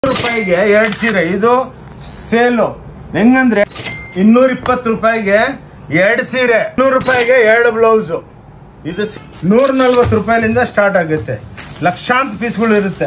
ರೂಪಾಯಿಗೆ ಎರಡು ಸೀರೆ ಇದು ಸೇಲು ಹೆಂಗಂದ್ರೆ ಇನ್ನೂರ ಇಪ್ಪತ್ತು ರೂಪಾಯಿಗೆ ಎರಡು ಸೀರೆ ನೂರು ರೂಪಾಯಿಗೆ ಎರಡು ಬ್ಲೌಸು ಇದು ನೂರ ನಲ್ವತ್ತು ರೂಪಾಯಿಲಿಂದ ಸ್ಟಾರ್ಟ್ ಆಗುತ್ತೆ ಲಕ್ಷಾಂತರ ಪೀಸ್ಗಳು ಇರುತ್ತೆ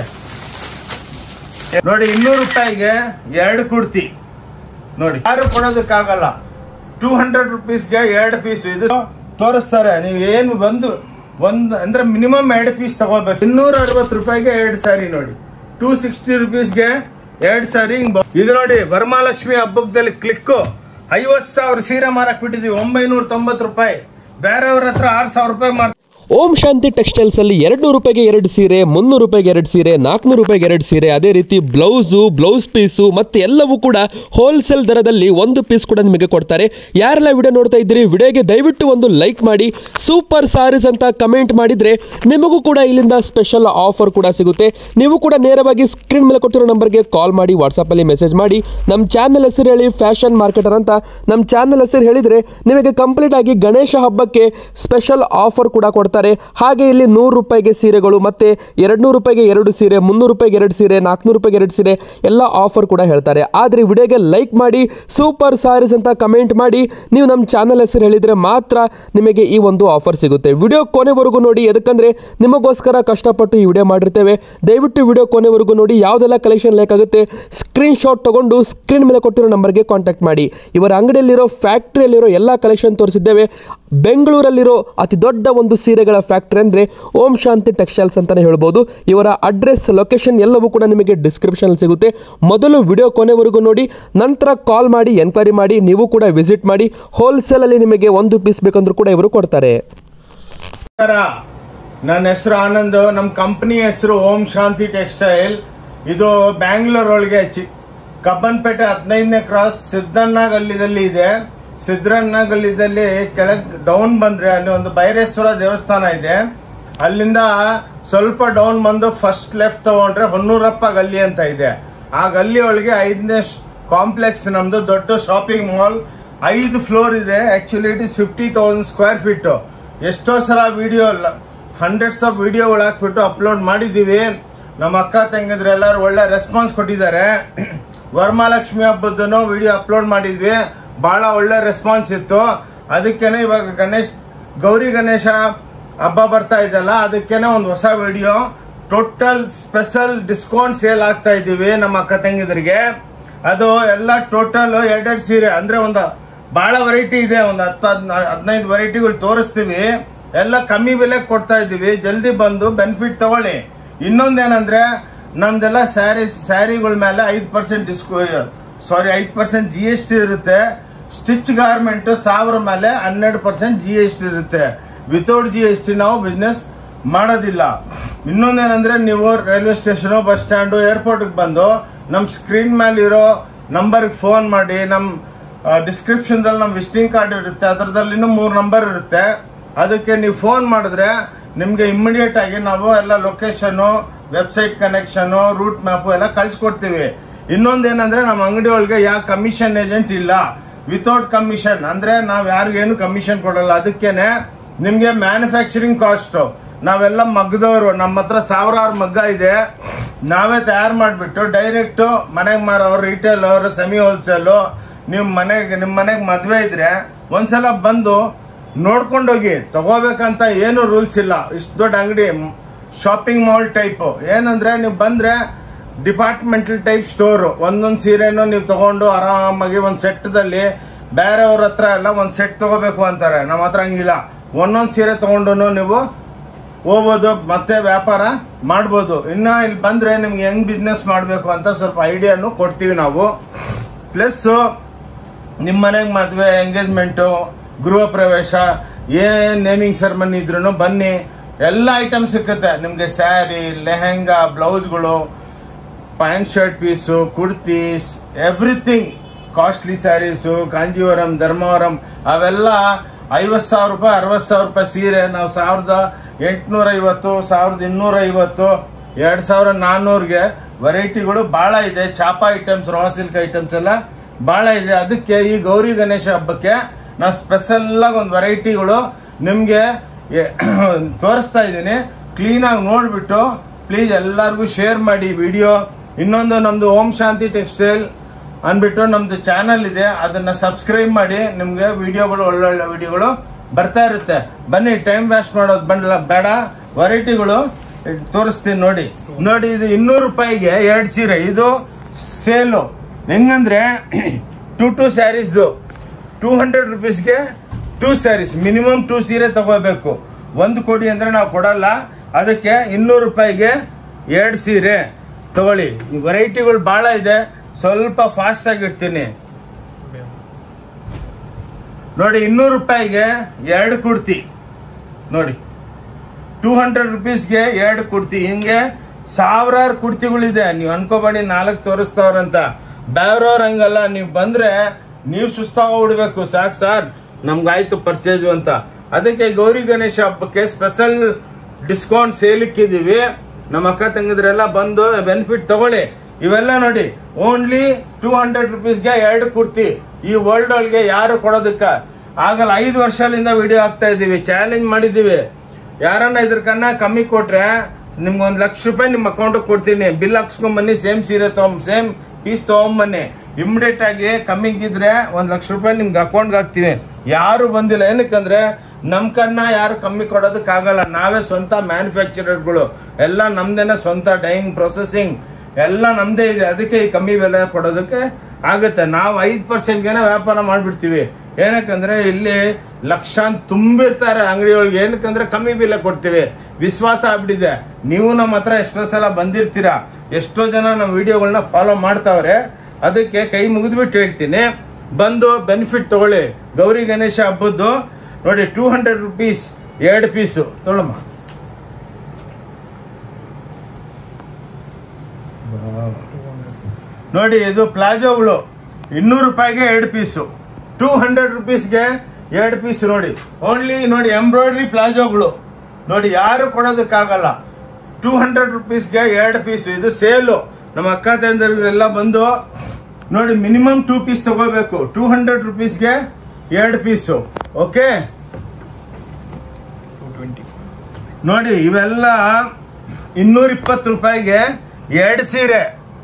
ನೋಡಿ ಇನ್ನೂರು ರೂಪಾಯಿಗೆ ಎರಡು ಕುಡ್ತಿ ನೋಡಿ ಯಾರು ಕೊಡೋದಕ್ಕಾಗಲ್ಲ ಟೂ ಹಂಡ್ರೆಡ್ ರುಪೀಸ್ಗೆ ಎರಡು ಪೀಸ್ ಇದು ತೋರಿಸ್ತಾರೆ ನೀವು ಏನು ಬಂದು ಒಂದು ಅಂದ್ರೆ ಮಿನಿಮಮ್ ಎರಡು ಪೀಸ್ ತಗೋಬೇಕು ಇನ್ನೂರ ಅರವತ್ತು ರೂಪಾಯಿಗೆ ಎರಡು ಸ್ಯಾರಿ ನೋಡಿ ಟೂ ಸಿಕ್ಸ್ಟಿ ರುಪೀಸ್ಗೆ ಎರಡು ಸ್ಯಾರಿ ಇದು ನೋಡಿ ವರಮಹಾಲಕ್ಷ್ಮಿ ಹಬ್ಬದಲ್ಲಿ ಕ್ಲಿಕ್ಕು ಐವತ್ತು ಸಾವಿರ ಸೀರೆ ಮಾರಕ್ ಬಿಟ್ಟಿದೀವಿ ಒಂಬೈನೂರ ತೊಂಬತ್ತು ರೂಪಾಯಿ ಬೇರೆಯವ್ರ ಹತ್ರ ಆರು ಸಾವಿರ ರೂಪಾಯಿ ಮಾರ್ ಓಂ ಶಾಂತಿ ಟೆಕ್ಸ್ಟೈಲ್ಸ್ ಅಲ್ಲಿ ಎರಡು ರೂಪಾಯಿಗೆ ಎರಡು ಸೀರೆ ಮುನ್ನೂರು ರೂಪಾಯಿಗೆ ಎರಡು ಸೀರೆ ನಾಲ್ಕುನೂರು ರೂಪಾಯಿಗೆ ಎರಡು ಸೀರೆ ಅದೇ ರೀತಿ ಬ್ಲೌಸು ಬ್ಲೌಸ್ ಪೀಸು ಮತ್ತೆ ಎಲ್ಲವೂ ಕೂಡ ಹೋಲ್ಸೇಲ್ ದರದಲ್ಲಿ ಒಂದು ಪೀಸ್ ಕೂಡ ನಿಮಗೆ ಕೊಡ್ತಾರೆ ಯಾರೆಲ್ಲ ವಿಡಿಯೋ ನೋಡ್ತಾ ಇದ್ದೀರಿ ವಿಡಿಯೋಗೆ ದಯವಿಟ್ಟು ಒಂದು ಲೈಕ್ ಮಾಡಿ ಸೂಪರ್ ಸಾರೀಸ್ ಅಂತ ಕಮೆಂಟ್ ಮಾಡಿದ್ರೆ ನಿಮಗೂ ಕೂಡ ಇಲ್ಲಿಂದ ಸ್ಪೆಷಲ್ ಆಫರ್ ಕೂಡ ಸಿಗುತ್ತೆ ನೀವು ಕೂಡ ನೇರವಾಗಿ ಸ್ಕ್ರೀನ್ ಮೇಲೆ ಕೊಟ್ಟಿರೋ ನಂಬರ್ಗೆ ಕಾಲ್ ಮಾಡಿ ವಾಟ್ಸಪ್ಪಲ್ಲಿ ಮೆಸೇಜ್ ಮಾಡಿ ನಮ್ಮ ಚಾನಲ್ ಹೆಸರು ಹೇಳಿ ಫ್ಯಾಷನ್ ಮಾರ್ಕೆಟರ್ ಅಂತ ನಮ್ಮ ಚಾನಲ್ ಹೆಸರು ಹೇಳಿದರೆ ನಿಮಗೆ ಕಂಪ್ಲೀಟ್ ಆಗಿ ಗಣೇಶ ಹಬ್ಬಕ್ಕೆ ಸ್ಪೆಷಲ್ ಆಫರ್ ಕೂಡ ಕೊಡ್ತಾರೆ ಹಾಗೆ ಇಲ್ಲಿ ನೂರು ರೂಪಾಯಿಗೆ ಸೀರೆಗಳು ಮತ್ತೆ ಎರಡು ನೂರು ರೂಪಾಯಿಗೆ ಎರಡು ಸೀರೆ ಮುನ್ನೂರು ರೂಪಾಯಿಗೆ ಎರಡು ಸೀರೆ ನಾಲ್ಕುನೂರು ರೂಪಾಯಿಗೆ ಎರಡು ಸೀರೆ ಎಲ್ಲ ಆಫರ್ ಕೂಡ ಹೇಳ್ತಾರೆ ಆದರೆ ವಿಡಿಯೋಗೆ ಲೈಕ್ ಮಾಡಿ ಸೂಪರ್ ಸಾರೀಸ್ ಅಂತ ಕಮೆಂಟ್ ಮಾಡಿ ನೀವು ನಮ್ಮ ಚಾನಲ್ ಹೆಸರು ಹೇಳಿದರೆ ಮಾತ್ರ ನಿಮಗೆ ಈ ಒಂದು ಆಫರ್ ಸಿಗುತ್ತೆ ವಿಡಿಯೋ ಕೊನೆವರೆಗೂ ನೋಡಿ ಎದಕ್ಕಂದ್ರೆ ನಿಮಗೋಸ್ಕರ ಕಷ್ಟಪಟ್ಟು ಈ ವಿಡಿಯೋ ಮಾಡಿರ್ತೇವೆ ದಯವಿಟ್ಟು ವಿಡಿಯೋ ಕೊನೆವರೆಗೂ ನೋಡಿ ಯಾವುದೆಲ್ಲ ಕಲೆಕ್ಷನ್ ಬೇಕಾಗುತ್ತೆ ಸ್ಕ್ರೀನ್ ಶಾಟ್ ತಗೊಂಡು ಸ್ಕ್ರೀನ್ ಮೇಲೆ ಕೊಟ್ಟಿರೋ ನಂಬರ್ಗೆ ಕಾಂಟ್ಯಾಕ್ಟ್ ಮಾಡಿ ಇವರ ಅಂಗಡಿಯಲ್ಲಿರೋ ಫ್ಯಾಕ್ಟ್ರಿಯಲ್ಲಿರೋ ಎಲ್ಲ ಕಲೆಕ್ಷನ್ ತೋರಿಸಿದ್ದೇವೆ ಬೆಂಗಳೂರಲ್ಲಿರೋ ಅತಿ ದೊಡ್ಡ ಒಂದು ಸೀರೆಗಳ ಫ್ಯಾಕ್ಟ್ರಿ ಅಂದರೆ ಓಂ ಶಾಂತಿ ಟೆಕ್ಸ್ಟೈಲ್ಸ್ ಅಂತಲೇ ಹೇಳ್ಬೋದು ಇವರ ಅಡ್ರೆಸ್ ಲೊಕೇಶನ್ ಎಲ್ಲವೂ ಕೂಡ ನಿಮಗೆ ಡಿಸ್ಕ್ರಿಪ್ಷನ್ ಸಿಗುತ್ತೆ ಮೊದಲು ವಿಡಿಯೋ ಕೊನೆವರೆಗೂ ನೋಡಿ ನಂತರ ಕಾಲ್ ಮಾಡಿ ಎನ್ಕ್ವೈರಿ ಮಾಡಿ ನೀವು ಕೂಡ ವಿಸಿಟ್ ಮಾಡಿ ಹೋಲ್ಸೇಲಲ್ಲಿ ನಿಮಗೆ ಒಂದು ಪೀಸ್ ಬೇಕಂದ್ರೂ ಕೂಡ ಇವರು ಕೊಡ್ತಾರೆ ನಮಸ್ಕಾರ ನನ್ನ ಹೆಸರು ಆನಂದ್ ನಮ್ಮ ಕಂಪನಿ ಹೆಸರು ಓಂ ಶಾಂತಿ ಟೆಕ್ಸ್ಟೈಲ್ ಇದು ಬ್ಯಾಂಗ್ಳೂರ್ ಒಳಗೆ ಚಿ ಕಬ್ಬನ್ಪೇಟೆ ಹದಿನೈದನೇ ಕ್ರಾಸ್ ಸಿದ್ದಣ್ಣ ಗಲ್ಲಿದಲ್ಲಿ ಇದೆ ಸಿದ್ದಣ್ಣ ಗಲ್ಲಿದಲ್ಲಿ ಕೆಳಗ್ ಡೌನ್ ಬಂದ್ರೆ ಅಲ್ಲಿ ಒಂದು ಬೈರೇಶ್ವರ ದೇವಸ್ಥಾನ ಇದೆ ಅಲ್ಲಿಂದ ಸ್ವಲ್ಪ ಡೌನ್ ಬಂದು ಫಸ್ಟ್ ಲೆಫ್ಟ್ ತಗೊಂಡ್ರೆ ಹೊನ್ನೂರಪ್ಪ ಗಲ್ಲಿ ಅಂತ ಇದೆ ಆ ಗಲ್ಲಿ ಒಳಗೆ ಐದನೇ ಕಾಂಪ್ಲೆಕ್ಸ್ ನಮ್ದು ದೊಡ್ಡ ಶಾಪಿಂಗ್ ಮಾಲ್ ಐದು ಫ್ಲೋರ್ ಇದೆ actually it is fifty thousand square feet ಎಷ್ಟೋ ಸಲ ವಿಡಿಯೋ ಹಂಡ್ರೆಡ್ಸ್ ಆಫ್ ವಿಡಿಯೋಗಳು ಹಾಕ್ಬಿಟ್ಟು ಅಪ್ಲೋಡ್ ಮಾಡಿದ್ದೀವಿ ನಮ್ಮ ಅಕ್ಕ ತಂಗಿದ್ರೆ ಎಲ್ಲರೂ ಒಳ್ಳೆ ರೆಸ್ಪಾನ್ಸ್ ಕೊಟ್ಟಿದ್ದಾರೆ ವರಮಹಾಲಕ್ಷ್ಮಿ ಹಬ್ಬದನ್ನು ವಿಡಿಯೋ ಅಪ್ಲೋಡ್ ಮಾಡಿದ್ವಿ ಬಹಳ ಒಳ್ಳೆ ರೆಸ್ಪಾನ್ಸ್ ಇತ್ತು ಅದಕ್ಕೇನೆ ಇವಾಗ ಗಣೇಶ್ ಗೌರಿ ಗಣೇಶ ಹಬ್ಬ ಬರ್ತಾ ಇದೆಯಲ್ಲ ಅದಕ್ಕೇನೆ ಒಂದು ಹೊಸ video total special discount sale ಆಗ್ತಾ ಇದ್ದೀವಿ ನಮ್ಮ ಅಕ್ಕ ತಂಗಿದ್ರಿಗೆ ಅದು ಎಲ್ಲ ಟೋಟಲ್ ಎರಡೆರಡು ಸೀರೆ ಅಂದ್ರೆ ಒಂದು ಬಹಳ ವೆರೈಟಿ ಇದೆ ಒಂದು ಹತ್ತು ಹದಿನೈದು ವೆರೈಟಿಗಳು ತೋರಿಸ್ತೀವಿ ಎಲ್ಲ ಕಮ್ಮಿ ಬೆಲೆಗೆ ಕೊಡ್ತಾ ಇದ್ದೀವಿ ಜಲ್ದಿ ಬಂದು ಬೆನಿಫಿಟ್ ತಗೊಳ್ಳಿ ಇನ್ನೊಂದೇನಂದ್ರೆ ನಮ್ದೆಲ್ಲ ಸ್ಯಾರಿ ಸ್ಯಾರಿಗಳ ಮೇಲೆ ಐದು ಪರ್ಸೆಂಟ್ ಡಿಸ್ಕೋ ಸಾರಿ ಐದು ಪರ್ಸೆಂಟ್ ಜಿ ಎಸ್ ಟಿ ಇರುತ್ತೆ ಸ್ಟಿಚ್ ಗಾರ್ಮೆಂಟ್ ಸಾವಿರ ಮೇಲೆ ಹನ್ನೆರಡು ಪರ್ಸೆಂಟ್ ಜಿ ಎಸ್ ಟಿ ಇರುತ್ತೆ ವಿತೌಟ್ ಜಿ ಎಸ್ ಟಿ ನಾವು ಬಿಸ್ನೆಸ್ ಮಾಡೋದಿಲ್ಲ ಇನ್ನೊಂದೇನಂದ್ರೆ ನೀವು ರೈಲ್ವೆ ಸ್ಟೇಷನು ಬಸ್ ಸ್ಟ್ಯಾಂಡು ಏರ್ಪೋರ್ಟ್ಗೆ ಬಂದು ನಮ್ಮ ಸ್ಕ್ರೀನ್ ಮೇಲೆ ಇರೋ ನಂಬರ್ಗೆ ಫೋನ್ ಮಾಡಿ ನಮ್ಮ ಡಿಸ್ಕ್ರಿಪ್ಷನ್ದಲ್ಲಿ ನಮ್ಮ ವಿಸಿಟಿಂಗ್ ಕಾರ್ಡ್ ಇರುತ್ತೆ ಅದರದಲ್ಲಿ ಇನ್ನೂ ಮೂರು ನಂಬರ್ ಇರುತ್ತೆ ಅದಕ್ಕೆ ನೀವು ಫೋನ್ ಮಾಡಿದ್ರೆ ನಿಮಗೆ ಇಮ್ಮಿಡಿಯೇಟ್ ಆಗಿ ನಾವು ಎಲ್ಲ location website connection route map ಎಲ್ಲ ಕಳ್ಸಿಕೊಡ್ತೀವಿ ಇನ್ನೊಂದೇನಂದ್ರೆ ನಮ್ಮ ಅಂಗಡಿ ಒಳಗೆ ಯಾವ ಕಮಿಷನ್ ಏಜೆಂಟ್ ಇಲ್ಲ ವಿತೌಟ್ ಕಮಿಷನ್ ಅಂದ್ರೆ ನಾವು ಯಾರಿಗೇನು ಕಮಿಷನ್ ಕೊಡಲ್ಲ ಅದಕ್ಕೇನೆ ನಿಮಗೆ ಮ್ಯಾನುಫ್ಯಾಕ್ಚರಿಂಗ್ ಕಾಸ್ಟ್ ನಾವೆಲ್ಲ ಮಗ್ದವರು ನಮ್ಮ ಹತ್ರ ಸಾವಿರಾರು ಮಗ್ಗ ಇದೆ ನಾವೇ ತಯಾರು ಮಾಡಿಬಿಟ್ಟು ಡೈರೆಕ್ಟು ಮನೆಗೆ ಮಾರೋರು ರಿಟೇಲ್ ಅವರು ಸೆಮಿ ಹೋಲ್ಸೇಲು ನೀವು ಮನೆಗೆ ನಿಮ್ಮ ಮನೆಗೆ ಮದುವೆ ಇದ್ರೆ ಒಂದ್ಸಲ ಬಂದು ನೋಡ್ಕೊಂಡೋಗಿ ತಗೋಬೇಕಂತ ಏನು ರೂಲ್ಸ್ ಇಲ್ಲ ಇಷ್ಟು ದೊಡ್ಡ ಅಂಗಡಿ ಶಾಪಿಂಗ್ ಮಾಲ್ ಟೈಪು ಏನಂದ್ರೆ ನೀವು ಬಂದ್ರೆ ಡಿಪಾರ್ಟ್ಮೆಂಟಲ್ ಟೈಪ್ ಸ್ಟೋರು ಒಂದೊಂದು ಸೀರೆನೂ ನೀವು ತಗೊಂಡು ಆರಾಮಾಗಿ ಒಂದು ಸೆಟ್ದಲ್ಲಿ ಬೇರೆಯವ್ರ ಹತ್ರ ಎಲ್ಲ ಒಂದು ಸೆಟ್ ತಗೋಬೇಕು ಅಂತಾರೆ ನಮ್ಮ ಹತ್ರ ಹಂಗಿಲ್ಲ ಒಂದೊಂದು ಸೀರೆ ತಗೊಂಡು ನೀವು ಹೋಗ್ಬೋದು ಮತ್ತೆ ವ್ಯಾಪಾರ ಮಾಡ್ಬೋದು ಇನ್ನು ಇಲ್ಲಿ ಬಂದರೆ ನಿಮ್ಗೆ ಹೆಂಗ್ ಬಿಸ್ನೆಸ್ ಮಾಡಬೇಕು ಅಂತ ಸ್ವಲ್ಪ ಐಡಿಯಾನು ಕೊಡ್ತೀವಿ ನಾವು ಪ್ಲಸ್ಸು ನಿಮ್ಮ ಮನೆಗೆ ಮದುವೆ ಎಂಗೇಜ್ಮೆಂಟು ಗೃಹ ಪ್ರವೇಶ ಏನ್ ನೇಮಿಂಗ್ ಸೆರೆಮನಿ ಇದ್ರೂ ಬನ್ನಿ ಎಲ್ಲ ಐಟಮ್ ಸಿಕ್ಕುತ್ತೆ ನಿಮಗೆ ಸ್ಯಾರಿ ಲೆಹೆಂಗಾ ಬ್ಲೌಸ್ಗಳು pant shirt piece kurtis everything costly saris Kanjeevaram Dharmavaram ಅವೆಲ್ಲ ಐವತ್ತು ಸಾವಿರ ರೂಪಾಯಿ ಅರವತ್ತು ಸಾವಿರ ರೂಪಾಯಿ ಸೀರೆ ನಾವು ಸಾವಿರದ ಎಂಟುನೂರ ಐವತ್ತು ಸಾವಿರದ ಇನ್ನೂರ ಐವತ್ತು ಎರಡು ಸಾವಿರ ನಾನ್ನೂರಿಗೆ ವೆರೈಟಿಗಳು ಭಾಳ ಇದೆ ಚಾಪ ಐಟಮ್ಸ್ ರಾ ಸಿಲ್ಕ್ ಐಟಮ್ಸ್ ಎಲ್ಲ ಭಾಳ ಇದೆ ಅದಕ್ಕೆ ಈ ಗೌರಿ ಗಣೇಶ ಹಬ್ಬಕ್ಕೆ ನಾವು ಸ್ಪೆಷಲ್ ಆಗಿ ಒಂದು ವೆರೈಟಿಗಳು ನಿಮಗೆ ತೋರಿಸ್ತಾ ಇದ್ದೀನಿ ಕ್ಲೀನಾಗಿ ನೋಡಿಬಿಟ್ಟು ಪ್ಲೀಸ್ ಎಲ್ಲರಿಗೂ ಶೇರ್ ಮಾಡಿ ವಿಡಿಯೋ ಇನ್ನೊಂದು ನಮ್ದು ಓಂ ಶಾಂತಿ ಟೆಕ್ಸ್ಟೈಲ್ ಅಂದ್ಬಿಟ್ಟು ನಮ್ದು ಚಾನಲ್ ಇದೆ ಅದನ್ನ ಸಬ್ಸ್ಕ್ರೈಬ್ ಮಾಡಿ ನಿಮ್ಗೆ ವಿಡಿಯೋಗಳು ಒಳ್ಳೊಳ್ಳೆ ವಿಡಿಯೋಗಳು ಬರ್ತಾ ಇರುತ್ತೆ ಬನ್ನಿ ಟೈಮ್ ವೇಸ್ಟ್ ಮಾಡೋದು ಬಂಡಲ್ಲ ಬೇಡ ವೆರೈಟಿಗಳು ತೋರಿಸ್ತೀನಿ ನೋಡಿ ನೋಡಿ ಇದು ಇನ್ನೂರು ರೂಪಾಯಿಗೆ ಎರಡು ಸೀರೆ ಇದು ಸೇಲು ಹೆಂಗಂದ್ರೆ ಟು ಟು ಸ್ಯಾರೀಸ್ದು ಟೂ ಹಂಡ್ರೆಡ್ ರುಪೀಸ್ಗೆ ಟೂ ಸ್ಯಾರೀಸ್ ಮಿನಿಮಮ್ ಟೂ ಸೀರೆ ತಗೋಬೇಕು ಒಂದು ಕೊಡಿ ಅಂದ್ರೆ ನಾವು ಕೊಡಲ್ಲ ಅದಕ್ಕೆ ಇನ್ನೂರು ರೂಪಾಯಿಗೆ ಎರಡು ಸೀರೆ ತಗೊಳ್ಳಿ ಈ ವೆರೈಟಿಗಳು ಭಾಳ ಇದೆ ಸ್ವಲ್ಪ ಫಾಸ್ಟ್ ಆಗಿ ಇಡ್ತೀನಿ ನೋಡಿ ಇನ್ನೂರು ರೂಪಾಯಿಗೆ ಎರಡು ಕುಡ್ತಿ ನೋಡಿ ಟೂ ಹಂಡ್ರೆಡ್ ರುಪೀಸ್ಗೆ ಎರಡು ಕುಡ್ತಿ ಹಿಂಗೆ ಸಾವಿರಾರು ಕುಡ್ತಿಗಳಿದೆ ನೀವು ಅನ್ಕೋಬೇಡಿ ನಾಲ್ಕು ತೋರಿಸ್ತವ್ರಂತ ಬೇರೆಯವ್ರು ಹಂಗಲ್ಲ ನೀವು ಬಂದ್ರೆ ನೀವು ಸುಸ್ತಾಗೋಗ್ಬಿಡ್ಬೇಕು ಸಾಕು ಸರ್ ನಮ್ಗಾಯ್ತು ಪರ್ಚೇಜು ಅಂತ ಅದಕ್ಕೆ ಗೌರಿ ಗಣೇಶ ಹಬ್ಬಕ್ಕೆ ಸ್ಪೆಷಲ್ ಡಿಸ್ಕೌಂಟ್ ಸೇಲಿಕ್ಕಿದೀವಿ ನಮ್ಮ ಅಕ್ಕ ತಂಗಿದ್ರೆಲ್ಲ ಬಂದು ಬೆನಿಫಿಟ್ ತಗೊಳ್ಳಿ ಇವೆಲ್ಲ ನೋಡಿ ಓನ್ಲಿ ಟೂ ಹಂಡ್ರೆಡ್ ರುಪೀಸ್ಗೆ ಎರಡು ಕುರ್ತಿ ಈ ವರ್ಲ್ಡ್ ಒಳಗೆ ಯಾರು ಕೊಡೋದಕ್ಕ ಆಗಲ್ಲ ಐದು ವರ್ಷದಿಂದ ವಿಡಿಯೋ ಹಾಕ್ತಾ ಇದೀವಿ ಚಾಲೆಂಜ್ ಮಾಡಿದೀವಿ ಯಾರನ್ನ ಇದ್ರ ಕನ್ನ ಕಮ್ಮಿ ಕೊಟ್ರೆ ನಿಮ್ಗೆ ಒಂದ್ ಲಕ್ಷ ರೂಪಾಯಿ ನಿಮ್ಮ ಅಕೌಂಟ್ ಕೊಡ್ತೀನಿ ಬಿಲ್ ಹಾಕ್ಸ್ಕೊಂಡ್ ಬನ್ನಿ ಸೇಮ್ ಸೀರೆ ತಗೊಂಡ್ ಸೇಮ್ ಪೀಸ್ ತಗೊಂಬನ್ನಿ ಇಮಿಡಿಯೇಟ್ ಆಗಿ ಕಮ್ಮಿಗಿದ್ರೆ ಒಂದ್ ಲಕ್ಷ ರೂಪಾಯಿ ನಿಮ್ಗೆ ಅಕೌಂಟ್ಗೆ ಹಾಕ್ತೀವಿ ಯಾರು ಬಂದಿಲ್ಲ ಏನಕ್ಕಂದ್ರೆ ನಮ್ ಕನ್ನ ಯಾರು ಕಮ್ಮಿ ಕೊಡೋದಕ್ಕಾಗಲ್ಲ ನಾವೇ ಸ್ವಂತ ಮ್ಯಾನುಫ್ಯಾಕ್ಚರರ್ಗಳು ಎಲ್ಲ ನಮ್ದೇನೆ ಸ್ವಂತ ಡೈಯಿಂಗ್ ಪ್ರೊಸೆಸಿಂಗ್ ಎಲ್ಲ ನಮ್ದೇ ಇದೆ ಅದಕ್ಕೆ ಈ ಕಮ್ಮಿ ಬೆಲೆ ಕೊಡೋದಕ್ಕೆ ಆಗುತ್ತೆ ನಾವು ಐದು ಪರ್ಸೆಂಟ್ಗೆನೆ ವ್ಯಾಪಾರ ಮಾಡ್ಬಿಡ್ತೀವಿ ಏನಕ್ಕಂದ್ರೆ ಇಲ್ಲಿ ಲಕ್ಷಾಂತ ತುಂಬಿರ್ತಾರೆ ಅಂಗಡಿಯೊಳಗೆ ಏನಕ್ಕಂದ್ರೆ ಕಮ್ಮಿ ಬೆಲೆ ಕೊಡ್ತೀವಿ ವಿಶ್ವಾಸ ಆಗ್ಬಿಟ್ಟಿದೆ ನೀವು ನಮ್ಮ ಹತ್ರ ಎಷ್ಟೋ ಸಲ ಬಂದಿರ್ತೀರಾ ಎಷ್ಟೋ ಜನ ನಮ್ಮ ವಿಡಿಯೋಗಳನ್ನ ಫಾಲೋ ಮಾಡ್ತಾವ್ರೆ ಅದಕ್ಕೆ ಕೈ ಮುಗಿದ್ಬಿಟ್ಟು ಹೇಳ್ತೀನಿ ಬಂದು ಬೆನಿಫಿಟ್ ತಗೊಳ್ಳಿ ಗೌರಿ ಗಣೇಶ ಹಬ್ಬದ್ದು ನೋಡಿ ಟೂ ಹಂಡ್ರೆಡ್ ರುಪೀಸ್ ಎರಡು ಪೀಸು ತೊಗೊಳಮ್ಮ ನೋಡಿ ಇದು ಪ್ಲಾಜೋಗಳು ಇನ್ನೂರು ರೂಪಾಯಿಗೆ ಎರಡು ಪೀಸು ಟೂ ಹಂಡ್ರೆಡ್ ರುಪೀಸ್ಗೆ ಎರಡು ಪೀಸ್ ನೋಡಿ ಓನ್ಲಿ ನೋಡಿ ಎಂಬ್ರಾಯ್ಡ್ರಿ ಪ್ಲಾಜೋಗಳು ನೋಡಿ ಯಾರು ಕೊಡೋದಕ್ಕಾಗಲ್ಲ ಟೂ ಹಂಡ್ರೆಡ್ ರುಪೀಸ್ಗೆ ಎರಡು ಪೀಸು ಇದು ಸೇಲು ನಮ್ಮ ಅಕ್ಕ ತಂದರಿಗೆಲ್ಲ ಬಂದು ನೋಡಿ ಮಿನಿಮಮ್ ಟೂ ಪೀಸ್ ತಗೋಬೇಕು ಟೂ ಹಂಡ್ರೆಡ್ ರುಪೀಸ್ಗೆ ಎರಡು ಪೀಸು ಓಕೆ ನೋಡಿ ಇವೆಲ್ಲ ಇನ್ನೂರ ಇಪ್ಪತ್ತು ರೂಪಾಯಿಗೆ ಎರಡು ಸೀರೆ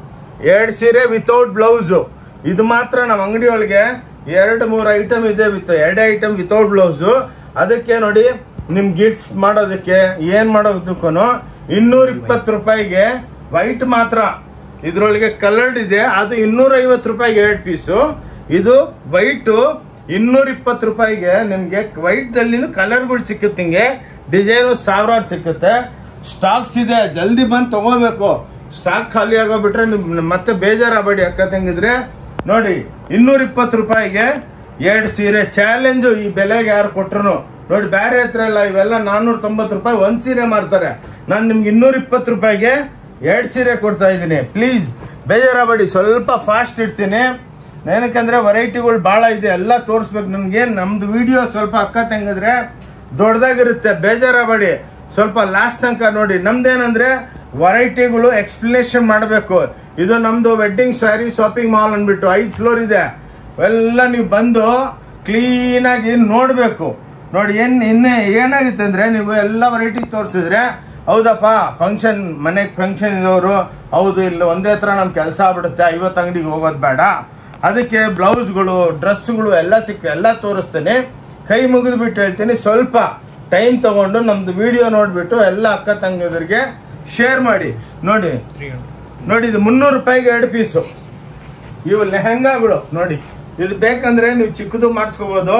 ಎರಡು ಸೀರೆ ವಿತೌಟ್ ಬ್ಲೌಸು ಇದು ಮಾತ್ರ ನಮ್ಮ ಅಂಗಡಿ ಒಳಗೆ ಎರಡು ಮೂರು ಐಟಮ್ ಇದೆ ವಿತ್ ಎರಡು ಐಟಮ್ ವಿತೌಟ್ ಬ್ಲೌಸು ಅದಕ್ಕೆ ನೋಡಿ ನಿಮ್ ಗಿಫ್ಟ್ ಮಾಡೋದಕ್ಕೆ ಏನ್ ಮಾಡೋದಕ್ಕೂ ಇನ್ನೂರ ಇಪ್ಪತ್ತು ರೂಪಾಯಿಗೆ ವೈಟ್ ಮಾತ್ರ ಇದ್ರೊಳಗೆ ಕಲರ್ಡ್ ಇದೆ ಅದು ಇನ್ನೂರ ಐವತ್ತು ರೂಪಾಯಿಗೆ ಎರಡು ಪೀಸು ಇದು ವೈಟು ಇನ್ನೂರ ಇಪ್ಪತ್ತು ರೂಪಾಯಿಗೆ ನಿಮ್ಗೆ ವೈಟ್ ದಲ್ಲಿನೂ ಕಲರ್ಗಳು ಸಿಕ್ಕುತ್ತೆ ಹಿಂಗೆ ಡಿಸೈನು ಸಾವಿರಾರು ಸಿಕ್ಕುತ್ತೆ ಸ್ಟಾಕ್ಸ್ ಇದೆ ಜಲ್ದಿ ಬಂದು ತಗೋಬೇಕು ಸ್ಟಾಕ್ ಖಾಲಿ ಆಗೋಗ್ಬಿಟ್ರೆ ನಿಮ್ ಮತ್ತೆ ಬೇಜಾರಾಗಬೇಡಿ ಅಕ್ಕ ತಂಗಿದ್ರೆ ನೋಡಿ ಇನ್ನೂರ ಇಪ್ಪತ್ತು ರೂಪಾಯಿಗೆ ಎರಡು ಸೀರೆ ಚಾಲೆಂಜು ಈ ಬೆಲೆಗೆ ಯಾರು ಕೊಟ್ರು ನೋಡಿ ಬೇರೆ ಹತ್ರ ಎಲ್ಲ ಇವೆಲ್ಲ ನಾನ್ನೂರ ತೊಂಬತ್ತು ರೂಪಾಯಿ ಒಂದ್ ಸೀರೆ ಮಾರ್ತಾರೆ ನಾನು ನಿಮ್ಗೆ ಇನ್ನೂರ ಇಪ್ಪತ್ತು ರೂಪಾಯಿಗೆ ಎರಡು ಸೀರೆ ಕೊಡ್ತಾ ಇದ್ದೀನಿ ಪ್ಲೀಸ್ ಬೇಜಾರಾಗಬೇಡಿ ಸ್ವಲ್ಪ ಫಾಸ್ಟ್ ಇಡ್ತೀನಿ ಏನಕ್ಕಂದ್ರೆ ವೆರೈಟಿಗಳು ಭಾಳ ಇದೆ ಎಲ್ಲ ತೋರಿಸ್ಬೇಕು ನಿಮ್ಗೆ ನಮ್ದು ವಿಡಿಯೋ ಸ್ವಲ್ಪ ಅಕ್ಕ ತಂಗಿದ್ರೆ ದೊಡ್ಡದಾಗಿರುತ್ತೆ ಬೇಜಾರಾಗಬೇಡಿ ಸ್ವಲ್ಪ ಲಾಸ್ಟ್ ತನಕ ನೋಡಿ ನಮ್ದೇನಂದ್ರೆ ವೆರೈಟಿಗಳು ಎಕ್ಸ್ಪ್ಲನೇಷನ್ ಮಾಡಬೇಕು ಇದು ನಮ್ದು ವೆಡ್ಡಿಂಗ್ ಸ್ಯಾರಿ ಶಾಪಿಂಗ್ ಮಾಲ್ ಅಂದ್ಬಿಟ್ಟು ಐದು ಫ್ಲೋರ್ ಇದೆ ಎಲ್ಲ ನೀವು ಬಂದು ಕ್ಲೀನಾಗಿ ನೋಡಬೇಕು ನೋಡಿ ಏನ್ ಇನ್ನೇ ಏನಾಗುತ್ತೆ ಅಂದ್ರೆ ನೀವು ಎಲ್ಲ ವೆರೈಟಿ ತೋರಿಸಿದ್ರೆ ಹೌದಪ್ಪ ಫಂಕ್ಷನ್ ಮನೆಗೆ ಫಂಕ್ಷನ್ ಇರೋರು ಹೌದು ಇಲ್ಲ ಒಂದೇ ಹತ್ರ ನಮ್ ಕೆಲಸ ಆಗ್ಬಿಡುತ್ತೆ ಐವತ್ತು ಅಂಗಡಿಗೆ ಹೋಗೋದು ಬೇಡ ಅದಕ್ಕೆ ಬ್ಲೌಸ್ಗಳು ಡ್ರೆಸ್ಗಳು ಎಲ್ಲ ಸಿಕ್ಕ ಎಲ್ಲ ತೋರಿಸ್ತೇನೆ ಕೈ ಮುಗಿದು ಬಿಟ್ಟು ಹೇಳ್ತೀನಿ ಸ್ವಲ್ಪ ಟೈಮ್ ತಗೊಂಡು ನಮ್ದು ವಿಡಿಯೋ ನೋಡ್ಬಿಟ್ಟು ಎಲ್ಲ ಅಕ್ಕ ತಂಗಿದರಿಗೆ ಶೇರ್ ಮಾಡಿ ನೋಡಿ ನೋಡಿ ಇದು ಮುನ್ನೂರು ರೂಪಾಯಿಗೆ ಎರಡು ಪೀಸು ಇವು ಲೆಹಂಗಾಗಳು ನೋಡಿ ಇದು ಬೇಕಂದ್ರೆ ನೀವು ಚಿಕ್ಕದು ಮಾಡಿಸ್ಕೋಬೋದು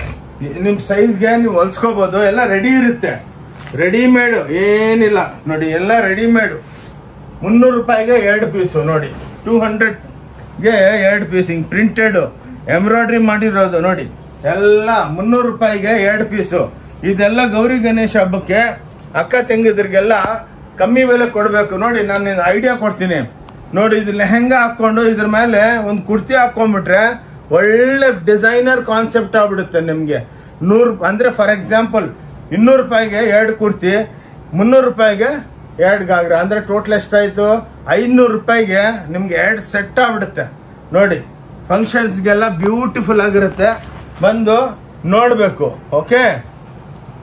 ನಿಮ್ಮ ಸೈಜ್ಗೆ ನೀವು ಹೊಲ್ಸ್ಕೋಬೋದು ಎಲ್ಲ ರೆಡಿ ಇರುತ್ತೆ ರೆಡಿಮೇಡ್ ಏನಿಲ್ಲ ನೋಡಿ ಎಲ್ಲ ರೆಡಿಮೇಡು ಮುನ್ನೂರು ರೂಪಾಯಿಗೆ ಎರಡು ಪೀಸು ನೋಡಿ ಟೂ ಹಂಡ್ರೆಡ್ಗೆ ಎರಡು ಪೀಸ್ ಹಿಂಗೆ ಪ್ರಿಂಟೆಡ್ ಎಂಬ್ರಾಯ್ಡ್ರಿ ಮಾಡಿರೋದು ನೋಡಿ ಎಲ್ಲ ಮುನ್ನೂರು ರೂಪಾಯಿಗೆ ಎರಡು ಪೀಸು ಇದೆಲ್ಲ ಗೌರಿ ಗಣೇಶ ಹಬ್ಬಕ್ಕೆ ಅಕ್ಕ ತಂಗಿದ್ರಿಗೆಲ್ಲ ಕಮ್ಮಿ ಬೆಲೆ ಕೊಡಬೇಕು ನೋಡಿ ನಾನು ಐಡಿಯಾ ಕೊಡ್ತೀನಿ ನೋಡಿ ಇದು ಲೆಹಂಗಾ ಹಾಕ್ಕೊಂಡು ಇದ್ರ ಮೇಲೆ ಒಂದು ಕುರ್ತಿ ಹಾಕ್ಕೊಂಡ್ಬಿಟ್ರೆ ಒಳ್ಳೆ ಡಿಸೈನರ್ ಕಾನ್ಸೆಪ್ಟ್ ಆಗ್ಬಿಡುತ್ತೆ ನಿಮಗೆ ನೂರು ಅಂದರೆ ಫಾರ್ ಎಕ್ಸಾಂಪಲ್ ಇನ್ನೂರು ರೂಪಾಯಿಗೆ ಎರಡು ಕುರ್ತಿ ಮುನ್ನೂರು ರೂಪಾಯಿಗೆ ಎರಡು ಗಾಗ್ರ ಅಂದರೆ ಟೋಟಲ್ ಎಷ್ಟಾಯಿತು ಐನೂರು ರೂಪಾಯಿಗೆ ನಿಮ್ಗೆ ಎರಡು ಸೆಟ್ ಆಗ್ಬಿಡುತ್ತೆ ನೋಡಿ ಫಂಕ್ಷನ್ಸ್ಗೆಲ್ಲ ಬ್ಯೂಟಿಫುಲ್ ಆಗಿರುತ್ತೆ ಬಂದು ನೋಡಬೇಕು ಓಕೆ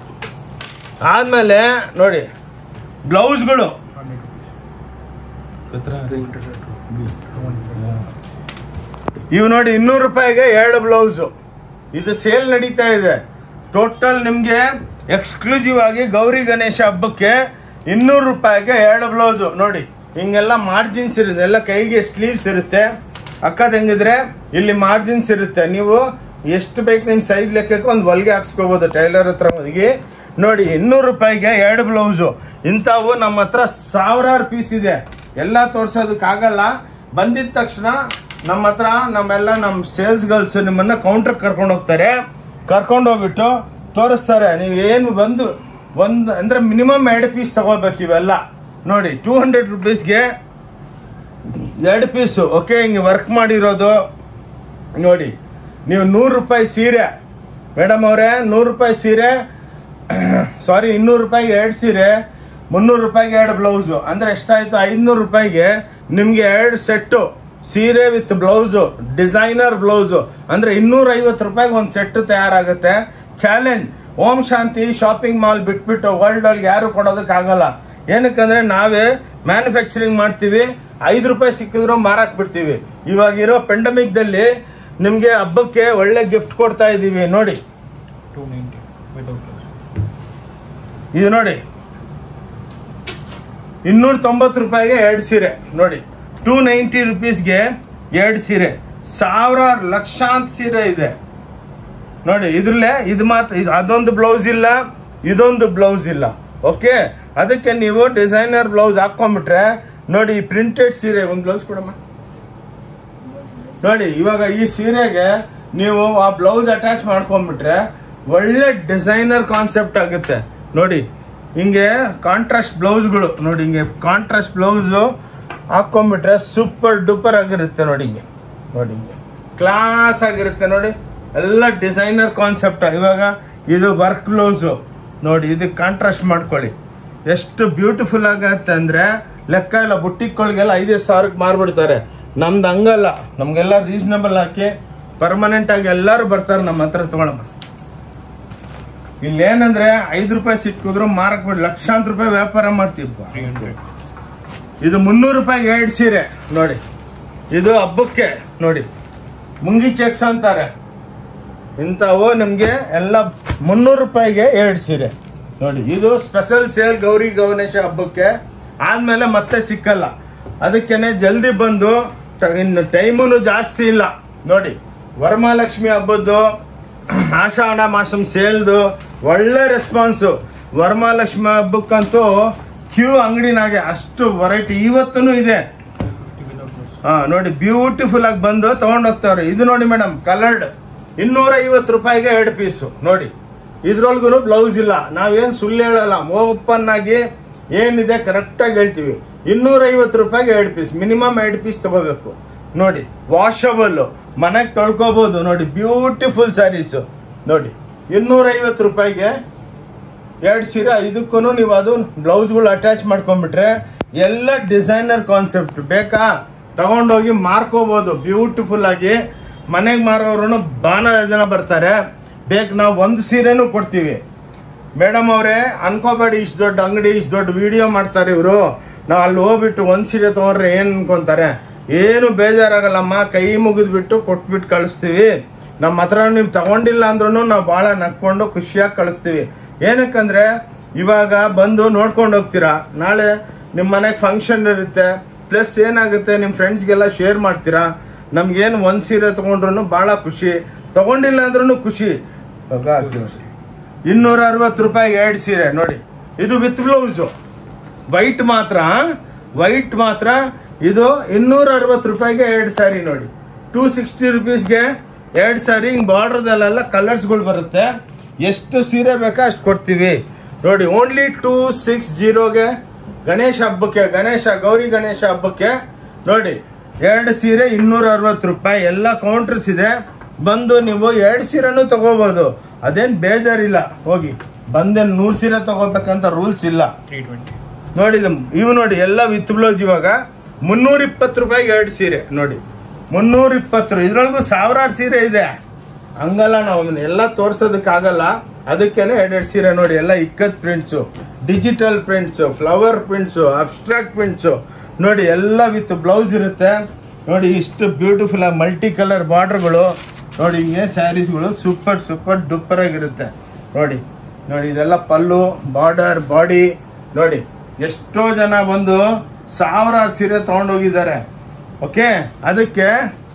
ಆದಮೇಲೆ ನೋಡಿ ಬ್ಲೌಸ್ಗಳು ಇವು ನೋಡಿ ಇನ್ನೂರು ರೂಪಾಯಿಗೆ ಎರಡು ಬ್ಲೌಸು ಇದು ಸೇಲ್ ನಡೀತಾ ಇದೆ ಟೋಟಲ್ ನಿಮಗೆ ಎಕ್ಸ್ಕ್ಲೂಸಿವ್ ಆಗಿ ಗೌರಿ ಗಣೇಶ ಹಬ್ಬಕ್ಕೆ ಇನ್ನೂರು ರೂಪಾಯಿಗೆ ಎರಡು ಬ್ಲೌಸು ನೋಡಿ ಹಿಂಗೆಲ್ಲ ಮಾರ್ಜಿನ್ಸ್ ಇರುತ್ತೆ ಎಲ್ಲ ಕೈಗೆ ಸ್ಲೀವ್ಸ್ ಇರುತ್ತೆ ಅಕ್ಕ ಹೆಂಗಿದ್ರೆ ಇಲ್ಲಿ ಮಾರ್ಜಿನ್ಸ್ ಇರುತ್ತೆ ನೀವು ಎಷ್ಟು ಬೇಕು ನಿಮ್ಮ ಸೈಜ್ ಲೆಕ್ಕಕ್ಕೆ ಒಂದು ಹೊಲಿಗೆ ಹಾಕ್ಸ್ಕೋಬೋದು ಟೈಲರ್ ಹತ್ರ ಹೋಗಿ ನೋಡಿ ಇನ್ನೂರು ರೂಪಾಯಿಗೆ ಎರಡು ಬ್ಲೌಸು ಇಂಥವು ನಮ್ಮ ಹತ್ರ ಸಾವಿರಾರು ಪೀಸ್ ಇದೆ ಎಲ್ಲ ತೋರ್ಸೋದಕ್ಕಾಗಲ್ಲ ಬಂದಿದ ತಕ್ಷಣ ನಮ್ಮ ಹತ್ರ ನಮ್ಮೆಲ್ಲ ನಮ್ಮ ಸೇಲ್ಸ್ ಗರ್ಲ್ಸ್ ನಿಮ್ಮನ್ನ ಕೌಂಟರ್ ಕರ್ಕೊಂಡು ಹೋಗ್ತಾರೆ ಕರ್ಕೊಂಡು ಹೋಗ್ಬಿಟ್ಟು ತೋರಿಸ್ತಾರೆ ನೀವು ಏನು ಬಂದು ಒಂದು ಅಂದ್ರೆ ಮಿನಿಮಮ್ ಎರಡು ಪೀಸ್ ತಗೋಬೇಕು ಇವೆಲ್ಲ ನೋಡಿ ಟೂ ಹಂಡ್ರೆಡ್ ರುಪೀಸ್ಗೆ ಎರಡು ಪೀಸು ಓಕೆ ಹಿಂಗೆ ವರ್ಕ್ ಮಾಡಿರೋದು ನೋಡಿ ನೀವು ನೂರು ರೂಪಾಯಿ ಸೀರೆ ಮೇಡಮ್ ಅವರೇ ನೂರು ರೂಪಾಯಿ ಸೀರೆ ಸಾರಿ ಇನ್ನೂರು ರೂಪಾಯಿಗೆ ಎರಡು ಸೀರೆ ಮುನ್ನೂರು ರೂಪಾಯಿಗೆ ಎರಡು ಬ್ಲೌಸು ಅಂದರೆ ಎಷ್ಟಾಯಿತು ಐದುನೂರು ರೂಪಾಯಿಗೆ ನಿಮಗೆ ಎರಡು ಸೆಟ್ಟು ಸೀರೆ ವಿತ್ ಬ್ಲೌಸು ಡಿಸೈನರ್ ಬ್ಲೌಸು ಅಂದರೆ ಇನ್ನೂರ ಐವತ್ತು ರೂಪಾಯಿಗೆ ಒಂದು ಸೆಟ್ ತಯಾರಾಗುತ್ತೆ challenge Om Shanti shopping mall ಬಿಟ್ಬಿಟ್ಟು ವರ್ಲ್ಡ್ ಅಲ್ಲಿ ಯಾರು ಕೊಡೋದಕ್ಕಾಗಲ್ಲ ಏನಕ್ಕಂದ್ರೆ ನಾವೇ ಮ್ಯಾನುಫ್ಯಾಕ್ಚರಿಂಗ್ ಮಾಡ್ತೀವಿ ಐದು ರೂಪಾಯಿ ಸಿಕ್ಕಿದ್ರು ಮಾರಕ್ ಬಿಡ್ತೀವಿ ಇವಾಗಿರೋ ಪೆಂಡಮಿಕ್ದಲ್ಲಿ ನಿಮಗೆ ಹಬ್ಬಕ್ಕೆ ಒಳ್ಳೆ ಗಿಫ್ಟ್ ಕೊಡ್ತಾ ಇದ್ದೀವಿ ನೋಡಿ ಇದು ನೋಡಿ ಇನ್ನೂರ ತೊಂಬತ್ತು ರೂಪಾಯಿಗೆ ಎರಡು ಸೀರೆ ನೋಡಿ ಟೂ ನೈಂಟಿ ರುಪೀಸ್ಗೆ ಎರಡು ಸೀರೆ ಸಾವಿರಾರು ಲಕ್ಷಾಂತ ಸೀರೆ ಇದೆ ನೋಡಿ ಇದ್ರಲ್ಲೇ ಇದು ಮಾತ್ರ ಇದು ಅದೊಂದು ಬ್ಲೌಸ್ ಇಲ್ಲ ಇದೊಂದು ಬ್ಲೌಸ್ ಇಲ್ಲ ಓಕೆ ಅದಕ್ಕೆ ನೀವು ಡಿಸೈನರ್ ಬ್ಲೌಸ್ ಹಾಕೊಂಡ್ಬಿಟ್ರೆ ನೋಡಿ ಪ್ರಿಂಟೆಡ್ ಸೀರೆ ಒಂದು ಬ್ಲೌಸ್ ಕೊಡಮ್ಮ ನೋಡಿ ಇವಾಗ ಈ ಸೀರೆಗೆ ನೀವು ಆ ಬ್ಲೌಸ್ ಅಟ್ಯಾಚ್ ಮಾಡ್ಕೊಂಡ್ಬಿಟ್ರೆ ಒಳ್ಳೆ ಡಿಸೈನರ್ ಕಾನ್ಸೆಪ್ಟ್ ಆಗುತ್ತೆ ನೋಡಿ ಹಿಂಗೆ ಕಾಂಟ್ರಾಸ್ಟ್ ಬ್ಲೌಸ್ಗಳು ನೋಡಿ ಹಿಂಗೆ ಕಾಂಟ್ರಾಸ್ಟ್ ಬ್ಲೌಸು ಹಾಕೊಂಡ್ಬಿಟ್ರೆ ಸೂಪರ್ ಡೂಪರ್ ಆಗಿರುತ್ತೆ ನೋಡಿ ಹಿಂಗೆ ನೋಡಿ ಹಿಂಗೆ ಕ್ಲಾಸ್ ಆಗಿರುತ್ತೆ ನೋಡಿ ಎಲ್ಲ ಡಿಸೈನರ್ ಕಾನ್ಸೆಪ್ಟ್ ಇವಾಗ ಇದು ವರ್ಕ್ ಬ್ಲೌಸು ನೋಡಿ ಇದಕ್ಕೆ ಕಾಂಟ್ರಾಸ್ಟ್ ಮಾಡ್ಕೊಳ್ಳಿ ಎಷ್ಟು ಬ್ಯೂಟಿಫುಲ್ ಆಗತ್ತೆ ಅಂದರೆ ಲೆಕ್ಕ ಇಲ್ಲ ಬುಟ್ಟಿಗಳಿಗೆಲ್ಲ ಐದೈದು ಸಾವಿರಕ್ಕೆ ಮಾರ್ಬಿಡ್ತಾರೆ ನಮ್ದು ಹಂಗಲ್ಲ ನಮಗೆಲ್ಲ ರೀಸನಬಲ್ ಹಾಕಿ ಪರ್ಮನೆಂಟ್ ಆಗಿ ಎಲ್ಲರೂ ಬರ್ತಾರೆ ನಮ್ಮ ಹತ್ರ ತಗೊಳಮ್ಮ ಇಲ್ಲೇನಂದ್ರೆ ಐದು ರೂಪಾಯಿ ಸಿಕ್ಕಿದ್ರು ಮಾರಕ್ ಬಿಟ್ಟು ಲಕ್ಷಾಂತರ ರೂಪಾಯಿ ವ್ಯಾಪಾರ ಮಾಡ್ತೀವಿ ಇದು ಮುನ್ನೂರು ರೂಪಾಯಿಗೆ ಎರಡು ಸೀರೆ ನೋಡಿ ಇದು ಹಬ್ಬಕ್ಕೆ ನೋಡಿ ಮುಂಗಿ ಚೆಕ್ಸ್ ಅಂತಾರೆ ಇಂಥವು ನಿಮಗೆ ಎಲ್ಲ ಮುನ್ನೂರು ರೂಪಾಯಿಗೆ ಎರಡು ಸೀರೆ ನೋಡಿ ಇದು ಸ್ಪೆಷಲ್ ಸೇಲ್ ಗೌರಿ ಗೌನೇಶ ಹಬ್ಬಕ್ಕೆ ಆದ್ಮೇಲೆ ಮತ್ತೆ ಸಿಕ್ಕಲ್ಲ ಅದಕ್ಕೇನೆ ಜಲ್ದಿ ಬಂದು ಟ- ಇನ್ನು ಟೈಮೂ ಜಾಸ್ತಿ ಇಲ್ಲ ನೋಡಿ ವರಮಹಾಲಕ್ಷ್ಮಿ ಹಬ್ಬದ್ದು ಆಷಾಢ ಮಾಸಂ ಸೇಲ್ದು ಒಳ್ಳೆ ರೆಸ್ಪಾನ್ಸು ವರಮಹಾಲಕ್ಷ್ಮಿ ಹಬ್ಬಕ್ಕಂತೂ ಕ್ಯೂ ಅಂಗಡಿನಾಗೆ ಅಷ್ಟು ವೆರೈಟಿ ಇವತ್ತೂ ಇದೆ ಹಾ ನೋಡಿ ಬ್ಯೂಟಿಫುಲ್ ಆಗಿ ಬಂದು ತಗೊಂಡ್ ಹೋಗ್ತಾವ್ರೆ ಇದು ನೋಡಿ ಮೇಡಮ್ ಕಲರ್ಡ್ ಇನ್ನೂರ ಐವತ್ತು ರೂಪಾಯಿಗೆ ಎರಡು ಪೀಸು ನೋಡಿ ಇದ್ರೊಳಗೂ ಬ್ಲೌಸ್ ಇಲ್ಲ ನಾವೇನ್ ಸುಳ್ಳು ಹೇಳಲ್ಲ ಓಪನ್ ಆಗಿ ಏನಿದೆ ಕರೆಕ್ಟಾಗಿ ಹೇಳ್ತೀವಿ ಇನ್ನೂರ ಐವತ್ತು ರೂಪಾಯಿಗೆ ಎರಡು ಪೀಸ್ ಮಿನಿಮಮ್ ಎರಡು ಪೀಸ್ ತಗೋಬೇಕು ನೋಡಿ ವಾಷಬಲ್ ಮನೆಗೆ ತೊಳ್ಕೊಬೋದು ನೋಡಿ ಬ್ಯೂಟಿಫುಲ್ ಸ್ಯಾರೀಸು ನೋಡಿ ಇನ್ನೂರ ಐವತ್ತು ರೂಪಾಯಿಗೆ ಎರಡು ಸೀರೆ ಇದಕ್ಕೂ ನೀವು ಅದು ಬ್ಲೌಸ್ಗಳು ಅಟ್ಯಾಚ್ ಮಾಡ್ಕೊಂಡ್ಬಿಟ್ರೆ ಎಲ್ಲ ಡಿಸೈನರ್ ಕಾನ್ಸೆಪ್ಟ್ ಬೇಕಾ ತಗೊಂಡೋಗಿ ಮಾರ್ಕೋಬೋದು ಬ್ಯೂಟಿಫುಲ್ ಆಗಿ ಮನೆಗೆ ಮಾರೋರು ಬಾನ ಜನ ಬರ್ತಾರೆ ಬೇಕು ನಾವು ಒಂದು ಸೀರೆನೂ ಕೊಡ್ತೀವಿ ಮೇಡಮ್ ಅವರೇ ಅನ್ಕೋಬೇಡಿ ಇಷ್ಟು ದೊಡ್ಡ ಅಂಗಡಿ ಇಷ್ಟು ದೊಡ್ಡ ವಿಡಿಯೋ ಮಾಡ್ತಾರೆ ಇವರು ನಾವು ಅಲ್ಲಿ ಹೋಗ್ಬಿಟ್ಟು ಒಂದು ಸೀರೆ ತೊಗೊಂಡ್ರೆ ಏನು ಅನ್ಕೊಂತಾರೆ ಏನು ಬೇಜಾರಾಗಲ್ಲಮ್ಮ ಕೈ ಮುಗಿದ್ಬಿಟ್ಟು ಕೊಟ್ಬಿಟ್ಟು ಕಳಿಸ್ತೀವಿ ನಮ್ಮ ಹತ್ರ ನೀವು ತಗೊಂಡಿಲ್ಲ ಅಂದ್ರೂ ನಾವು ಭಾಳ ನಕ್ಕೊಂಡು ಖುಷಿಯಾಗಿ ಕಳಿಸ್ತೀವಿ ಏನಕ್ಕಂದ್ರೆ ಇವಾಗ ಬಂದು ನೋಡ್ಕೊಂಡು ಹೋಗ್ತೀರಾ ನಾಳೆ ನಿಮ್ಮ ಮನೆಗೆ ಫಂಕ್ಷನ್ ಇರುತ್ತೆ ಪ್ಲಸ್ ಏನಾಗುತ್ತೆ ನಿಮ್ಮ ಫ್ರೆಂಡ್ಸ್ಗೆಲ್ಲ ಶೇರ್ ಮಾಡ್ತೀರಾ ನಮ್ಗೇನು ಒಂದು ಸೀರೆ ತೊಗೊಂಡ್ರು ಭಾಳ ಖುಷಿ ತಗೊಂಡಿಲ್ಲ ಅಂದ್ರೂ ಖುಷಿ ಇವಾಗ ಹಾಕ್ತೀವಿ. ಇನ್ನೂರ ಅರವತ್ತು ರೂಪಾಯಿಗೆ ಎರಡು ಸೀರೆ ನೋಡಿ ಇದು ವಿತ್ ಬ್ಲೌಸು ವೈಟ್ ಮಾತ್ರ ವೈಟ್ ಮಾತ್ರ ಇದು ಇನ್ನೂರ ಅರವತ್ತು ರೂಪಾಯಿಗೆ ಎರಡು ಸ್ಯಾರಿ ನೋಡಿ ಟೂ ಸಿಕ್ಸ್ಟಿ ರುಪೀಸ್ಗೆ ಎರಡು ಸ್ಯಾರಿ ಹಿಂಗೆ ಬಾರ್ಡ್ರದಲ್ಲೆಲ್ಲ ಕಲರ್ಸ್ಗಳು ಬರುತ್ತೆ ಎಷ್ಟು ಸೀರೆ ಬೇಕಾ ಅಷ್ಟು ಕೊಡ್ತೀವಿ ನೋಡಿ ಓನ್ಲಿ ಟೂ ಸಿಕ್ಸ್ ಜೀರೋಗೆ ಗಣೇಶ ಹಬ್ಬಕ್ಕೆ ಗಣೇಶ ಗೌರಿ ಗಣೇಶ ಹಬ್ಬಕ್ಕೆ ನೋಡಿ ಎರಡು ಸೀರೆ ಇನ್ನೂರ ಅರವತ್ತು ರೂಪಾಯಿ ಎಲ್ಲ ಕೌಂಟರ್ಸ್ ಇದೆ ಬಂದು ನೀವು ಎರಡು ಸೀರೆನೂ ತಗೋಬಹುದು ಅದೇನ್ ಬೇಜಾರಿಲ್ಲ ಹೋಗಿ ಬಂದೇನು ನೂರು ಸೀರೆ ತಗೋಬೇಕಂತ ರೂಲ್ಸ್ ಇಲ್ಲ ನೋಡಿ ಇದು- ಇವು ನೋಡಿ ಎಲ್ಲ ವಿತ್ ಬ್ಲೌಸ್ ಇವಾಗ ಮುನ್ನೂರ ಇಪ್ಪತ್ತು ರೂಪಾಯಿಗೆ ಎರಡು ಸೀರೆ ನೋಡಿ ಮುನ್ನೂರ ಇಪ್ಪತ್ತು ಇದ್ರೊಳಗೂ ಸಾವಿರಾರು ಸೀರೆ ಇದೆ ಹಂಗಲ್ಲ ನಾವು ಅವನ್ನ ಎಲ್ಲ ತೋರ್ಸೋದಕ್ಕಾಗಲ್ಲ ಅದಕ್ಕೇನೆ ಎರಡೆರಡು ಸೀರೆ ನೋಡಿ ಎಲ್ಲ ikkat prints digital prints flower prints abstract prints ನೋಡಿ ಎಲ್ಲ ವಿತ್ ಬ್ಲೌಸ್ ಇರುತ್ತೆ ನೋಡಿ ಇಷ್ಟು ಬ್ಯೂಟಿಫುಲ್ ಆಗಿ ಮಲ್ಟಿ ಕಲರ್ ಬಾರ್ಡರ್ಗಳು ನೋಡಿ ಹಿಂಗೆ ಸ್ಯಾರೀಸ್ಗಳು ಸೂಪರ್ ಸೂಪರ್ ಡೂಪರ್ ಆಗಿರುತ್ತೆ ನೋಡಿ ನೋಡಿ ಇದೆಲ್ಲ ಪಲ್ಲು ಬಾರ್ಡರ್ ಬಾಡಿ ನೋಡಿ ಎಷ್ಟೋ ಜನ ಬಂದು ಸಾವಿರಾರು ಸೀರೆ ತಗೊಂಡೋಗಿದ್ದಾರೆ ಓಕೆ ಅದಕ್ಕೆ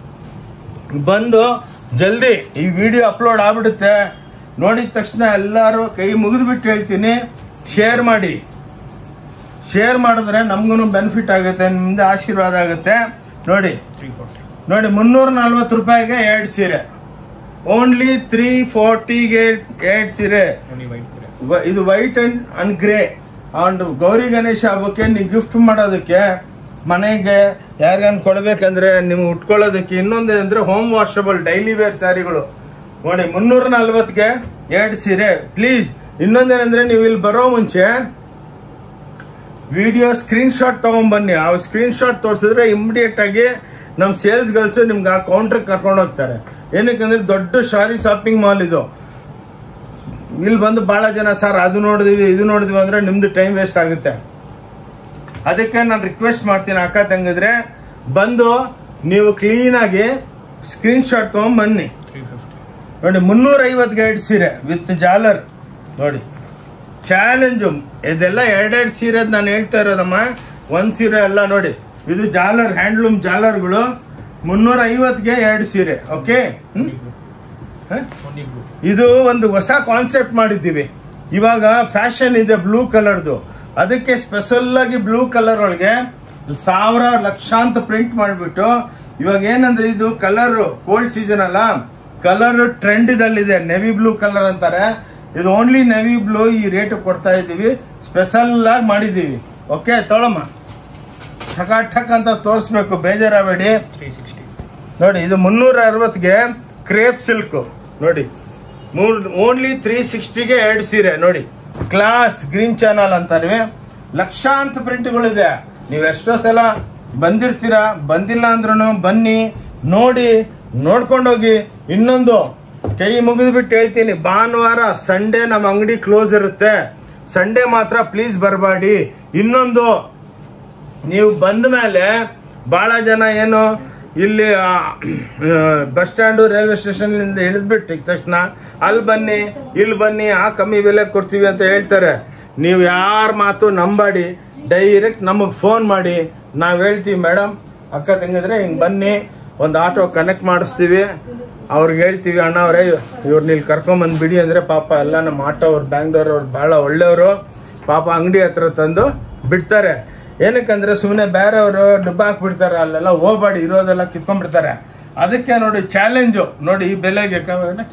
ಬಂದು ಜಲ್ದಿ ಈ ವಿಡಿಯೋ ಅಪ್ಲೋಡ್ ಆಗ್ಬಿಡುತ್ತೆ ನೋಡಿದ ತಕ್ಷಣ ಎಲ್ಲರೂ ಕೈ ಮುಗಿದ್ಬಿಟ್ಟು ಹೇಳ್ತೀನಿ ಶೇರ್ ಮಾಡಿ ಶೇರ್ ಮಾಡಿದ್ರೆ ನಮಗೂ ಬೆನಿಫಿಟ್ ಆಗುತ್ತೆ ನಿಮ್ದು ಆಶೀರ್ವಾದ ಆಗುತ್ತೆ ನೋಡಿ ನೋಡಿ ಮುನ್ನೂರ ನಲ್ವತ್ತು ರೂಪಾಯಿಗೆ ಎರಡು ಸೀರೆ ಓನ್ಲಿ ತ್ರೀ ಫೋರ್ಟಿಗೆ ಎರಡು ಸೀರೆ ವ- ಇದು white and and grey and Gauri Ganesha ಹಬ್ಬಕ್ಕೆ ನೀವು ಗಿಫ್ಟ್ ಮಾಡೋದಕ್ಕೆ ಮನೆಗೆ ಯಾರಿಗಾನ ಕೊಡ್ಬೇಕಂದ್ರೆ ನೀವು ಉಟ್ಕೊಳ್ಳೋದಕ್ಕೆ ಇನ್ನೊಂದು ಅಂದ್ರೆ ಹೋಮ್ ವಾಷಬಲ್ ಡೈಲಿ ವೇರ್ ಸ್ಯಾರಿಗಳು ನೋಡಿ ಮುನ್ನೂರ ನಲ್ವತ್ಗೆ ಎರಡು ಸೀರೆ ಪ್ಲೀಸ್ ಇನ್ನೊಂದೇನಂದ್ರೆ ನೀವು ಇಲ್ಲಿ ಬರೋ ಮುಂಚೆ ವಿಡಿಯೋ ಸ್ಕ್ರೀನ್ ಶಾಟ್ ತಗೊಂಡ್ಬನ್ನಿ ಆ ಸ್ಕ್ರೀನ್ ಶಾಟ್ ತೋರಿಸಿದ್ರೆ ಇಮಿಡಿಯೇಟ್ ಆಗಿ ನಮ್ಮ ಸೇಲ್ಸ್ ಗರ್ಲ್ಸ್ ನಿಮ್ಗೆ ಆ ಕೌಂಟರ್ ಕರ್ಕೊಂಡು ಹೋಗ್ತಾರೆ ಏನಕ್ಕಂದ್ರೆ ದೊಡ್ಡ ಶಾರಿ ಶಾಪಿಂಗ್ ಮಾಲ್ ಇದು ಇಲ್ಲಿ ಬಂದು ಬಹಳ ಜನ ಸರ್ ಅದು ನೋಡಿದ್ವಿ ಇದು ನೋಡಿದ್ವಿ ಅಂದ್ರೆ ನಿಮ್ದು ಟೈಮ್ ವೇಸ್ಟ್ ಆಗುತ್ತೆ ಅದಕ್ಕೆ ನಾನು ರಿಕ್ವೆಸ್ಟ್ ಮಾಡ್ತೀನಿ ಅಕ್ಕ ತಂಗಿದ್ರೆ ಬಂದು ನೀವು ಕ್ಲೀನಾಗಿ ಸ್ಕ್ರೀನ್ ಶಾಟ್ ತಗೊಂಡ್ ಬನ್ನಿ ನೋಡಿ ಮುನ್ನೂರ ಐವತ್ತು ಎರಡು ಸೀರೆ ವಿತ್ ಜಾಲರ್ ನೋಡಿ ಚಾಲೆಂಜು ಇದೆಲ್ಲ ಎರಡೆರಡು ಸೀರೆ ನಾನು ಹೇಳ್ತಾ ಇರೋದಮ್ಮ ಒಂದು ಸೀರೆ ಅಲ್ಲ ನೋಡಿ ಇದು ಜಾಲರ್ ಹ್ಯಾಂಡ್ಲೂಮ್ ಜಾಲರ್ಗಳು ಮುನ್ನೂರ ಐವತ್ಗೆ ಎರಡು ಸೀರೆ ಓಕೆ ಹ್ಮ್ ಹ? ಇದು ಒಂದು ಹೊಸ ಕಾನ್ಸೆಪ್ಟ್ ಮಾಡಿದ್ದೀವಿ ಇವಾಗ ಫ್ಯಾಷನ್ ಇದೆ ಬ್ಲೂ ಕಲರ್ದು ಅದಕ್ಕೆ ಸ್ಪೆಷಲ್ ಆಗಿ ಬ್ಲೂ ಕಲರ್ ಒಳಗೆ ಸಾವಿರ ಲಕ್ಷಾಂತ ಪ್ರಿಂಟ್ ಮಾಡಿಬಿಟ್ಟು ಇವಾಗ ಏನಂದ್ರೆ ಇದು ಕಲರ್ ಕೋಲ್ಡ್ ಸೀಸನ್ ಅಲ್ಲ ಕಲರ್ ಟ್ರೆಂಡ್ ಇದಲ್ಲಿದೆ ನೆವಿ ಬ್ಲೂ ಕಲರ್ ಅಂತಾರೆ ಇದು ಓನ್ಲಿ ನೆವಿ ಬ್ಲೂ ಈ ರೇಟ್ ಕೊಡ್ತಾ ಇದ್ದೀವಿ ಸ್ಪೆಷಲ್ ಆಗಿ ಮಾಡಿದ್ದೀವಿ ಓಕೆ ತೊಳಮ್ಮ ಠಕ ಠಕ್ ಅಂತ ತೋರಿಸ್ಬೇಕು ಬೇಜಾರಾಗಬೇಡಿ ನೋಡಿ ಇದು ಮುನ್ನೂರ ಅರವತ್ಗೆ ಕ್ರೇಪ್ ಸಿಲ್ಕ್ ನೋಡಿ ಮೂರ್ ಓನ್ಲಿ ತ್ರೀ ಸಿಕ್ಸ್ಟಿಗೆ ಎರಡು ಸೀರೆ ನೋಡಿ ಕ್ಲಾಸ್ ಗ್ರೀನ್ ಚಾನಲ್ ಅಂತಾರೆ ಲಕ್ಷಾಂತ ಪ್ರಿಂಟ್ಗಳಿದೆ ನೀವು ಎಷ್ಟೋ ಸಲ ಬಂದಿರ್ತೀರಾ ಬಂದಿಲ್ಲ ಅಂದ್ರೂ ಬನ್ನಿ ನೋಡಿ ನೋಡ್ಕೊಂಡೋಗಿ ಇನ್ನೊಂದು ಕೈ ಮುಗಿದ್ಬಿಟ್ಟು ಹೇಳ್ತೀನಿ ಭಾನುವಾರ ಸಂಡೇ ನಮ್ಮ ಅಂಗಡಿ ಕ್ಲೋಸ್ ಇರುತ್ತೆ ಸಂಡೇ ಮಾತ್ರ ಪ್ಲೀಸ್ ಬರಬೇಡಿ ಇನ್ನೊಂದು ನೀವು ಬಂದ ಮೇಲೆ ಬಹಳ ಜನ ಏನು ಇಲ್ಲಿ ಬಸ್ ಸ್ಟ್ಯಾಂಡು ರೈಲ್ವೆ ಸ್ಟೇಷನ್ ಇಳಿದ್ಬಿಟ್ಟು ತಕ್ಷಣ ಅಲ್ಲಿ ಬನ್ನಿ ಇಲ್ಲಿ ಬನ್ನಿ ಆ ಕಮ್ಮಿ ಬೆಲೆ ಕೊಡ್ತೀವಿ ಅಂತ ಹೇಳ್ತಾರೆ ನೀವು ಯಾರ ಮಾತು ನಂಬಾಡಿ ಡೈರೆಕ್ಟ್ ನಮಗೆ ಫೋನ್ ಮಾಡಿ ನಾವು ಹೇಳ್ತೀವಿ ಮೇಡಮ್ ಅಕ್ಕ ತಂಗಿದ್ರೆ ಹಿಂಗೆ ಬನ್ನಿ ಒಂದು ಆಟೋ ಕನೆಕ್ಟ್ ಮಾಡಿಸ್ತೀವಿ ಅವ್ರಿಗೆ ಹೇಳ್ತೀವಿ ಅಣ್ಣ ಅವರೇ ಇವ್ರನ್ನ ಇಲ್ಲಿ ಕರ್ಕೊಂಬಂದು ಬಿಡಿ ಅಂದರೆ ಪಾಪ ಎಲ್ಲ ನಮ್ಮ ಆಟೋ ಅವ್ರು ಬ್ಯಾಂಗ್ಳೂರ್ ಅವ್ರು ಭಾಳ ಒಳ್ಳೆಯವರು ಪಾಪ ಅಂಗಡಿ ಹತ್ರ ತಂದು ಬಿಡ್ತಾರೆ ಏನಕ್ಕಂದ್ರೆ ಸುಮ್ಮನೆ ಬೇರೆಯವರು ಡಬ್ಬ ಹಾಕ್ಬಿಡ್ತಾರೆ ಅಲ್ಲೆಲ್ಲ ಹೋಗ್ಬೇಡಿ ಇರೋದೆಲ್ಲ ಕಿತ್ಕೊಂಡ್ಬಿಡ್ತಾರೆ ಅದಕ್ಕೆ ನೋಡಿ ಚಾಲೆಂಜು ನೋಡಿ ಈ ಬೆಲೆಗೆ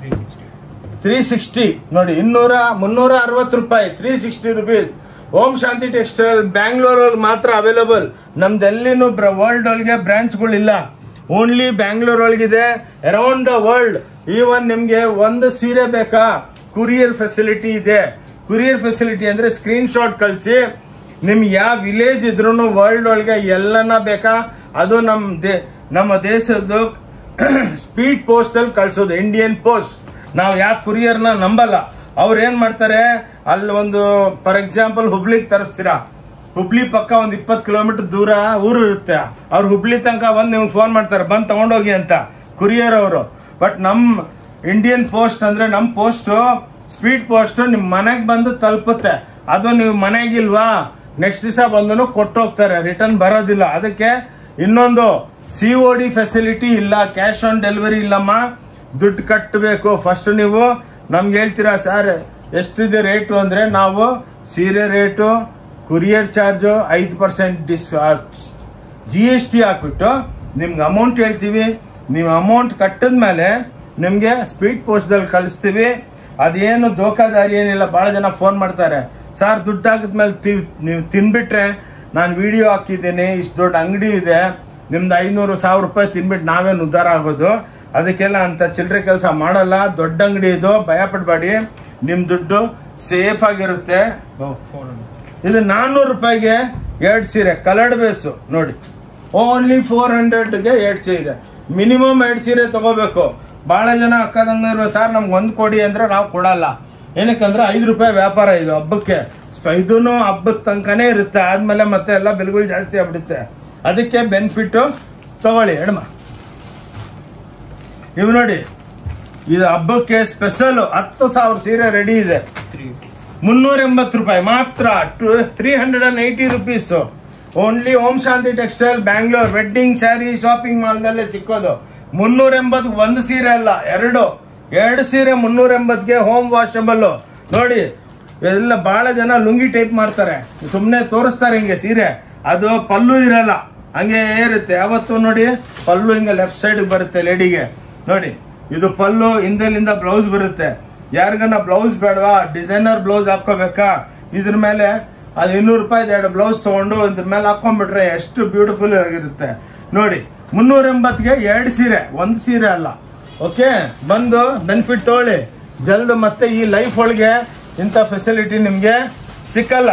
ತ್ರೀ ಸಿಕ್ಸ್ಟಿ ನೋಡಿ ಇನ್ನೂರ ಮುನ್ನೂರ ಅರವತ್ತು ರೂಪಾಯಿ three sixty rupees Om Shanti textile ಬ್ಯಾಂಗ್ಳೂರಲ್ಲಿ ಮಾತ್ರ ಅವೈಲಬಲ್ ನಮ್ದು ಎಲ್ಲಿನೂ ವರ್ಲ್ಡ್ ಒಳಗೆ ಬ್ರಾಂಚ್ಗಳಿಲ್ಲ ಓನ್ಲಿ ಬ್ಯಾಂಗ್ಳೂರ್ ಒಳಗಿದೆ ಅರೌಂಡ್ ದ ವರ್ಲ್ಡ್ ಈವನ್ ನಿಮಗೆ ಒಂದು ಸೀರೆ ಬೇಕಾ ಕುರಿಯರ್ ಫೆಸಿಲಿಟಿ ಇದೆ ಕುರಿಯರ್ ಫೆಸಿಲಿಟಿ ಅಂದ್ರೆ ಸ್ಕ್ರೀನ್ ಶಾಟ್ ಕಳಿಸಿ ನಿಮ್ಗೆ ಯಾವ ವಿಲೇಜ್ ಇದ್ರೂ ವರ್ಲ್ಡ್ ಒಳಗೆ ಎಲ್ಲನ ಬೇಕಾ ಅದು ನಮ್ಮ ದೇ ನಮ್ಮ ದೇಶದ್ದು ಸ್ಪೀಡ್ ಪೋಸ್ಟ್ ಅಲ್ಲಿ ಕಳ್ಸೋದು ಇಂಡಿಯನ್ ಪೋಸ್ಟ್ ನಾವು ಯಾವ ಕುರಿಯರ್ನ ನಂಬಲ್ಲ ಅವ್ರು ಏನ್ ಮಾಡ್ತಾರೆ ಅಲ್ಲಿ ಒಂದು ಫಾರ್ ಎಕ್ಸಾಂಪಲ್ ಹುಬ್ಳಿಗೆ ತರಿಸ್ತೀರಾ ಹುಬ್ಳಿ ಪಕ್ಕ ಒಂದು ಇಪ್ಪತ್ತು ಕಿಲೋಮೀಟರ್ ದೂರ ಊರು ಇರುತ್ತೆ ಅವ್ರು ಹುಬ್ಳಿ ತನಕ ಬಂದು ನಿಮ್ಗೆ ಫೋನ್ ಮಾಡ್ತಾರೆ ಬಂದು ತಗೊಂಡೋಗಿ ಅಂತ ಕುರಿಯರ್ ಅವರು ಬಟ್ ನಮ್ಮ ಇಂಡಿಯನ್ ಪೋಸ್ಟ್ ಅಂದ್ರೆ ನಮ್ಮ ಪೋಸ್ಟ್ ಸ್ಪೀಡ್ ಪೋಸ್ಟ್ ನಿಮ್ ಮನೆಗೆ ಬಂದು ತಲುಪುತ್ತೆ ಅದು ನೀವು ಮನೆಗಿಲ್ವಾ ನೆಕ್ಸ್ಟ್ ದಿವಸ ಬಂದು ಕೊಟ್ಟು ಹೋಗ್ತಾರೆ ರಿಟರ್ನ್ ಬರೋದಿಲ್ಲ ಅದಕ್ಕೆ ಇನ್ನೊಂದು ಸಿ ಒ ಡಿ ಫೆಸಿಲಿಟಿ ಇಲ್ಲ ಕ್ಯಾಶ್ ಆನ್ ಡೆಲಿವರಿ ಇಲ್ಲಮ್ಮ ದುಡ್ಡು ಕಟ್ಟಬೇಕು ಫಸ್ಟ್ ನೀವು ನಮ್ಗೆ ಹೇಳ್ತೀರಾ ಸರ್ ಎಷ್ಟಿದೆ ರೇಟು ಅಂದ್ರೆ ನಾವು ಸೀರೆ ರೇಟು ಕುರಿಯರ್ ಚಾರ್ಜು ಐದು ಪರ್ಸೆಂಟ್ ಡಿಸ್ ಜಿ ಎಸ್ ಟಿ ಹಾಕ್ಬಿಟ್ಟು ನಿಮ್ಗೆ ಅಮೌಂಟ್ ಹೇಳ್ತೀವಿ ನೀವು ಅಮೌಂಟ್ ಕಟ್ಟಿದ್ಮೇಲೆ ನಿಮಗೆ ಸ್ಪೀಡ್ ಪೋಸ್ಟ್ದಲ್ಲಿ ಕಳಿಸ್ತೀವಿ ಅದೇನು ದೋಖಾದಾರಿ ಏನಿಲ್ಲ ಭಾಳ ಜನ ಫೋನ್ ಮಾಡ್ತಾರೆ ಸರ್ ದುಡ್ಡು ಹಾಕಿದ್ಮೇಲೆ ತಿ ನೀವು ತಿನ್ಬಿಟ್ರೆ ನಾನು ವಿಡಿಯೋ ಹಾಕಿದ್ದೀನಿ ಇಷ್ಟು ದೊಡ್ಡ ಅಂಗಡಿ ಇದೆ ನಿಮ್ದು ಐನೂರು ಸಾವಿರ ರೂಪಾಯಿ ತಿನ್ಬಿಟ್ಟು ನಾವೇನು ಉದ್ಧಾರ ಆಗೋದು ಅದಕ್ಕೆಲ್ಲ ಅಂತ ಚಿಲ್ಲರೆ ಕೆಲಸ ಮಾಡಲ್ಲ ದೊಡ್ಡ ಅಂಗಡಿ ಇದು ಭಯ ಪಡಬೇಡಿ ನಿಮ್ಮ ದುಡ್ಡು ಸೇಫ್ ಆಗಿರುತ್ತೆ ಇದು ನಾನ್ನೂರು ರೂಪಾಯಿಗೆ ಎರಡು ಸೀರೆ ಕಲರ್ಡ್ ಬೇಸು ನೋಡಿ ಓನ್ಲಿ ಫೋರ್ ಹಂಡ್ರೆಡ್ಗೆ ಎರಡು ಸೀರೆ ಮಿನಿಮಮ್ ಎರಡು ಸೀರೆ ತಗೋಬೇಕು ಭಾಳ ಜನ ಅಕ್ಕದಂಗ ಸರ್ ನಮ್ಗೆ ಒಂದು ಕೊಡಿ ಅಂದ್ರೆ ನಾವು ಕೊಡಲ್ಲ ಏನಕ್ಕಂದ್ರೆ ಐದು ರೂಪಾಯಿ ವ್ಯಾಪಾರ ಇದು ಹಬ್ಬಕ್ಕೆ ಇದೂ ಹಬ್ಬದ ತನಕನೇ ಇರುತ್ತೆ ಆದ್ಮೇಲೆ ಮತ್ತೆ ಎಲ್ಲ ಬೆಲೆಗಳು ಜಾಸ್ತಿ ಆಗ್ಬಿಡುತ್ತೆ ಅದಕ್ಕೆ ಬೆನಿಫಿಟ್ಟು ತಗೊಳ್ಳಿ ಎಡಮ ಇವು ನೋಡಿ ಇದು ಹಬ್ಬಕ್ಕೆ ಸ್ಪೆಷಲ್ ಹತ್ತು ಸಾವಿರ ಸೀರೆ ರೆಡಿ ಇದೆ ಮುನ್ನೂರ ಎಂಬತ್ತು ರೂಪಾಯಿ ಮಾತ್ರ three hundred and eighty rupees only Om Shanti textile Bangalore wedding saree shopping ಮಾಲ್ದಲ್ಲೇ ಸಿಕ್ಕೋದು ಮುನ್ನೂರ ಎಂಬತ್ತು ಒಂದು ಸೀರೆ ಅಲ್ಲ ಎರಡು ಎರಡು ಸೀರೆ ಮುನ್ನೂರ ಎಂಬತ್ಗೆ ಹೋಮ್ ವಾಷಬಲ್ ನೋಡಿ ಎಲ್ಲ ಬಹಳ ಜನ ಲುಂಗಿ ಟೈಪ್ ಮಾಡ್ತಾರೆ ಸುಮ್ಮನೆ ತೋರಿಸ್ತಾರೆ ಹಿಂಗೆ ಸೀರೆ ಅದು ಪಲ್ಲು ಇರಲ್ಲ ಹಂಗೆ ಇರುತ್ತೆ ಯಾವತ್ತು ನೋಡಿ ಪಲ್ಲು ಹಿಂಗೆ ಲೆಫ್ಟ್ ಸೈಡ್ ಬರುತ್ತೆ ಲೇಡಿಗೆ ನೋಡಿ ಇದು ಪಲ್ಲು ಹಿಂದೆಲಿಂದ ಬ್ಲೌಸ್ ಬರುತ್ತೆ ಯಾರಿಗನ್ನ ಬ್ಲೌಸ್ ಬೇಡವಾ ಡಿಸೈನರ್ ಬ್ಲೌಸ್ ಹಾಕೋಬೇಕಾ ಇದ್ರ ಮೇಲೆ ಅದು ಇನ್ನೂರು ರೂಪಾಯಿ ಎರಡು ಬ್ಲೌಸ್ ತಗೊಂಡು ಇದ್ರ ಮೇಲೆ ಹಾಕೊಂಡ್ಬಿಟ್ರೆ ಎಷ್ಟು ಬ್ಯೂಟಿಫುಲ್ ಆಗಿರುತ್ತೆ ನೋಡಿ ಮುನ್ನೂರ ಎಂಬತ್ಗೆ ಎರಡು ಸೀರೆ ಒಂದು ಸೀರೆ ಅಲ್ಲ ಓಕೆ ಬಂದು ಬೆನಿಫಿಟ್ ತಗೊಳ್ಳಿ ಜಲ್ದು ಮತ್ತೆ ಈ ಲೈಫ್ ಒಳಗೆ ಇಂಥ ಫೆಸಿಲಿಟಿ ನಿಮಗೆ ಸಿಕ್ಕಲ್ಲ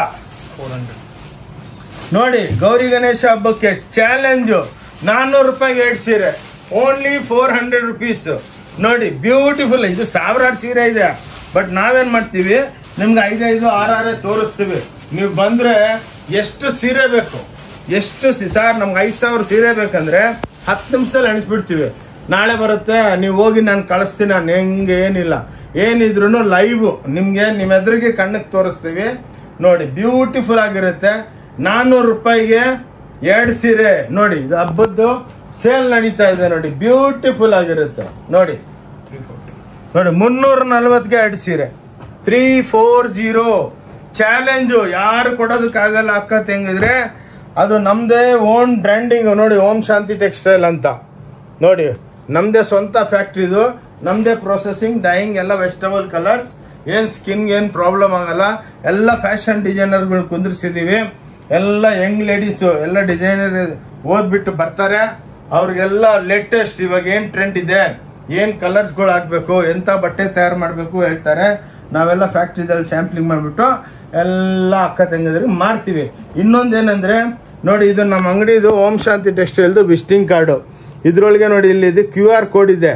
ನೋಡಿ ಗೌರಿ ಗಣೇಶ ಹಬ್ಬಕ್ಕೆ ಚಾಲೆಂಜು ನಾನ್ನೂರು ರೂಪಾಯಿಗೆ ಎರಡು ಸೀರೆ ಓನ್ಲಿ ಫೋರ್ ಹಂಡ್ರೆಡ್ ರುಪೀಸ್ ನೋಡಿ ಬ್ಯೂಟಿಫುಲ್ ಇದು ಸಾವಿರಾರು ಸೀರೆ ಇದೆ ಬಟ್ ನಾವೇನ್ ಮಾಡ್ತೀವಿ ನಿಮ್ಗೆ ಐದೈದು ಆರಾರೇ ತೋರಿಸ್ತೀವಿ ನೀವು ಬಂದ್ರೆ ಎಷ್ಟು ಸೀರೆ ಬೇಕು ಎಷ್ಟು ಸಿ ಸರ್ ನಮ್ಗೆ ಐದು ಸಾವಿರ ಸೀರೆ ಬೇಕಂದ್ರೆ ಹತ್ತು ನಿಮಿಷದಲ್ಲಿ ಎಣಿಸ್ಬಿಡ್ತೀವಿ ನಾಳೆ ಬರುತ್ತೆ ನೀವು ಹೋಗಿ ನಾನು ಕಳಿಸ್ತೀನಿ ನಾನು ಹೆಂಗೆ ಏನಿಲ್ಲ ಏನಿದ್ರು ಲೈವ್ ನಿಮ್ಗೆ ನಿಮ್ಮ ಎದುರಿಗೆ ಕಣ್ಣಿಗೆ ತೋರಿಸ್ತೀವಿ ನೋಡಿ ಬ್ಯೂಟಿಫುಲ್ ಆಗಿರುತ್ತೆ ನಾನ್ನೂರು ರೂಪಾಯಿಗೆ ಎರಡು ಸೀರೆ ನೋಡಿ ಇದು ಹಬ್ಬದ್ದು ಸೇಲ್ ನಡೀತಾ ಇದೆ ನೋಡಿ ಬ್ಯೂಟಿಫುಲ್ ಆಗಿರುತ್ತೆ ನೋಡಿ ನೋಡಿ ಮುನ್ನೂರ ನಲ್ವತ್ಗೆ ಎರಡು ಸೀರೆ ತ್ರೀ ಫೋರ್ ಜೀರೋ ಚಾಲೆಂಜು ಯಾರು ಕೊಡೋದಕ್ಕಾಗಲ್ಲ ಅಕ್ಕ ತೆಂಗಿದ್ರೆ ಅದು ನಮ್ಮದೇ ಓನ್ ಬ್ರ್ಯಾಂಡಿಂಗ್ ನೋಡಿ ಓಂ ಶಾಂತಿ ಟೆಕ್ಸ್ಟೈಲ್ ಅಂತ ನೋಡಿ ನಮ್ಮದೇ ಸ್ವಂತ ಫ್ಯಾಕ್ಟ್ರಿದು ನಮ್ಮದೇ ಪ್ರೊಸೆಸಿಂಗ್ ಡೈಯಿಂಗ್ ಎಲ್ಲ ವೆಜಿಟಬಲ್ ಕಲರ್ಸ್ ಏನು ಸ್ಕಿನ್ಗೆ ಏನು ಪ್ರಾಬ್ಲಮ್ ಆಗಲ್ಲ ಎಲ್ಲ ಫ್ಯಾಷನ್ ಡಿಸೈನರ್ಗಳು ಕುಂದಿರ್ಸಿದ್ದೀವಿ ಎಲ್ಲ ಯಂಗ್ ಲೇಡೀಸು ಎಲ್ಲ ಡಿಸೈನರ್ ಓದ್ಬಿಟ್ಟು ಬರ್ತಾರೆ ಅವ್ರಿಗೆಲ್ಲ ಲೇಟೆಸ್ಟ್ ಇವಾಗ ಏನು ಟ್ರೆಂಡ್ ಇದೆ ಏನು ಕಲರ್ಸ್ಗಳು ಹಾಕ್ಬೇಕು ಎಂಥ ಬಟ್ಟೆ ತಯಾರು ಮಾಡಬೇಕು ಹೇಳ್ತಾರೆ ನಾವೆಲ್ಲ ಫ್ಯಾಕ್ಟ್ರಿದಲ್ಲಿ ಸ್ಯಾಂಪ್ಲಿಂಗ್ ಮಾಡಿಬಿಟ್ಟು ಎಲ್ಲ ಅಕ್ಕ ತಂಗಿದ್ರಿಗೆ ಮಾರ್ತೀವಿ ಇನ್ನೊಂದೇನೆಂದರೆ ನೋಡಿ ಇದು ನಮ್ಮ ಅಂಗಡಿದು ಓಂ ಶಾಂತಿ ಟೆಕ್ಸ್ಟೈಲ್ದು ವಿಸಿಟಿಂಗ್ ಕಾರ್ಡು ಇದ್ರೊಳಗೆ ನೋಡಿ ಇಲ್ಲಿ ಇದು ಕ್ಯೂ ಆರ್ ಕೋಡ್ ಇದೆ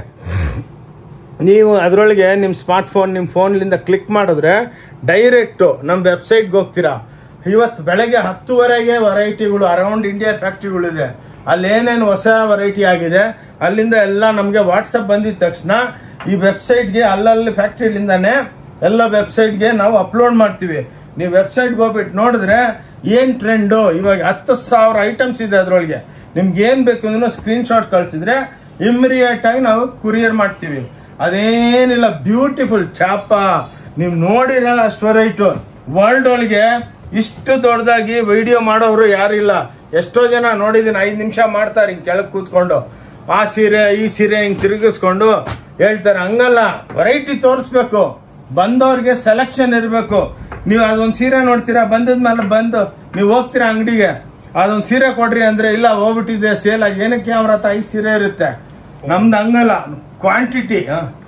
ನೀವು ಅದರೊಳಗೆ ನಿಮ್ಮ ಸ್ಮಾರ್ಟ್ ಫೋನ್ ನಿಮ್ಮ ಫೋನ್ಲಿಂದ ಕ್ಲಿಕ್ ಮಾಡಿದ್ರೆ ಡೈರೆಕ್ಟು ನಮ್ಮ ವೆಬ್ಸೈಟ್ಗೆ ಹೋಗ್ತೀರಾ ಇವತ್ತು ಬೆಳಗ್ಗೆ ಹತ್ತುವರೆಗೆ ವೆರೈಟಿಗಳು ಅರೌಂಡ್ ಇಂಡಿಯಾ ಫ್ಯಾಕ್ಟ್ರಿಗಳಿದೆ ಅಲ್ಲಿ ಏನೇನು ಹೊಸ ವೆರೈಟಿ ಆಗಿದೆ ಅಲ್ಲಿಂದ ಎಲ್ಲ ನಮಗೆ ವಾಟ್ಸಪ್ ಬಂದಿದ ತಕ್ಷಣ ಈ ವೆಬ್ಸೈಟ್ಗೆ ಅಲ್ಲಲ್ಲಿ ಫ್ಯಾಕ್ಟ್ರಿಲಿಂದಾನೆ ಎಲ್ಲ ವೆಬ್ಸೈಟ್ಗೆ ನಾವು ಅಪ್ಲೋಡ್ ಮಾಡ್ತೀವಿ ನೀವು ವೆಬ್ಸೈಟ್ಗೆ ಹೋಗ್ಬಿಟ್ಟು ನೋಡಿದ್ರೆ ಏನು ಟ್ರೆಂಡು ಇವಾಗ ಹತ್ತು ಸಾವಿರ ಐಟಮ್ಸ್ ಇದೆ ಅದರೊಳಗೆ ನಿಮ್ಗೆ ಏನು ಬೇಕು ಅಂದ್ರೆ ಸ್ಕ್ರೀನ್ಶಾಟ್ ಕಳಿಸಿದ್ರೆ ಇಮ್ಮಿಡಿಯೇಟ್ ಆಗಿ ನಾವು ಕುರಿಯರ್ ಮಾಡ್ತೀವಿ ಅದೇನಿಲ್ಲ ಬ್ಯೂಟಿಫುಲ್ ಚಾಪ ನೀವು ನೋಡಿರಲ್ಲ ಅಷ್ಟು ವೆರೈಟು ವರ್ಲ್ಡ್ ಒಳಗೆ ಇಷ್ಟು ದೊಡ್ಡದಾಗಿ ವಿಡಿಯೋ ಮಾಡೋರು ಯಾರಿಲ್ಲ ಎಷ್ಟೋ ಜನ ನೋಡಿದ್ದೀನಿ ಐದು ನಿಮಿಷ ಮಾಡ್ತಾರೆ ಹಿಂಗೆ ಕೆಳಗೆ ಕೂತ್ಕೊಂಡು ಆ ಸೀರೆ ಈ ಸೀರೆ ಹಿಂಗೆ ತಿರುಗಿಸ್ಕೊಂಡು ಹೇಳ್ತಾರೆ ಹಂಗಲ್ಲ ವೆರೈಟಿ ತೋರಿಸ್ಬೇಕು ಬಂದವ್ರಿಗೆ ಸೆಲೆಕ್ಷನ್ ಇರಬೇಕು ನೀವು ಅದೊಂದು ಸೀರೆ ನೋಡ್ತೀರಾ ಬಂದದ್ಮೇಲೆ ಬಂದು ನೀವು ಹೋಗ್ತೀರಾ ಅಂಗಡಿಗೆ ಅದೊಂದು ಸೀರೆ ಕೊಡ್ರಿ ಅಂದ್ರೆ ಇಲ್ಲ ಹೋಗ್ಬಿಟ್ಟಿದೆ ಸೇಲ್ ಆಗಿ ಏನಕ್ಕೆ ಅವ್ರ ಹತ್ರ ಐದು ಸೀರೆ ಇರುತ್ತೆ ನಮ್ದು ಹಂಗಲ್ಲ ಕ್ವಾಂಟಿಟಿ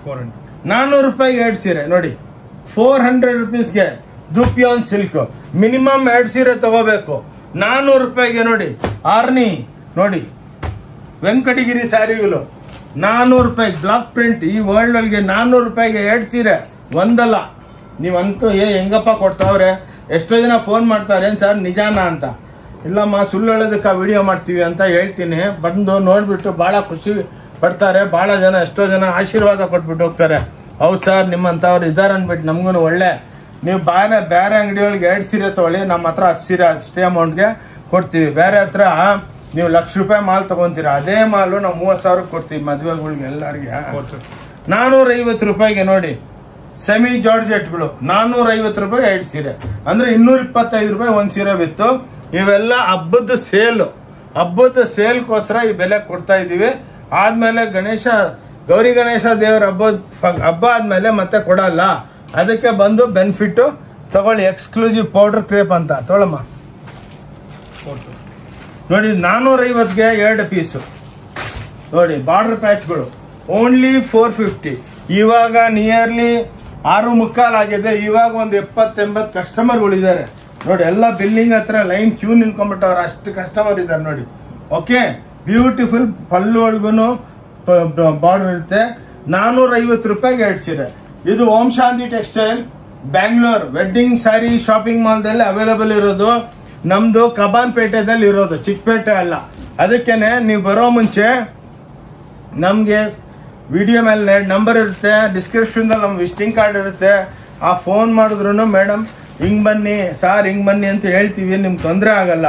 ನಾನ್ನೂರು ರೂಪಾಯಿಗೆ ಎರಡು ಸೀರೆ ನೋಡಿ ಫೋರ್ ಹಂಡ್ರೆಡ್ ರುಪೀಸ್ಗೆ ದುಪಿಯಾನ್ ಸಿಲ್ಕ್ ಮಿನಿಮಮ್ ಎರಡು ಸೀರೆ ತಗೋಬೇಕು ನಾನ್ನೂರು ರೂಪಾಯಿಗೆ ನೋಡಿ ಆರ್ನಿ ನೋಡಿ ವೆಂಕಟಗಿರಿ ಸ್ಯಾರಿಗಳು ನಾನ್ನೂರು ರೂಪಾಯಿ ಬ್ಲಾಕ್ ಪ್ರಿಂಟ್ ಈ ವರ್ಲ್ಡ್ ಒಳಗೆ ನಾನ್ನೂರು ರೂಪಾಯಿಗೆ ಎರಡು ಸೀರೆ ಒಂದಲ್ಲ ನೀವಂತೂ ಏ ಹೆಂಗಪ್ಪ ಕೊಡ್ತಾವ್ರೆ ಎಷ್ಟೋ ಜನ ಫೋನ್ ಮಾಡ್ತಾರೆ ಏನು ಸರ್ ನಿಜಾನ ಅಂತ ಇಲ್ಲಮ್ಮ ಸುಳ್ಳು ಹೇಳೋದಕ್ಕೆ ಆ ವಿಡಿಯೋ ಮಾಡ್ತೀವಿ ಅಂತ ಹೇಳ್ತೀನಿ ಬಂದು ನೋಡ್ಬಿಟ್ಟು ಭಾಳ ಖುಷಿ ಪಡ್ತಾರೆ ಭಾಳ ಜನ ಎಷ್ಟೋ ಜನ ಆಶೀರ್ವಾದ ಕೊಟ್ಬಿಟ್ಟು ಹೋಗ್ತಾರೆ ಹೌದು ಸರ್ ನಿಮ್ಮಂಥವ್ರು ಇದ್ದಾರೆ ಅಂದ್ಬಿಟ್ಟು ನಮಗೂ ಒಳ್ಳೆ ನೀವು ಬೇರೆ ಬೇರೆ ಅಂಗಡಿಯೊಳಗೆ ಎರಡು ಸೀರೆ ತೊಗೊಳ್ಳಿ ನಮ್ಮ ಹತ್ರ ಹತ್ತು ಸೀರೆ ಅಷ್ಟೇ ಅಮೌಂಟ್ಗೆ ಕೊಡ್ತೀವಿ ಬೇರೆ ಹತ್ರ ನೀವು ಲಕ್ಷ ರೂಪಾಯಿ ಮಾಲ್ ತಗೊಂತೀರ ಅದೇ ಮಾಲು ನಾವು ಮೂವತ್ತು ಸಾವಿರಕ್ಕೆ ಕೊಡ್ತೀವಿ ಮದುವೆಗಳಿಗೆ ಎಲ್ಲರಿಗೆ ನಾನೂರ ಐವತ್ತು ರೂಪಾಯಿಗೆ ನೋಡಿ ಸೆಮಿ ಜಾರ್ಜೆಟ್ಗಳು ನಾನ್ನೂರ ಐವತ್ತು ರೂಪಾಯಿ ಎರಡು ಸೀರೆ ಅಂದ್ರೆ ಇನ್ನೂರ ಇಪ್ಪತ್ತೈದು ರೂಪಾಯಿ ಒಂದು ಸೀರೆ ಬಿತ್ತು ಇವೆಲ್ಲ ಹಬ್ಬದ ಸೇಲು ಹಬ್ಬದ ಸೇಲ್ಗೋಸ್ಕರ ಈ ಬೆಲೆ ಕೊಡ್ತಾ ಇದ್ದೀವಿ ಆದ್ಮೇಲೆ ಗಣೇಶ ಗೌರಿ ಗಣೇಶ ದೇವರ ಹಬ್ಬದ ಹಬ್ಬ ಆದ್ಮೇಲೆ ಮತ್ತೆ ಕೊಡಲ್ಲ ಅದಕ್ಕೆ ಬಂದು ಬೆನಿಫಿಟ್ ತಗೊಳ್ಳಿ ಎಕ್ಸ್ಕ್ಲೂಸಿವ್ ಪೌಡರ್ ಕ್ರೇಪ್ ಅಂತ ತೊಗೊಳಮ್ಮ ನೋಡಿ ನಾನ್ನೂರ ಐವತ್ಗೆ ಎರಡು ಪೀಸು ನೋಡಿ ಬಾರ್ಡರ್ ಪ್ಯಾಚ್ಗಳು ಓನ್ಲಿ ಫೋರ್ ಫಿಫ್ಟಿ ಇವಾಗ ನಿಯರ್ಲಿ ಆರು ಮುಕ್ಕಾಲ್ ಆಗಿದೆ ಇವಾಗ ಒಂದು ಎಪ್ಪತ್ತೆಂಬತ್ತು ಕಸ್ಟಮರ್ಗಳಿದ್ದಾರೆ ನೋಡಿ ಎಲ್ಲ ಬಿಲ್ಲಿಂಗ್ ಹತ್ರ ಲೈನ್ ಕ್ಯೂ ನಿಂತ್ಕೊಂಡ್ಬಿಟ್ಟವ್ರು ಅಷ್ಟು ಕಸ್ಟಮರ್ ಇದ್ದಾರೆ ನೋಡಿ ಓಕೆ ಬ್ಯೂಟಿಫುಲ್ ಪಲ್ಲು ಒಳಗೂ ಬಾರ್ಡರ್ ಇರುತ್ತೆ ನಾನ್ನೂರ ಐವತ್ತು ರೂಪಾಯಿಗೆ ಎರಡು ಸೀರೆ ಇದು Om Shanti textile Bangalore wedding saree shopping ಮಾಲ್ದಲ್ಲಿ ಅವೈಲೇಬಲ್ ಇರೋದು ನಮ್ದು ಕಬಾನ್ ಪೇಟೆದಲ್ಲಿ ಇರೋದು ಚಿಕ್ಕಪೇಟೆ ಅಲ್ಲ ಅದಕ್ಕೇನೆ ನೀವು ಬರೋ ಮುಂಚೆ ನಮಗೆ ವಿಡಿಯೋ ಮೇಲೆ ನಂಬರ್ ಇರುತ್ತೆ ಡಿಸ್ಕ್ರಿಪ್ಷನ್ದಲ್ಲಿ ನಮ್ಮ ವಿಸಿಟಿಂಗ್ ಕಾರ್ಡ್ ಇರುತ್ತೆ ಆ ಫೋನ್ ಮಾಡಿದ್ರು ಮೇಡಮ್ ಹಿಂಗೆ ಬನ್ನಿ ಸಾರ್ ಹಿಂಗೆ ಬನ್ನಿ ಅಂತ ಹೇಳ್ತೀವಿ ನಿಮ್ಗೆ ತೊಂದರೆ ಆಗಲ್ಲ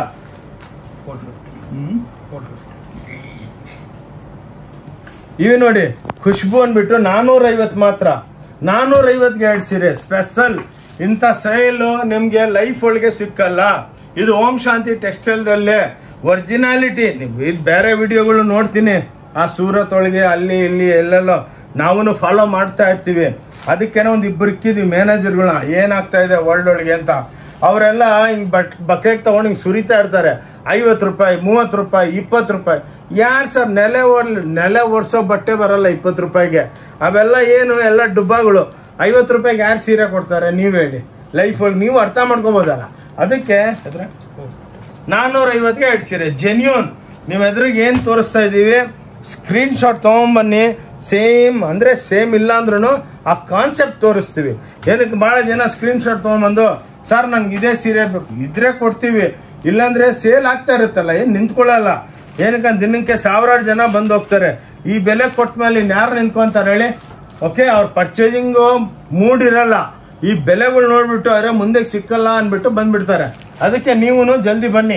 ಇವೆ ನೋಡಿ ಖುಷ್ಬು ಅಂದ್ಬಿಟ್ಟು ನಾನೂರೈವತ್ತು ಮಾತ್ರ ನಾನೂರೈವತ್ಗೆ ಎರಡು ಸೀರೆ ಸ್ಪೆಷಲ್ ಇಂಥ ಸೈಲು ನಿಮಗೆ ಲೈಫ್ ಒಳಗೆ ಸಿಕ್ಕಲ್ಲ ಇದು ಓಂ ಶಾಂತಿ ಟೆಕ್ಸ್ಟೈಲ್ದಲ್ಲೇ ಒರಿಜಿನಾಲಿಟಿ ನೀವು ಇಲ್ಲಿ ಬೇರೆ ವಿಡಿಯೋಗಳು ನೋಡ್ತೀನಿ ಆ ಸೂರತ್ ಒಳಗೆ ಅಲ್ಲಿ ಇಲ್ಲಿ ಎಲ್ಲೆಲ್ಲೋ ನಾವು ಫಾಲೋ ಮಾಡ್ತಾ ಇರ್ತೀವಿ ಅದಕ್ಕೇನೋ ಒಂದು ಇಬ್ಬರು ಇಕ್ಕಿದ್ವಿ ಮ್ಯಾನೇಜರ್ಗಳನ್ನ ಏನಾಗ್ತಾ ಇದೆ ವರ್ಲ್ಡ್ ಒಳಗೆ ಅಂತ ಅವರೆಲ್ಲ ಹಿಂಗ್ ಬಟ್ ಬಕೆಟ್ ತಗೊಂಡು ಹಿಂಗೆ ಸುರಿತಾ ಇರ್ತಾರೆ ಐವತ್ತು ರೂಪಾಯಿ ಮೂವತ್ತು ರೂಪಾಯಿ ಇಪ್ಪತ್ತು ರೂಪಾಯಿ ಯಾರು ಸರ್ ನೆಲೆ ಒರ್ ನೆಲೆ ಒರೆಸೋ ಬಟ್ಟೆ ಬರಲ್ಲ ಇಪ್ಪತ್ತು ರೂಪಾಯಿಗೆ ಅವೆಲ್ಲ ಏನು ಎಲ್ಲ ಡುಬ್ಬಗಳು ಐವತ್ತು ರೂಪಾಯಿಗೆ ಯಾರು ಸೀರೆ ಕೊಡ್ತಾರೆ ನೀವು ಹೇಳಿ ಲೈಫ್ ಒಳಗೆ ನೀವು ಅರ್ಥ ಮಾಡ್ಕೋಬೋದಲ್ಲ ಅದಕ್ಕೆ ಎದ್ರ ನಾನ್ನೂರೈವತ್ತಿಗೆ ಎರಡು ಸೀರೆ ಜೆನ್ಯೂನ್ ನಿಮ್ಮ ಎದುರಿಗೆ ಏನು ತೋರಿಸ್ತಾ ಇದ್ದೀವಿ ಸ್ಕ್ರೀನ್ ಶಾಟ್ ತೊಗೊಂಬನ್ನಿ ಸೇಮ್ ಅಂದರೆ ಸೇಮ್ ಇಲ್ಲ ಅಂದ್ರೂ ಆ ಕಾನ್ಸೆಪ್ಟ್ ತೋರಿಸ್ತೀವಿ ಏನಕ್ಕೆ ಭಾಳ ಜನ ಸ್ಕ್ರೀನ್ ಶಾಟ್ ತೊಗೊಂಬಂದು ಸರ್ ನನ್ಗೆ ಇದೇ ಸೀರೆ ಬೇಕು ಇದ್ರೆ ಕೊಡ್ತೀವಿ ಇಲ್ಲಾಂದ್ರೆ ಸೇಲ್ ಆಗ್ತಾ ಇರುತ್ತಲ್ಲ ಏನು ನಿಂತ್ಕೊಳ್ಳಲ್ಲ ಏನಕ್ಕೆ ದಿನಕ್ಕೆ ಸಾವಿರಾರು ಜನ ಬಂದು ಹೋಗ್ತಾರೆ ಈ ಬೆಲೆ ಕೊಟ್ಟ ಮೇಲೆ ಇನ್ಯಾರು ನಿಂತ್ಕೊಂತಾರೆ ಹೇಳಿ ಓಕೆ ಅವ್ರ ಪರ್ಚೇಸಿಂಗು ಮೂಡ್ ಇರಲ್ಲ ಈ ಬೆಲೆಗಳು ನೋಡ್ಬಿಟ್ಟು ಅರೆ ಮುಂದೆ ಸಿಕ್ಕಲ್ಲ ಅಂದ್ಬಿಟ್ಟು ಬಂದ್ಬಿಡ್ತಾರೆ ಅದಕ್ಕೆ ನೀವು ಜಲ್ದಿ ಬನ್ನಿ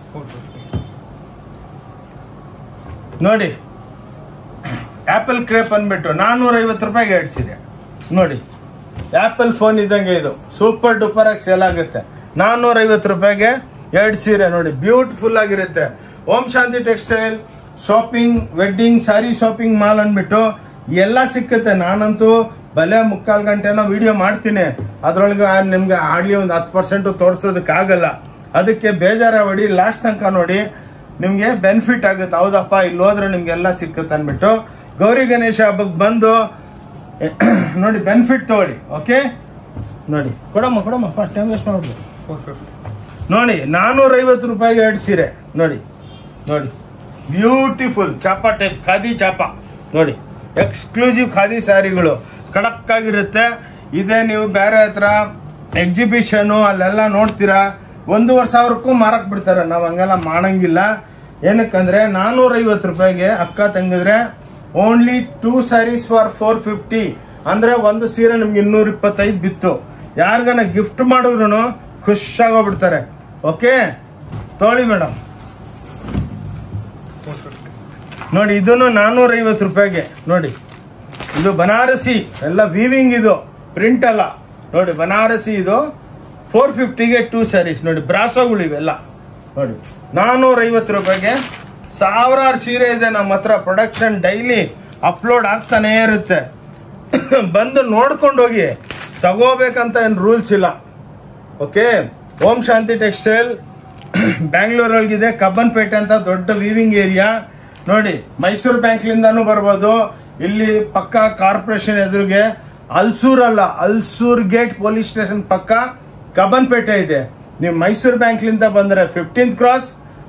ನೋಡಿ ಆಪಲ್ ಕ್ರೇಪ್ ಅಂದ್ಬಿಟ್ಟು ನಾನ್ನೂರ ಐವತ್ತು ರೂಪಾಯಿಗೆ ಎರಡು ಸೀರೆ ನೋಡಿ ಆಪಲ್ ಫೋನ್ ಇದ್ದಂಗೆ ಇದು ಸೂಪರ್ ಡೂಪರ್ ಆಗಿ ಸೇಲ್ ಆಗುತ್ತೆ ನಾನ್ನೂರ ಐವತ್ತು ರೂಪಾಯಿಗೆ ಎರಡು ಸೀರೆ ನೋಡಿ ಬ್ಯೂಟಿಫುಲ್ ಆಗಿರುತ್ತೆ Om Shanti textile shopping wedding saree shopping mall ಅಂದ್ಬಿಟ್ಟು ಎಲ್ಲ ಸಿಕ್ಕುತ್ತೆ ನಾನಂತೂ ಬಲೆ ಮುಕ್ಕಾಲು ಗಂಟೆನೋ ವಿಡಿಯೋ ಮಾಡ್ತೀನಿ ಅದ್ರೊಳಗೆ ನಿಮ್ಗೆ ಆಡ್ಲಿ ಒಂದು ಹತ್ತು ಪರ್ಸೆಂಟು ತೋರಿಸೋದಕ್ಕಾಗಲ್ಲ ಅದಕ್ಕೆ ಬೇಜಾರ ಹೊಡಿ ಲಾಸ್ಟ್ ತನಕ ನೋಡಿ ನಿಮಗೆ ಬೆನಿಫಿಟ್ ಆಗುತ್ತೆ ಹೌದಪ್ಪ ಇಲ್ಲಿ ಹೋದ್ರೆ ನಿಮ್ಗೆಲ್ಲ ಸಿಕ್ಕುತ್ತೆ ಅಂದ್ಬಿಟ್ಟು ಗೌರಿ ಗಣೇಶ ಹಬ್ಬಕ್ಕೆ ಬಂದು ನೋಡಿ ಬೆನಿಫಿಟ್ ತಗೊಳ್ಳಿ ಓಕೆ ನೋಡಿ ಕೊಡಮ್ಮ ಕೊಡಮ್ಮ ಫಸ್ಟ್ ಟೈಮ್ ವೇಸ್ಟ್ ಮಾಡ್ಬೋದು ನೋಡಿ ನಾನ್ನೂರೈವತ್ತು ರೂಪಾಯಿಗೆ ಎರಡು ಸೀರೆ ನೋಡಿ ನೋಡಿ ಬ್ಯೂಟಿಫುಲ್ ಚಾಪ ಟೈಪ್ ಖಾದಿ ಚಾಪ ನೋಡಿ ಎಕ್ಸ್ಕ್ಲೂಸಿವ್ ಖಾದಿ ಸ್ಯಾರಿಗಳು ಖಡಕ್ ಆಗಿರುತ್ತೆ ಇದೇ ನೀವು ಬೇರೆ ಹತ್ರ ಎಕ್ಸಿಬಿಷನು ಅಲ್ಲೆಲ್ಲ ನೋಡ್ತೀರಾ ಒಂದೂವರೆ ಸಾವಿರಕ್ಕೂ ಮಾರಕ್ ಬಿಡ್ತಾರೆ ನಾವು ಹಂಗೆಲ್ಲ ಮಾಡಂಗಿಲ್ಲ ಏನಕ್ಕಂದ್ರೆ ನಾನ್ನೂರೈವತ್ತು ರೂಪಾಯಿಗೆ ಅಕ್ಕ ತಂಗಿದ್ರೆ only two sarees for four fifty ಅಂದ್ರೆ ಒಂದು ಸೀರೆ ನಿಮ್ಗೆ ಇನ್ನೂರ ಇಪ್ಪತ್ತೈದು ಬಿತ್ತು ಯಾರಿಗಾನ ಗಿಫ್ಟ್ ಮಾಡಿದ್ರು ಖುಷಾಗೋಗ್ಬಿಡ್ತಾರೆ ಓಕೆ ತೊಗೊಳ್ಳಿ ಮೇಡಮ್ ನೋಡಿ ಇದನ್ನು ನಾನ್ನೂರ ಐವತ್ತು ರೂಪಾಯಿಗೆ ನೋಡಿ ಇದು ಬನಾರಸಿ ಎಲ್ಲ ವೀವಿಂಗ್ ಇದು ಪ್ರಿಂಟ್ ಅಲ್ಲ ನೋಡಿ ಬನಾರಸಿ ಇದು ಫೋರ್ ಫಿಫ್ಟಿಗೆ ಟೂ ಸ್ಯಾರೀಸ್ ನೋಡಿ ಬ್ರಾಸೋಗಳು ಇವೆಲ್ಲ ನೋಡಿ ನಾನ್ನೂರ ಐವತ್ತು ರೂಪಾಯಿಗೆ ಸಾವಿರಾರು ಸೀರೆ ಇದೆ ನಮ್ಮ ಹತ್ರ ಪ್ರೊಡಕ್ಷನ್ ಡೈಲಿ ಅಪ್ಲೋಡ್ ಆಗ್ತಾನೇ ಇರುತ್ತೆ ಬಂದು ನೋಡ್ಕೊಂಡು ಹೋಗಿ ತಗೋಬೇಕಂತ ಏನು ರೂಲ್ಸ್ ಇಲ್ಲ ಓಕೆ ಓಂ ಶಾಂತಿ ಟೆಕ್ಸ್ಟೈಲ್ ಬ್ಯಾಂಗ್ಳೂರೊಳಗಿದೆ ಕಬ್ಬನ್ಪೇಟೆ ಅಂತ ದೊಡ್ಡ ವೀವಿಂಗ್ ಏರಿಯಾ ನೋಡಿ ಮೈಸೂರು ಬ್ಯಾಂಕ್ಲಿಂದಾನು ಬರ್ಬೋದು ಇಲ್ಲಿ ಪಕ್ಕ ಕಾರ್ಪೊರೇಷನ್ ಎದುರಿಗೆ ಅಲ್ಸೂರ್ ಅಲ್ಲ ಅಲ್ಸೂರ್ ಗೇಟ್ ಪೊಲೀಸ್ ಸ್ಟೇಷನ್ ಪಕ್ಕ ಕಬ್ಬನ್ಪೇಟೆ ಇದೆ ನೀವು ಮೈಸೂರು ಬ್ಯಾಂಕ್ಲಿಂದ ಬಂದರೆ fifteenth cross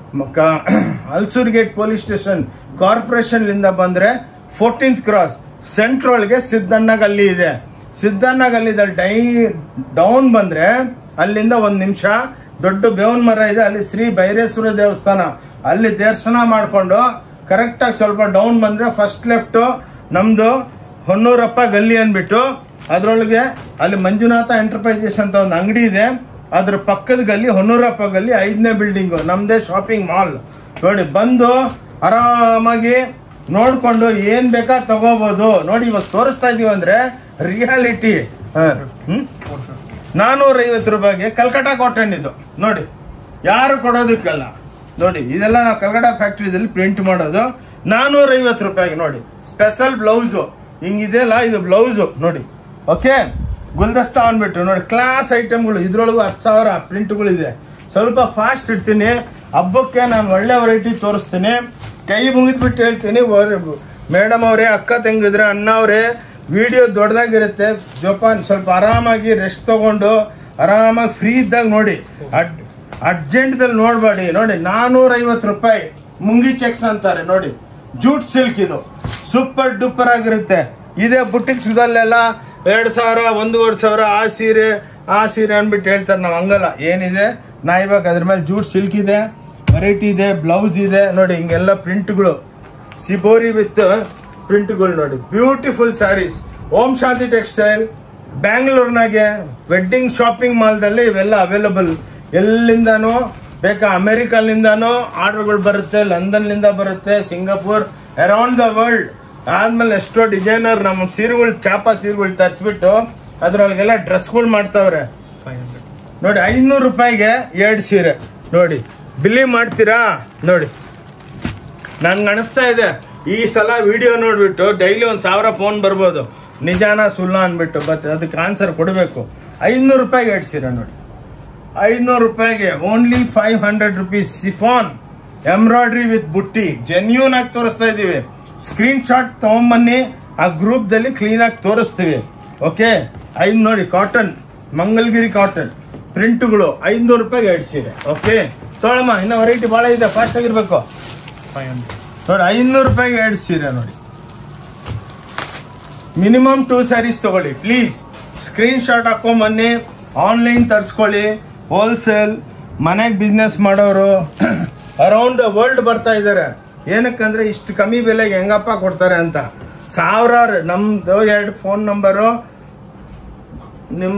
Ulsoor gate police station ಕಾರ್ಪೊರೇಷನ್ಲಿಂದ ಬಂದರೆ ಫೋರ್ಟೀನ್ತ್ ಕ್ರಾಸ್ ಸೆಂಟ್ರೊಳಗೆ ಸಿದ್ದಣ್ಣ ಗಲ್ಲಿ ಇದೆ ಸಿದ್ದಣ್ಣ ಗಲ್ಲಿದಲ್ಲಿ ಡೈ ಡೌನ್ ಬಂದ್ರೆ ಅಲ್ಲಿಂದ ಒಂದ್ ನಿಮಿಷ ದೊಡ್ಡ ಬೇವನ್ ಮರ ಇದೆ ಅಲ್ಲಿ ಶ್ರೀ ಭೈರೇಶ್ವರ ದೇವಸ್ಥಾನ ಅಲ್ಲಿ ದರ್ಶನ ಮಾಡಿಕೊಂಡು ಕರೆಕ್ಟಾಗಿ ಸ್ವಲ್ಪ ಡೌನ್ ಬಂದ್ರೆ ಫಸ್ಟ್ ಲೆಫ್ಟ್ ನಮ್ದು ಹೊನ್ನೂರಪ್ಪ ಗಲ್ಲಿ ಅಂದ್ಬಿಟ್ಟು ಅದ್ರೊಳಗೆ ಅಲ್ಲಿ ಮಂಜುನಾಥ ಎಂಟರ್ಪ್ರೈಸಸ್ ಅಂತ ಒಂದು ಅಂಗಡಿ ಇದೆ ಅದ್ರ ಪಕ್ಕದ ಗಲ್ಲಿ ಹೊನ್ನೂರಪ್ಪ ಗಲ್ಲಿ ಐದನೇ ಬಿಲ್ಡಿಂಗು ನಮ್ದೇ ಶಾಪಿಂಗ್ ಮಾಲ್ ನೋಡಿ ಬಂದು ಆರಾಮಾಗಿ ನೋಡ್ಕೊಂಡು ಏನ್ ಬೇಕಾ ತಗೋಬಹುದು ನೋಡಿ ಇವಾಗ ತೋರಿಸ್ತಾ ಇದೀವಿ ಅಂದ್ರೆ ರಿಯಾಲಿಟಿ ಹ್ಮ್ ನಾನೂರ ಐವತ್ತು ರೂಪಾಯಿಗೆ ಕಲ್ಕಟಾ ಕಾಟನ್ ಇದು ನೋಡಿ ಯಾರು ಕೊಡೋದಕ್ಕಲ್ಲ ನೋಡಿ ಇದೆಲ್ಲ ನಾವು ಕಲ್ಕಟಾ ಫ್ಯಾಕ್ಟ್ರಿದಲ್ಲಿ ಪ್ರಿಂಟ್ ಮಾಡೋದು ನಾನೂರ ಐವತ್ತು ರೂಪಾಯಿಗೆ ನೋಡಿ ಸ್ಪೆಷಲ್ ಬ್ಲೌಸು ಹಿಂಗಿದೆಯಲ್ಲ ಇದು ಬ್ಲೌಸು ನೋಡಿ ಓಕೆ ಗುಲ್ದಸ್ತಾ ಅಂದ್ಬಿಟ್ಟು ನೋಡಿ ಕ್ಲಾಸ್ ಐಟಮ್ಗಳು ಇದ್ರೊಳಗೂ ಹತ್ತು ಸಾವಿರ ಪ್ರಿಂಟ್ಗಳಿದೆ ಸ್ವಲ್ಪ ಫಾಸ್ಟ್ ಇಡ್ತೀನಿ ಹಬ್ಬಕ್ಕೆ ನಾನು ಒಳ್ಳೆ ವೆರೈಟಿ ತೋರಿಸ್ತೀನಿ ಕೈ ಮುಗಿದ್ಬಿಟ್ಟು ಹೇಳ್ತೀನಿ ಮೇಡಮ್ ಅವರೇ ಅಕ್ಕ ತಂಗಿದ್ರೆ ಅಣ್ಣ ಅವರೇ ವಿಡಿಯೋ ದೊಡ್ಡದಾಗಿರುತ್ತೆ ಜೋಪಾನ್ ಸ್ವಲ್ಪ ಆರಾಮಾಗಿ ರೆಸ್ಟ್ ತಗೊಂಡು ಆರಾಮಾಗಿ ಫ್ರೀ ಇದ್ದಾಗ ನೋಡಿ ಅಡ್ ಅರ್ಜೆಂಟ್ದಲ್ಲಿ ನೋಡಬೇಡಿ ನೋಡಿ ನಾನೂರ ಐವತ್ತು ರೂಪಾಯಿ ಮುಂಗಿ ಚೆಕ್ಸ್ ಅಂತಾರೆ ನೋಡಿ ಜೂಟ್ ಸಿಲ್ಕ್ ಇದು ಸೂಪರ್ ಡೂಪರ್ ಆಗಿರುತ್ತೆ ಇದೇ ಬುಟಿಕ್ಸ್ದಲ್ಲೆಲ್ಲ ಎರಡು ಸಾವಿರ ಒಂದೂವರೆ ಸಾವಿರ ಆ ಸೀರೆ ಆ ಸೀರೆ ಅಂದ್ಬಿಟ್ಟು ಹೇಳ್ತಾರೆ ನಾವು ಹಂಗಲ್ಲ ಏನಿದೆ ನಾ ಇವಾಗ ಅದ್ರ ಮೇಲೆ ಜೂಟ್ ಸಿಲ್ಕ್ ಇದೆ ವೆರೈಟಿ ಇದೆ ಬ್ಲೌಸ್ ಇದೆ ನೋಡಿ ಹಿಂಗೆಲ್ಲ ಪ್ರಿಂಟ್ಗಳು ಸಿಬೋರಿ ವಿತ್ ಪ್ರಿಂಟ್ಗಳು ನೋಡಿ beautiful sarees Om Shanti textile ಬ್ಯಾಂಗ್ಳೂರ್ನಾಗೆ ವೆಡ್ಡಿಂಗ್ ಶಾಪಿಂಗ್ ಮಾಲ್ದಲ್ಲಿ ಇವೆಲ್ಲ ಅವೈಲಬಲ್ ಎಲ್ಲಿಂದನೂ ಬೇಕಾ ಅಮೆರಿಕಲ್ಲಿಂದನೂ ಆರ್ಡರ್ಗಳು ಬರುತ್ತೆ ಲಂಡನ್ನಿಂದ ಬರುತ್ತೆ ಸಿಂಗಾಪುರ್ ಅರೌಂಡ್ ದ ವರ್ಲ್ಡ್ ಆದ್ಮೇಲೆ ಎಷ್ಟೋ ಡಿಸೈನರ್ ನಮ್ಮ ಸೀರೆಗಳು ಚಾಪ ಸೀರೆಗಳು ತರಿಸ್ಬಿಟ್ಟು ಅದ್ರೊಳಗೆಲ್ಲ ಡ್ರೆಸ್ಗಳು ಮಾಡ್ತಾವ್ರೆ ನೋಡಿ ಐನೂರು ರೂಪಾಯಿಗೆ ಎರಡು ಸೀರೆ ನೋಡಿ ಬಿಲ್ಲಿ ಮಾಡ್ತೀರಾ ನೋಡಿ ನನ್ಗೆ ಅನಿಸ್ತಾ ಇದೆ ಈ ಸಲ ವಿಡಿಯೋ ನೋಡ್ಬಿಟ್ಟು ಡೈಲಿ ಒಂದು ಸಾವಿರ ಫೋನ್ ಬರ್ಬೋದು ನಿಜಾನ ಸುಳ್ಳ ಅಂದ್ಬಿಟ್ಟು ಬಟ್ ಅದಕ್ಕೆ ಆನ್ಸರ್ ಕೊಡಬೇಕು ಐನೂರು ರೂಪಾಯಿಗೆ ಎರಡು ಸೀರೆ ನೋಡಿ ಐನೂರು ರೂಪಾಯಿಗೆ only five hundred rupees chiffon embroidery with ಬುಟ್ಟಿ ಜೆನ್ಯೂನ್ ಆಗಿ ತೋರಿಸ್ತಾ ಇದೀವಿ ಸ್ಕ್ರೀನ್ ಶಾಟ್ ತಗೊಂಬನ್ನಿ ಆ ಗ್ರೂಪ್ದಲ್ಲಿ ಕ್ಲೀನ್ ಆಗಿ ತೋರಿಸ್ತೀವಿ ಓಕೆ ಐದು ನೋಡಿ ಕಾಟನ್ ಮಂಗಲ್ಗಿರಿ ಕಾಟನ್ ಪ್ರಿಂಟ್ಗಳು ಐನೂರು ರೂಪಾಯಿಗೆ ಎರಡು ಸೀರೆ ಓಕೆ ತೊಗೊಳಮ್ಮ ಇನ್ನು ವೆರೈಟಿ ಭಾಳ ಇದೆ ಫಾಸ್ಟ್ ಆಗಿರ್ಬೇಕು ನೋಡಿ ಐನೂರು ರೂಪಾಯಿಗೆ ಎರಡು ಸೀರೆ ನೋಡಿ ಮಿನಿಮಮ್ ಟೂ ಸ್ಯಾರೀಸ್ ತಗೊಳ್ಳಿ ಪ್ಲೀಸ್ ಸ್ಕ್ರೀನ್ ಶಾಟ್ ಹಾಕೊಂಬನ್ನಿ ಆನ್ಲೈನ್ ತರಿಸ್ಕೊಳ್ಳಿ ಹೋಲ್ಸೇಲ್ ಮನೆಗೆ ಬಿಸ್ನೆಸ್ ಮಾಡೋರು ಅರೌಂಡ್ ದ ವರ್ಲ್ಡ್ ಬರ್ತಾ ಇದ್ದಾರೆ ಏನಕ್ಕಂದ್ರೆ ಇಷ್ಟು ಕಮ್ಮಿ ಬೆಲೆಗೆ ಹೆಂಗಪ್ಪ ಕೊಡ್ತಾರೆ ಅಂತ ಸಾವಿರಾರು ನಮ್ದು ಎರಡು ಫೋನ್ ನಂಬರು ನಿಮ್ಮ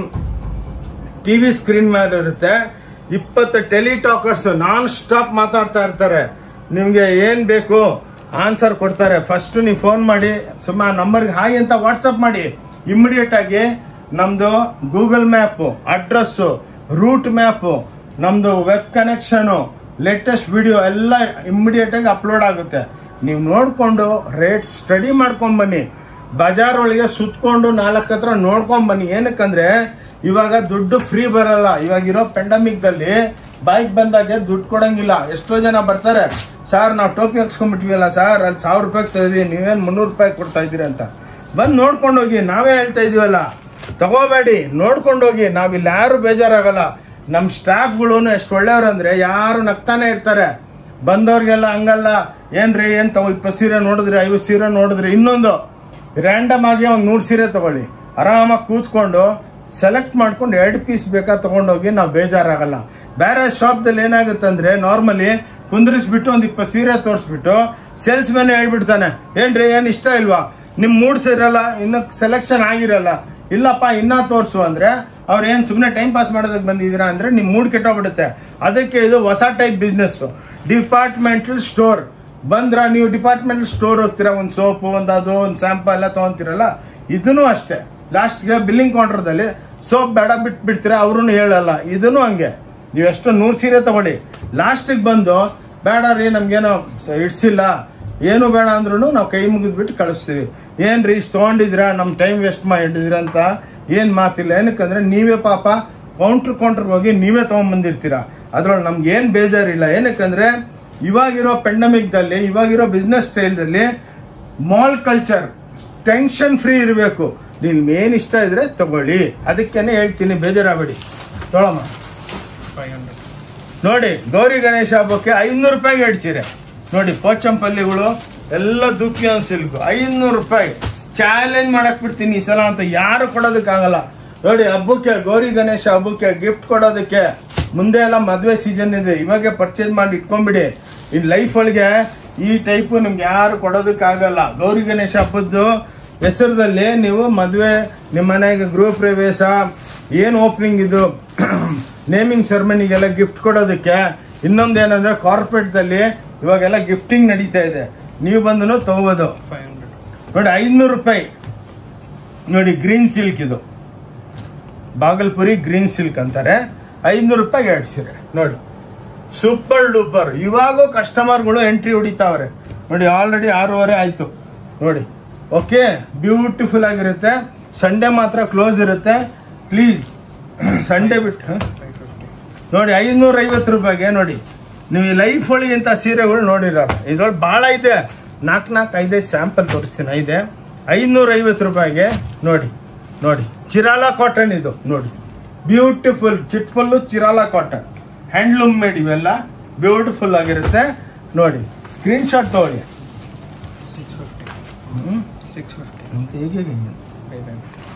ಟಿ ವಿ ಸ್ಕ್ರೀನ್ ಮೇಲೆ ಇರುತ್ತೆ ಇಪ್ಪತ್ತು ಟೆಲಿಟಾಕರ್ಸ್ ನಾನ್ ಸ್ಟಾಪ್ ಮಾತಾಡ್ತಾ ಇರ್ತಾರೆ ನಿಮಗೆ ಏನು ಬೇಕು ಆನ್ಸರ್ ಕೊಡ್ತಾರೆ ಫಸ್ಟ್ ನೀವು ಫೋನ್ ಮಾಡಿ ಸುಮ್ಮ ನಂಬರ್ಗೆ ಹಾಯ್ ಅಂತ ವಾಟ್ಸಪ್ ಮಾಡಿ ಇಮಿಡಿಯೇಟ್ ಆಗಿ ನಮ್ದು Google map address route map ನಮ್ದು ವೆಬ್ ಕನೆಕ್ಷನು ಲೇಟೆಸ್ಟ್ ವಿಡಿಯೋ ಎಲ್ಲ ಇಮಿಡಿಯೇಟ್ ಆಗಿ ಅಪ್ಲೋಡ್ ಆಗುತ್ತೆ ನೀವು ನೋಡಿಕೊಂಡು ರೇಟ್ ಸ್ಟಡಿ ಮಾಡ್ಕೊಂಡ್ ಬನ್ನಿ ಬಜಾರ್ ಒಳಗೆ ಸುತ್ಕೊಂಡು ನಾಲ್ಕು ಹತ್ರ ನೋಡ್ಕೊಂಡ್ ಬನ್ನಿ ಏನಕ್ಕಂದ್ರೆ ಇವಾಗ ದುಡ್ಡು ಫ್ರೀ ಬರಲ್ಲ ಇವಾಗ ಇರೋ ಪೆಂಡಮಿಕ್ದಲ್ಲಿ ಬೈಕ್ ಬಂದಾಗೆ ದುಡ್ಡು ಕೊಡಂಗಿಲ್ಲ ಎಷ್ಟೋ ಜನ ಬರ್ತಾರೆ ಸರ್ ನಾವು ಟೋಪಿ ಹಾಕ್ಸ್ಕೊಂಡ್ಬಿಟ್ವಿಲ್ಲ ಸರ್ ಅಲ್ಲಿ ಸಾವಿರ ರೂಪಾಯಿ ತೆಗೆದ್ವಿ ನೀವೇನು ಮುನ್ನೂರು ರೂಪಾಯಿ ಕೊಡ್ತಾ ಇದ್ದೀರಿ ಅಂತ ಬಂದು ನೋಡ್ಕೊಂಡು ಹೋಗಿ ನಾವೇ ಹೇಳ್ತಾ ಇದೀವಲ್ಲ ತಗೋಬೇಡಿ ನೋಡ್ಕೊಂಡು ಹೋಗಿ ನಾವಿಲ್ಲಿ ಯಾರು ಬೇಜಾರಾಗಲ್ಲ ನಮ್ಮ ಸ್ಟಾಫ್ಗಳು ಎಷ್ಟು ಒಳ್ಳೆಯವ್ರು ಅಂದ್ರೆ ಯಾರು ನಗ್ತಾನೆ ಇರ್ತಾರೆ ಬಂದವ್ರಿಗೆಲ್ಲ ಹಂಗಲ್ಲ ಏನ್ರಿ ಏನ್ ತಗೋ ಇಪ್ಪತ್ತು ಸೀರೆ ನೋಡಿದ್ರಿ ಐವತ್ತು ಸೀರೆ ನೋಡಿದ್ರಿ ಇನ್ನೊಂದು ರ್ಯಾಂಡಮ್ ಆಗಿ ಒಂದು ನೂರು ಸೀರೆ ತಗೊಳ್ಳಿ ಆರಾಮಾಗಿ ಕೂತ್ಕೊಂಡು ಸೆಲೆಕ್ಟ್ ಮಾಡ್ಕೊಂಡು ಎರಡು ಪೀಸ್ ಬೇಕಾ ತಗೊಂಡೋಗಿ ನಾವು ಬೇಜಾರಾಗಲ್ಲ ಬೇರೆ ಶಾಪ್ದಲ್ಲಿ ಏನಾಗುತ್ತೆ ಅಂದ್ರೆ ನಾರ್ಮಲಿ ಕುಂದ್ರಿಸ್ಬಿಟ್ಟು ಒಂದು ಇಪ್ಪತ್ತು ಸೀರೆ ತೋರಿಸ್ಬಿಟ್ಟು ಸೇಲ್ಸ್ ಮ್ಯಾನ್ ಹೇಳ್ಬಿಡ್ತಾನೆ ಏನ್ರಿ ಏನ್ ಇಷ್ಟ ಇಲ್ವಾ ನಿಮ್ ಮೂಡ್ಸ್ ಇರಲ್ಲ ಇನ್ನು ಸೆಲೆಕ್ಷನ್ ಆಗಿರಲ್ಲ ಇಲ್ಲಪ್ಪ ಇನ್ನ ತೋರ್ಸು ಅಂದ್ರೆ ಅವ್ರು ಏನ್ ಸುಮ್ಮನೆ ಟೈಮ್ ಪಾಸ್ ಮಾಡೋದಕ್ಕೆ ಬಂದಿದ್ದೀರಾ ಅಂದ್ರೆ ನಿಮ್ ಮೂಡ್ ಕೆಟ್ಟೋಗ್ಬಿಡುತ್ತೆ ಅದಕ್ಕೆ ಇದು ಹೊಸ ಟೈಪ್ ಬಿಸ್ನೆಸ್ ಡಿಪಾರ್ಟ್ಮೆಂಟಲ್ ಸ್ಟೋರ್ ಬಂದ್ರ ನೀವು ಡಿಪಾರ್ಟ್ಮೆಂಟಲ್ ಸ್ಟೋರ್ ಹೋಗ್ತೀರಾ ಒಂದು ಸೋಪು ಒಂದು ಅದು ಒಂದು ಸ್ಯಾಂಪಲ್ ಎಲ್ಲ ತಗೊಂತೀರಲ್ಲ ಇದನ್ನು ಅಷ್ಟೇ ಲಾಸ್ಟ್ಗೆ ಬಿಲ್ಲಿಂಗ್ ಕೌಂಟರ್ದಲ್ಲಿ ಸೋಪ್ ಬೇಡ ಬಿಟ್ಟು ಬಿಡ್ತೀರಾ ಅವ್ರೂ ಹೇಳಲ್ಲ ಇದನ್ನು ಹಂಗೆ ನೀವು ಎಷ್ಟು ನೂರು ಸೀರೆ ತಗೊಳ್ಳಿ ಲಾಸ್ಟಿಗೆ ಬಂದು ಬೇಡ ರೀ ನಮ್ಗೇನೋ ಸ- ಇಡ್ಸಿಲ್ಲ ಏನು ಬೇಡ ಅಂದ್ರೂ ನಾವು ಕೈ ಮುಗಿದ್ಬಿಟ್ಟು ಕಳಿಸ್ತೀವಿ ಏನ್ರಿ ಇಷ್ಟು ತೊಗೊಂಡಿದ್ದೀರಾ ನಮ್ಮ ಟೈಮ್ ವೇಸ್ಟ್ ಮಾಡಿದ್ದೀರಾ ಅಂತ ಏನು ಮಾತಿಲ್ಲ ಏನಕ್ಕಂದ್ರೆ ನೀವೇ ಪಾಪ ಕೌಂಟ್ರ್ ಕೌಂಟ್ರ್ ಹೋಗಿ ನೀವೇ ತೊಗೊಂಬಂದಿರ್ತೀರಾ ಅದ್ರೊಳಗೆ ನಮ್ಗೆ ಏನು ಬೇಜಾರಿಲ್ಲ ಏನಕ್ಕಂದ್ರೆ ಇವಾಗಿರೋ ಪೆಂಡಮಿಕ್ದಲ್ಲಿ ಇವಾಗಿರೋ ಬಿಸ್ನೆಸ್ ಸ್ಟೈಲ್ದಲ್ಲಿ ಮಾಲ್ ಕಲ್ಚರ್ ಟೆನ್ಷನ್ ಫ್ರೀ ಇರಬೇಕು ನಿನ್ ಮೇನ್ ಇಷ್ಟ ಇದ್ರೆ ತಗೊಳ್ಳಿ ಅದಕ್ಕೇನೆ ಹೇಳ್ತೀನಿ ಬೇಜಾರಾಗಬೇಡಿ ತೊಳಮ್ಮ ನೋಡಿ ಗೌರಿ ಗಣೇಶ ಹಬ್ಬಕ್ಕೆ ಐನೂರು ರೂಪಾಯಿಗೆ ಎರಡು ಸೀರೆ ನೋಡಿ ಪೋಚಂಪಲ್ಲಿಗಳು ಎಲ್ಲ ದುಃಖಿಯನ್ ಸಿಲ್ಕ್ ಐನೂರು ರೂಪಾಯಿ ಚಾಲೆಂಜ್ ಮಾಡಕ್ ಬಿಡ್ತೀನಿ ಈ ಸಲ ಅಂತ ಯಾರು ಕೊಡೋದಕ್ಕಾಗಲ್ಲ ನೋಡಿ ಹಬ್ಬಕ್ಕೆ ಗೌರಿ ಗಣೇಶ ಹಬ್ಬಕ್ಕೆ ಗಿಫ್ಟ್ ಕೊಡೋದಕ್ಕೆ ಮುಂದೆ ಎಲ್ಲ ಮದುವೆ ಸೀಸನ್ ಇದೆ ಇವಾಗೆ ಪರ್ಚೇಸ್ ಮಾಡಿ ಇಟ್ಕೊಂಡ್ಬಿಡಿ ಇನ್ ಲೈಫ್ ಒಳಗೆ ಈ ಟೈಪು ನಿಮ್ಗೆ ಯಾರು ಕೊಡೋದಕ್ಕಾಗಲ್ಲ ಗೌರಿ ಗಣೇಶ ಹಬ್ಬದ್ದು ಹೆಸರದಲ್ಲಿ ನೀವು ಮದುವೆ ನಿಮ್ಮ ಮನೆಗೆ ಗೃಹ ಪ್ರವೇಶ ಏನು ಓಪನಿಂಗ್ ಇದು ನೇಮಿಂಗ್ ಸೆರೆಮನಿಗೆಲ್ಲ ಗಿಫ್ಟ್ ಕೊಡೋದಕ್ಕೆ ಇನ್ನೊಂದು ಏನಂದ್ರೆ ಕಾರ್ಪೊರೇಟ್ದಲ್ಲಿ ಇವಾಗೆಲ್ಲ ಗಿಫ್ಟಿಂಗ್ ನಡೀತಾ ಇದೆ ನೀವು ಬಂದು ತಗೋಬೋದು ನೋಡಿ ಐನೂರು ರೂಪಾಯಿ ನೋಡಿ ಗ್ರೀನ್ ಸಿಲ್ಕ್ ಇದು ಬಾಗಲ್ಪುರಿ ಗ್ರೀನ್ ಸಿಲ್ಕ್ ಅಂತಾರೆ ಐನೂರು ರೂಪಾಯಿಗೆ ಎರಡು ಸೀರೆ ನೋಡಿ ಸೂಪರ್ ಡೂಪರ್ ಇವಾಗೂ ಕಸ್ಟಮರ್ಗಳು ಎಂಟ್ರಿ ಹೊಡಿತಾವ್ರೆ ನೋಡಿ ಆಲ್ರೆಡಿ ಆರೂವರೆ ಆಯ್ತು ನೋಡಿ ಓಕೆ ಬ್ಯೂಟಿಫುಲ್ ಆಗಿರುತ್ತೆ ಸಂಡೇ ಮಾತ್ರ ಕ್ಲೋಸ್ ಇರುತ್ತೆ ಪ್ಲೀಸ್ ಸಂಡೇ ಬಿಟ್ಟು ಹ? ನೋಡಿ ಐನೂರ ಐವತ್ತು ರೂಪಾಯಿಗೆ ನೋಡಿ ನೀವು ಈ ಲೈಫ್ ಒಳಗೆ ಇಂಥ ಸೀರೆಗಳು ನೋಡಿರಲ್ಲ ಇದ್ರೊಳಗೆ ಭಾಳ ಇದೆ ನಾಲ್ಕು ನಾಲ್ಕು ಐದೈದು ಸ್ಯಾಂಪಲ್ ತೋರಿಸ್ತೀನಿ ಐದೆ ಐನೂರ ಐವತ್ತು ರೂಪಾಯಿಗೆ ನೋಡಿ ನೋಡಿ ಚಿರಾಲ ಕಾಟನ್ ಇದು ನೋಡಿ ಬ್ಯೂಟಿಫುಲ್ ಚಿಟ್ಫುಲ್ಲು ಚಿರಾಲ ಕಾಟನ್ ಹ್ಯಾಂಡ್ಲೂಮ್ ಮೇಡ್ ಇವೆಲ್ಲ ಬ್ಯೂಟಿಫುಲ್ ಆಗಿರುತ್ತೆ ನೋಡಿ ಸ್ಕ್ರೀನ್ ಶಾಟ್ ತಗೊಳ್ಳಿ ಸಿಕ್ಸ್ ಫಿಫ್ಟಿ ಹ್ಮ್? ಸಿಕ್ಸ್ ಫಿಫ್ಟಿ ಮತ್ತೆ ಹೇಗೆ ಹೇಗೆ?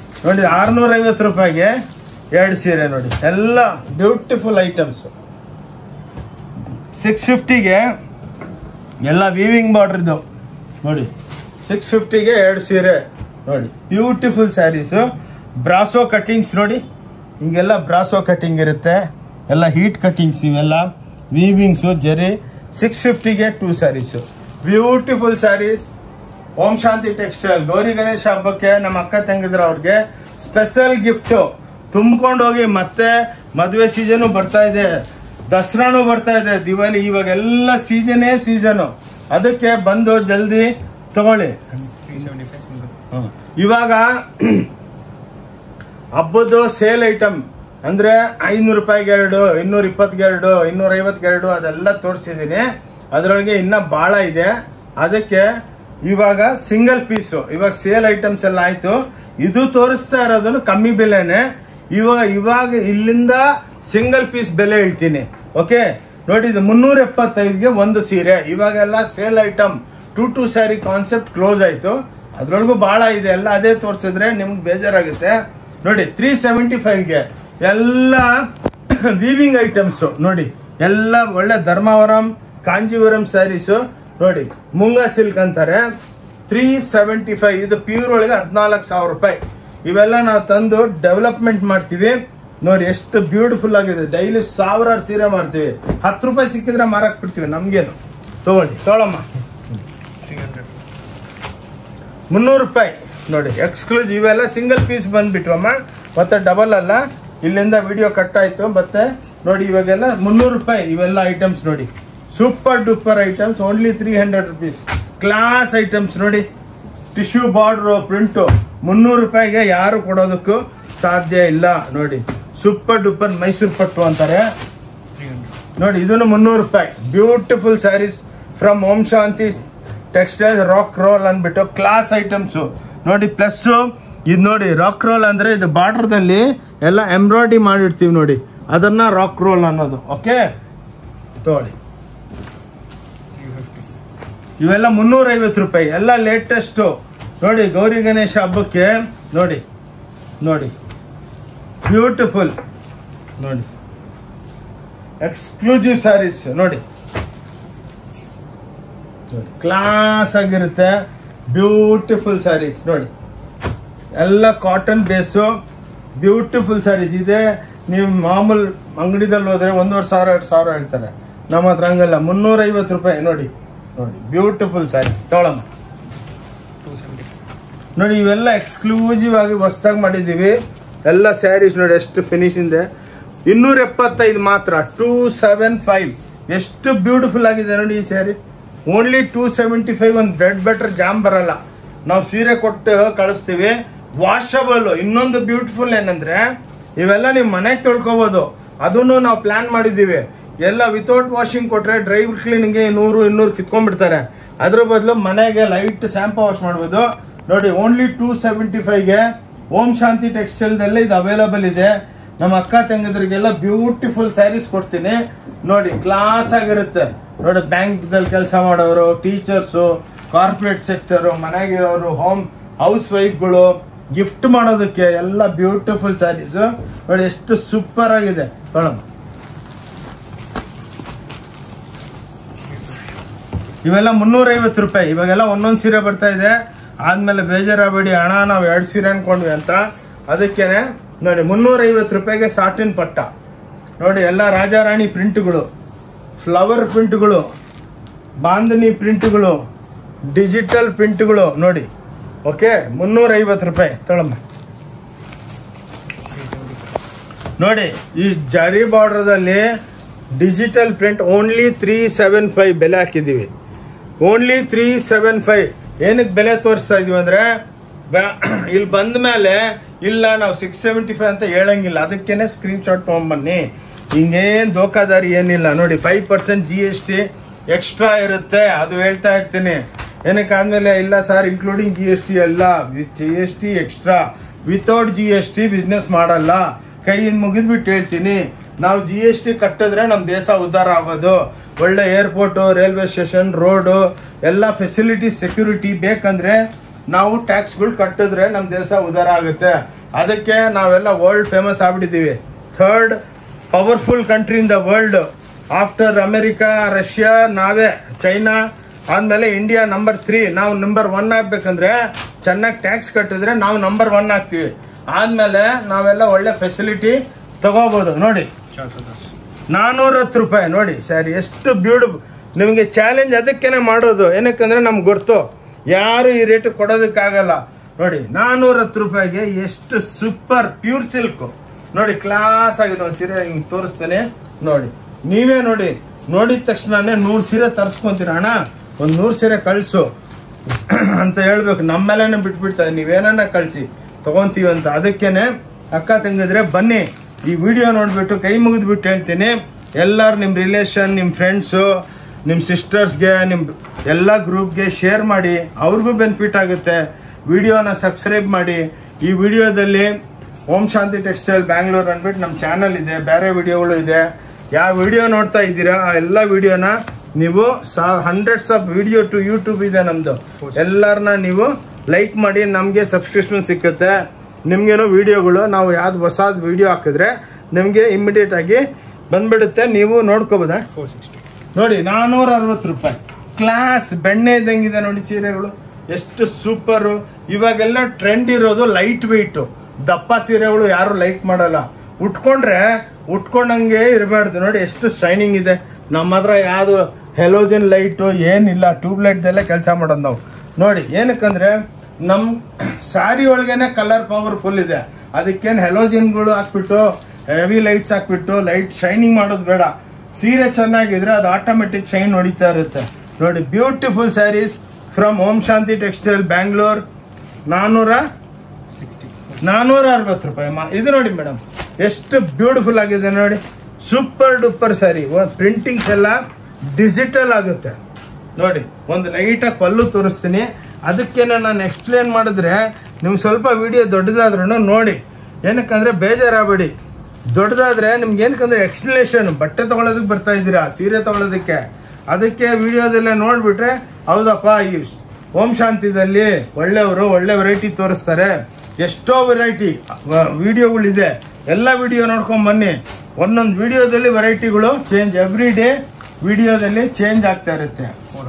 ನೋಡಿ ಆರ್ನೂರ ಐವತ್ತು ರೂಪಾಯಿಗೆ ಎರಡು ಸೀರೆ ನೋಡಿ ಎಲ್ಲ ಬ್ಯೂಟಿಫುಲ್ ಐಟಮ್ಸು ಸಿಕ್ಸ್ ಫಿಫ್ಟಿಗೆ ಎಲ್ಲ ವೀವಿಂಗ್ ಬಾರ್ಡ್ರಿದ್ದು ನೋಡಿ ಸಿಕ್ಸ್ ಫಿಫ್ಟಿಗೆ ಎರಡು ಸೀರೆ ನೋಡಿ ಬ್ಯೂಟಿಫುಲ್ ಸ್ಯಾರೀಸು ಬ್ರಾಸೋ ಕಟ್ಟಿಂಗ್ಸ್ ನೋಡಿ ಹಿಂಗೆಲ್ಲ ಬ್ರಾಸೋ ಕಟ್ಟಿಂಗ್ ಇರುತ್ತೆ ಎಲ್ಲ ಹೀಟ್ ಕಟ್ಟಿಂಗ್ಸ್ ಇವೆಲ್ಲ ವೀವಿಂಗ್ಸು ಜರಿ ಸಿಕ್ಸ್ ಫಿಫ್ಟಿಗೆ two sarees beautiful sarees Om Shanti textile Gauri Ganesha ಹಬ್ಬಕ್ಕೆ ನಮ್ಮ ಅಕ್ಕ ತಂಗಿದ್ರ ಅವ್ರಿಗೆ ಸ್ಪೆಷಲ್ ಗಿಫ್ಟು ತುಂಬ್ಕೊಂಡು ಹೋಗಿ ಮತ್ತೆ ಮದುವೆ ಸೀಸನು ಬರ್ತಾ ಇದೆ ದಸರಾನು ಬರ್ತಾ ಇದೆ ದಿವಾಲಿ ಇವಾಗೆಲ್ಲ ಸೀಸನೇ ಸೀಸನು ಅದಕ್ಕೆ ಬಂದು ಜಲ್ದಿ ತಗೊಳ್ಳಿ ಹ್ಮ್. ಇವಾಗ ಹಬ್ಬದ್ದು ಸೇಲ್ ಐಟಮ್ ಅಂದ್ರೆ ಐನೂರು ರೂಪಾಯಿಗೆ ಎರಡು ಇನ್ನೂರ ಇಪ್ಪತ್ಗೆ ಎರಡು ಇನ್ನೂರ ಐವತ್ಗೆ ಎರಡು ಅದೆಲ್ಲ ತೋರಿಸಿದ್ದೀನಿ ಅದರೊಳಗೆ ಇನ್ನ ಭಾಳ ಇದೆ ಅದಕ್ಕೆ ಇವಾಗ ಸಿಂಗಲ್ ಪೀಸು ಇವಾಗ ಸೇಲ್ ಐಟಮ್ಸ್ ಎಲ್ಲ ಆಯ್ತು ಇದು ತೋರಿಸ್ತಾ ಇರೋದನ್ನು ಕಮ್ಮಿ ಬೆಲೆನೆ ಇವಾಗ ಇವಾಗ ಇಲ್ಲಿಂದ ಸಿಂಗಲ್ ಪೀಸ್ ಬೆಲೆ ಹೇಳ್ತೀನಿ ಓಕೆ ನೋಡಿ ಇದು ಮುನ್ನೂರ ಎಪ್ಪತ್ತೈದ್ಗೆ ಒಂದು ಸೀರೆ ಇವಾಗೆಲ್ಲ sale item two two saree concept close ಆಯ್ತು ಅದ್ರೊಳಗೂ ಬಹಳ ಇದೆ ಎಲ್ಲ ಅದೇ ತೋರಿಸಿದ್ರೆ ನಿಮ್ಗೆ ಬೇಜಾರಾಗುತ್ತೆ ನೋಡಿ ತ್ರೀ ಸೆವೆಂಟಿ ಫೈವ್ಗೆ ಎಲ್ಲ ವೀವಿಂಗ್ ಐಟಮ್ಸು ನೋಡಿ ಎಲ್ಲ ಒಳ್ಳೆ ಧರ್ಮಾವರಂ ಕಾಂಜೀವರಂ ಸ್ಯಾರೀಸು ನೋಡಿ ಮುಂಗ ಸಿಲ್ಕ್ ಅಂತಾರೆ ತ್ರೀ ಸೆವೆಂಟಿ ಫೈವ್ ಇದು ಪ್ಯೂರ್ ಒಳಗೆ ಹದಿನಾಲ್ಕು ಸಾವಿರ ರೂಪಾಯಿ ಇವೆಲ್ಲ ನಾವು ತಂದು ಡೆವಲಪ್ಮೆಂಟ್ ಮಾಡ್ತೀವಿ ನೋಡಿ ಎಷ್ಟು ಬ್ಯೂಟಿಫುಲ್ ಆಗಿದೆ ಡೈಲಿ ಸಾವಿರಾರು ಸೀರೆ ಮಾಡ್ತೀವಿ ಹತ್ತು ರೂಪಾಯಿ ಸಿಕ್ಕಿದ್ರೆ ಮಾರಕ್ ಬಿಡ್ತೀವಿ ನಮ್ಗೇನು ತಗೊಳ್ಳಿ ತಗೊಳಮ್ಮ ಮುನ್ನೂರು ರೂಪಾಯಿ ನೋಡಿ ಎಕ್ಸ್ಕ್ಲೂಸಿವ್ ಇವೆಲ್ಲ ಸಿಂಗಲ್ ಪೀಸ್ ಬಂದ್ಬಿಟ್ವಮ್ಮ ಮತ್ತೆ ಡಬಲ್ ಅಲ್ಲ ಇಲ್ಲಿಂದ ವಿಡಿಯೋ ಕಟ್ ಆಯ್ತು ಮತ್ತೆ ನೋಡಿ ಇವಾಗೆಲ್ಲ ಮುನ್ನೂರು ರೂಪಾಯಿ ಇವೆಲ್ಲ ಐಟಮ್ಸ್ ನೋಡಿ super duper items only three hundred rupees class items ನೋಡಿ ಟಿಶ್ಯೂ ಬಾರ್ಡ್ರು ಪ್ರಿಂಟು ಮುನ್ನೂರು ರೂಪಾಯಿಗೆ ಯಾರು ಕೊಡೋದಕ್ಕೂ ಸಾಧ್ಯ ಇಲ್ಲ ನೋಡಿ ಸೂಪರ್ ಡೂಪರ್ ಮೈಸೂರು ಪಟ್ಟು ಅಂತಾರೆ ನೋಡಿ ಇದನ್ನು ಮುನ್ನೂರು ರೂಪಾಯಿ beautiful sarees from Om Shanti textile rock roll ಅಂದ್ಬಿಟ್ಟು ಕ್ಲಾಸ್ ಐಟಮ್ಸು ನೋಡಿ ಪ್ಲಸ್ಸು ಇದು ನೋಡಿ ರಾಕ್ ರೋಲ್ ಅಂದರೆ ಇದು ಬಾರ್ಡ್ರದಲ್ಲಿ ಎಲ್ಲ ಎಂಬ್ರಾಯ್ಡ್ರಿ ಮಾಡಿರ್ತೀವಿ ನೋಡಿ ಅದನ್ನ ರಾಕ್ ರೋಲ್ ಅನ್ನೋದು ಓಕೆ ತಗೊಳ್ಳಿ ಇವೆಲ್ಲ ಮುನ್ನೂರೈವತ್ತು ರೂಪಾಯಿ ಎಲ್ಲ ಲೇಟೆಸ್ಟು ನೋಡಿ ಗೌರಿ ಗಣೇಶ ಹಬ್ಬಕ್ಕೆ ನೋಡಿ ನೋಡಿ ಬ್ಯೂಟಿಫುಲ್ ನೋಡಿ ಎಕ್ಸ್ಕ್ಲೂಸಿವ್ ಸ್ಯಾರೀಸ್ ನೋಡಿ ಕ್ಲಾಸ್ ಆಗಿರುತ್ತೆ ಬ್ಯೂಟಿಫುಲ್ ಸ್ಯಾರೀಸ್ ನೋಡಿ ಎಲ್ಲ ಕಾಟನ್ ಬೇಸು ಬ್ಯೂಟಿಫುಲ್ ಸ್ಯಾರೀಸ್ ಇದೆ ನೀವು ಮಾಮೂಲ್ ಅಂಗಡಿದಲ್ಲಿ ಹೋದ್ರೆ ಒಂದೂವರೆ ಸಾವಿರ ಎರಡು ಸಾವಿರ ಹೇಳ್ತಾರೆ ನಮ್ಮ ಹತ್ರ ಹಂಗಲ್ಲ ಮುನ್ನೂರೈವತ್ತು ರೂಪಾಯಿ ನೋಡಿ ನೋಡಿ ಬ್ಯೂಟಿಫುಲ್ ಸ್ಯಾರಿ ತಗೊಳಮ್ಮ ನೋಡಿ ಇವೆಲ್ಲ ಎಕ್ಸ್ಕ್ಲೂಸಿವ್ ಆಗಿ ಹೊಸ್ದಾಗಿ ಮಾಡಿದ್ದೀವಿ ಎಲ್ಲ ಸ್ಯಾರೀಸ್ ನೋಡಿ ಎಷ್ಟು ಫಿನಿಶ್ ಇದೆ ಇನ್ನೂರ ಎಪ್ಪತ್ತೈದು ಮಾತ್ರ ಟೂ ಸೆವೆನ್ ಫೈವ್ ಎಷ್ಟು ಬ್ಯೂಟಿಫುಲ್ ಆಗಿದೆ ನೋಡಿ ಈ saree only two seventy five ಒಂದು ಬ್ರೆಡ್ ಬೆಟರ್ ಜಾಮ್ ಬರಲ್ಲ ನಾವು ಸೀರೆ ಕೊಟ್ಟು ಕಳಿಸ್ತೀವಿ ವಾಷಬಲ್ ಇನ್ನೊಂದು ಬ್ಯೂಟಿಫುಲ್ ಏನಂದ್ರೆ ಇವೆಲ್ಲ ನೀವು ಮನೆಗೆ ತೊಳ್ಕೊಬೋದು ಅದನ್ನು ನಾವು ಪ್ಲಾನ್ ಮಾಡಿದ್ದೀವಿ ಎಲ್ಲ ವಿತೌಟ್ ವಾಷಿಂಗ್ ಕೊಟ್ರೆ ಡ್ರೈ ಕ್ಲೀನಿಂಗ್ಗೆ ನೂರು ಇನ್ನೂರು ಕಿತ್ಕೊಂಡ್ಬಿಡ್ತಾರೆ ಅದ್ರ ಬದಲು ಮನೆಗೆ ಲೈಟ್ ಸ್ಯಾಂಪು ವಾಶ್ ಮಾಡ್ಬೋದು ನೋಡಿ ಓನ್ಲಿ ಟೂ ಸೆವೆಂಟಿ ಫೈವ್ಗೆ ಓಂ ಶಾಂತಿ ಟೆಕ್ಸ್ಟೈಲ್ದಲ್ಲೇ ಇದು ಅವೈಲಬಲ್ ಇದೆ ನಮ್ಮ ಅಕ್ಕ ತಂಗದ್ರಿಗೆಲ್ಲ ಬ್ಯೂಟಿಫುಲ್ ಸ್ಯಾರೀಸ್ ಕೊಡ್ತೀನಿ ನೋಡಿ ಕ್ಲಾಸ್ ಆಗಿರುತ್ತೆ ನೋಡಿ ಬ್ಯಾಂಕ್ದಲ್ಲಿ ಕೆಲಸ ಮಾಡೋರು ಟೀಚರ್ಸು ಕಾರ್ಪೊರೇಟ್ ಸೆಕ್ಟರು ಮನೆಗಿರೋರು ಹೋಮ್ ಹೌಸ್ ವೈಫ್ಗಳು ಗಿಫ್ಟ್ ಮಾಡೋದಕ್ಕೆ ಎಲ್ಲ ಬ್ಯೂಟಿಫುಲ್ ಸ್ಯಾರೀಸು ನೋಡಿ ಎಷ್ಟು ಸೂಪರ್ ಆಗಿದೆ ನೋಡಮ್ಮ ಇವೆಲ್ಲ ಮುನ್ನೂರೈವತ್ತು ರೂಪಾಯಿ ಇವಾಗೆಲ್ಲ ಒಂದೊಂದು ಸೀರೆ ಬರ್ತಾ ಇದೆ ಆದ್ಮೇಲೆ ಬೇಜಾರಾಗಬೇಡಿ ಹಣ ನಾವು ಎರಡು ಸೀರೆ ಅನ್ಕೊಂಡ್ವಿ ಅಂತ ಅದಕ್ಕೇನೆ ನೋಡಿ ಮುನ್ನೂರೈವತ್ತು ರೂಪಾಯಿಗೆ ಸಾಟಿನ್ ಪಟ್ಟ ನೋಡಿ ಎಲ್ಲ ರಾಜಾರಾಣಿ ಪ್ರಿಂಟ್ಗಳು ಫ್ಲವರ್ ಪ್ರಿಂಟ್ಗಳು ಬಾಂಧನಿ ಪ್ರಿಂಟ್ಗಳು ಡಿಜಿಟಲ್ ಪ್ರಿಂಟ್ಗಳು ನೋಡಿ ಓಕೆ ಮುನ್ನೂರೈವತ್ತು ರೂಪಾಯಿ ತೊಳಮ್ಮ ನೋಡಿ ಈ ಜರಿ ಬಾರ್ಡ್ರದಲ್ಲಿ digital print only three seven five ಬೆಲೆ ಹಾಕಿದ್ದೀವಿ ಓನ್ಲಿ ತ್ರೀ ಸೆವೆನ್ ಫೈವ್ ಏನಕ್ಕೆ ಬೆಲೆ ತೋರಿಸ್ತಾ ಇದೀವಿ ಅಂದ್ರೆ ಬ- ಇಲ್ಲಿ ಬಂದ ಮೇಲೆ ಇಲ್ಲ ನಾವು ಸಿಕ್ಸ್ ಸೆವೆಂಟಿ ಫೈವ್ ಅಂತ ಹೇಳಂಗಿಲ್ಲ ಅದಕ್ಕೇನೆ ಸ್ಕ್ರೀನ್ ಶಾಟ್ ತೊಗೊಂಬನ್ನಿ ಹಿಂಗೇನು ದೋಖಾದಾರಿ ಏನಿಲ್ಲ ನೋಡಿ five percent G S T extra ಇರುತ್ತೆ ಅದು ಹೇಳ್ತಾ ಇರ್ತೀನಿ ಏನಕ್ಕೆ ಆದ್ಮೇಲೆ ಇಲ್ಲ sir including G S T ಅಲ್ಲ G S T extra without G S T business ಮಾಡಲ್ಲ ಕೈಯಿಂದ ಮುಗಿದ್ಬಿಟ್ಟು ಹೇಳ್ತೀನಿ ನಾವು ಜಿ ಎಸ್ ಟಿ ಕಟ್ಟಿದ್ರೆ ನಮ್ಮ ದೇಶ ಉದ್ಧಾರ ಆಗೋದು ಒಳ್ಳೆ ಏರ್ಪೋರ್ಟು ರೈಲ್ವೆ ಸ್ಟೇಷನ್ ರೋಡು ಎಲ್ಲ ಫೆಸಿಲಿಟಿ ಸೆಕ್ಯೂರಿಟಿ ಬೇಕಂದ್ರೆ ನಾವು ಟ್ಯಾಕ್ಸ್ಗಳು ಕಟ್ಟಿದ್ರೆ ನಮ್ಮ ದೇಶ ಉದ್ಧಾರ ಆಗುತ್ತೆ ಅದಕ್ಕೆ ನಾವೆಲ್ಲ ವರ್ಲ್ಡ್ ಫೇಮಸ್ ಆಗ್ಬಿಟ್ಟಿದ್ದೀವಿ third powerful country in the world after America Russia ನಾವೇ ಚೈನಾ ಆದಮೇಲೆ ಇಂಡಿಯಾ ನಂಬರ್ ತ್ರೀ ನಾವು ನಂಬರ್ ಒನ್ ಆಗ್ಬೇಕಂದ್ರೆ ಚೆನ್ನಾಗಿ ಟ್ಯಾಕ್ಸ್ ಕಟ್ಟಿದ್ರೆ ನಾವು ನಂಬರ್ ಒನ್ ಆಗ್ತೀವಿ ಆದಮೇಲೆ ನಾವೆಲ್ಲ ಒಳ್ಳೆ ಫೆಸಿಲಿಟಿ ತಗೋಬೋದು ನೋಡಿ ನಾನ್ನೂರತ್ತು ರೂಪಾಯಿ ನೋಡಿ ಸರ್ ಎಷ್ಟು ಬ್ಯೂಟಿಫುಲ್ ನಿಮಗೆ ಚಾಲೆಂಜ್ ಅದಕ್ಕೇನೆ ಮಾಡೋದು ಏನಕ್ಕಂದ್ರೆ ನಮ್ಗೆ ಗೊತ್ತು ಯಾರು ಈ ರೇಟ್ ಕೊಡೋದಕ್ಕಾಗಲ್ಲ ನೋಡಿ ನಾನ್ನೂರತ್ತು ರೂಪಾಯಿಗೆ ಎಷ್ಟು ಸೂಪರ್ ಪ್ಯೂರ್ ಸಿಲ್ಕ್ ನೋಡಿ ಕ್ಲಾಸ್ ಆಗಿದೆ ಒಂದು ಸೀರೆ ಹಿಂಗೆ ತೋರಿಸ್ತೇನೆ ನೋಡಿ ನೀವೇ ನೋಡಿ ನೋಡಿದ ತಕ್ಷಣನೇ ನೂರು ಸೀರೆ ತರಿಸ್ಕೊಂತೀರ ಅಣ್ಣ ಒಂದು ನೂರು ಸೀರೆ ಕಳಿಸು ಅಂತ ಹೇಳ್ಬೇಕು ನಮ್ಮೇಲೇನೆ ಬಿಟ್ಬಿಡ್ತಾರೆ ನೀವೇನನ್ನ ಕಳಿಸಿ ತಗೊಂತೀವಿ ಅಂತ ಅದಕ್ಕೇನೆ ಅಕ್ಕ ತಂಗಿದ್ರೆ ಬನ್ನಿ ಈ ವಿಡಿಯೋ ನೋಡ್ಬಿಟ್ಟು ಕೈ ಮುಗಿದ್ಬಿಟ್ಟು ಹೇಳ್ತೀನಿ ಎಲ್ಲರೂ ನಿಮ್ಮ ರಿಲೇಷನ್ ನಿಮ್ಮ ಫ್ರೆಂಡ್ಸು ನಿಮ್ಮ ಸಿಸ್ಟರ್ಸ್ಗೆ ನಿಮ್ಮ ಎಲ್ಲ ಗ್ರೂಪ್ಗೆ ಶೇರ್ ಮಾಡಿ ಅವ್ರಿಗೂ ಬೆನಿಫಿಟ್ ಆಗುತ್ತೆ ವಿಡಿಯೋನ ಸಬ್ಸ್ಕ್ರೈಬ್ ಮಾಡಿ ಈ ವಿಡಿಯೋದಲ್ಲಿ ಓಂ ಶಾಂತಿ ಟೆಕ್ಸ್ಟೈಲ್ ಬ್ಯಾಂಗ್ಳೂರ್ ಅಂದ್ಬಿಟ್ಟು ನಮ್ಮ ಚಾನಲ್ ಇದೆ ಬೇರೆ ವಿಡಿಯೋಗಳು ಇದೆ ಯಾವ ವಿಡಿಯೋ ನೋಡ್ತಾ ಇದ್ದೀರಾ ಆ ಎಲ್ಲ ವಿಡಿಯೋನ ನೀವು ಸಾ hundreds of video to YouTube ಇದೆ ನಮ್ದು ಎಲ್ಲರನ್ನ ನೀವು ಲೈಕ್ ಮಾಡಿ ನಮಗೆ ಸಬ್ಸ್ಕ್ರಿಪ್ಷನ್ ಸಿಕ್ಕುತ್ತೆ ನಿಮ್ಗೇನೋ ವಿಡಿಯೋಗಳು ನಾವು ಯಾವ್ದು ಹೊಸದು ವಿಡಿಯೋ ಹಾಕಿದ್ರೆ ನಿಮಗೆ ಇಮಿಡಿಯೇಟ್ ಆಗಿ ಬಂದ್ಬಿಡುತ್ತೆ ನೀವು ನೋಡ್ಕೋಬೋದಾ ನೋಡಿ ನಾನೂರ ಅರವತ್ತು ರೂಪಾಯಿ ಕ್ಲಾಸ್ ಬೆಣ್ಣೆ ಇದ್ದಂಗಿದೆ ನೋಡಿ ಸೀರೆಗಳು ಎಷ್ಟು ಸೂಪರು ಇವಾಗೆಲ್ಲ ಟ್ರೆಂಡ್ ಇರೋದು ಲೈಟ್ ವೆಯ್ಟು ದಪ್ಪ ಸೀರೆಗಳು ಯಾರು ಲೈಕ್ ಮಾಡಲ್ಲ ಉಟ್ಕೊಂಡ್ರೆ ಉಟ್ಕೊಂಡಂಗೆ ಇರಬಾರ್ದು ನೋಡಿ ಎಷ್ಟು ಶೈನಿಂಗ್ ಇದೆ ನಮ್ಮ ಹತ್ರ ಯಾವುದು ಹೆಲೋಜನ್ ಲೈಟು ಏನಿಲ್ಲ ಟ್ಯೂಬ್ ಲೈಟ್ದೆಲ್ಲ ಕೆಲಸ ಮಾಡೋದು ನಾವು ನೋಡಿ ಏನಕ್ಕಂದ್ರೆ ನಮ್ಮ ಸ್ಯಾರಿ ಒಳಗೇನೆ ಕಲರ್ ಪವರ್ಫುಲ್ ಇದೆ ಅದಕ್ಕೇನು ಹೆಲೋಜಿನ್ಗಳು ಹಾಕ್ಬಿಟ್ಟು ಹೆವಿ ಲೈಟ್ಸ್ ಹಾಕ್ಬಿಟ್ಟು ಲೈಟ್ ಶೈನಿಂಗ್ ಮಾಡೋದು ಬೇಡ ಸೀರೆ ಚೆನ್ನಾಗಿದ್ರೆ ಅದು ಆಟೋಮೆಟಿಕ್ ಶೈನ್ ಹೊಡಿತಾ ಇರುತ್ತೆ ನೋಡಿ beautiful sarees from Om Shanti textile Bangalore ನಾನ್ನೂರ ನಾನ್ನೂರ ಅರವತ್ತು ರೂಪಾಯಿ ಮಾ ಇದು ನೋಡಿ ಮೇಡಮ್ ಎಷ್ಟು ಬ್ಯೂಟಿಫುಲ್ ಆಗಿದೆ ನೋಡಿ ಸೂಪರ್ ಡೂಪರ್ ಸ್ಯಾರಿ ಪ್ರಿಂಟಿಂಗ್ಸ್ ಎಲ್ಲ ಡಿಜಿಟಲ್ ಆಗುತ್ತೆ ನೋಡಿ ಒಂದು ಲೈಟಾಗಿ ಪಲ್ಲು ತೋರಿಸ್ತೀನಿ ಅದಕ್ಕೇನೆ ನಾನು ಎಕ್ಸ್ಪ್ಲೇನ್ ಮಾಡಿದ್ರೆ ನಿಮ್ಗೆ ಸ್ವಲ್ಪ ವಿಡಿಯೋ ದೊಡ್ಡದಾದ್ರೂ ನೋಡಿ ಏನಕ್ಕಂದ್ರೆ ಬೇಜಾರಾಗಬೇಡಿ ದೊಡ್ಡದಾದ್ರೆ ನಿಮ್ಗೆ ಏನಕ್ಕಂದ್ರೆ ಎಕ್ಸ್ಪ್ಲನೇಷನ್ ಬಟ್ಟೆ ತಗೊಳ್ಳೋದಕ್ಕೆ ಬರ್ತಾ ಇದ್ದೀರಾ ಸೀರೆ ತಗೊಳ್ಳೋದಕ್ಕೆ ಅದಕ್ಕೆ ವಿಡಿಯೋದಲ್ಲೇ ನೋಡ್ಬಿಟ್ರೆ ಹೌದಪ್ಪ ಈ ಓಂ ಶಾಂತಿದಲ್ಲಿ ಒಳ್ಳೆಯವರು ಒಳ್ಳೆ ವೆರೈಟಿ ತೋರಿಸ್ತಾರೆ ಎಷ್ಟೋ ವೆರೈಟಿ ವಿಡಿಯೋಗಳಿದೆ ಎಲ್ಲ ವಿಡಿಯೋ ನೋಡ್ಕೊಂಡ್ ಬನ್ನಿ ಒಂದೊಂದು ವಿಡಿಯೋದಲ್ಲಿ ವೆರೈಟಿಗಳು ಚೇಂಜ್ ಎವ್ರಿ ಡೇ ವಿಡಿಯೋದಲ್ಲಿ ಚೇಂಜ್ ಆಗ್ತಾ ಇರುತ್ತೆ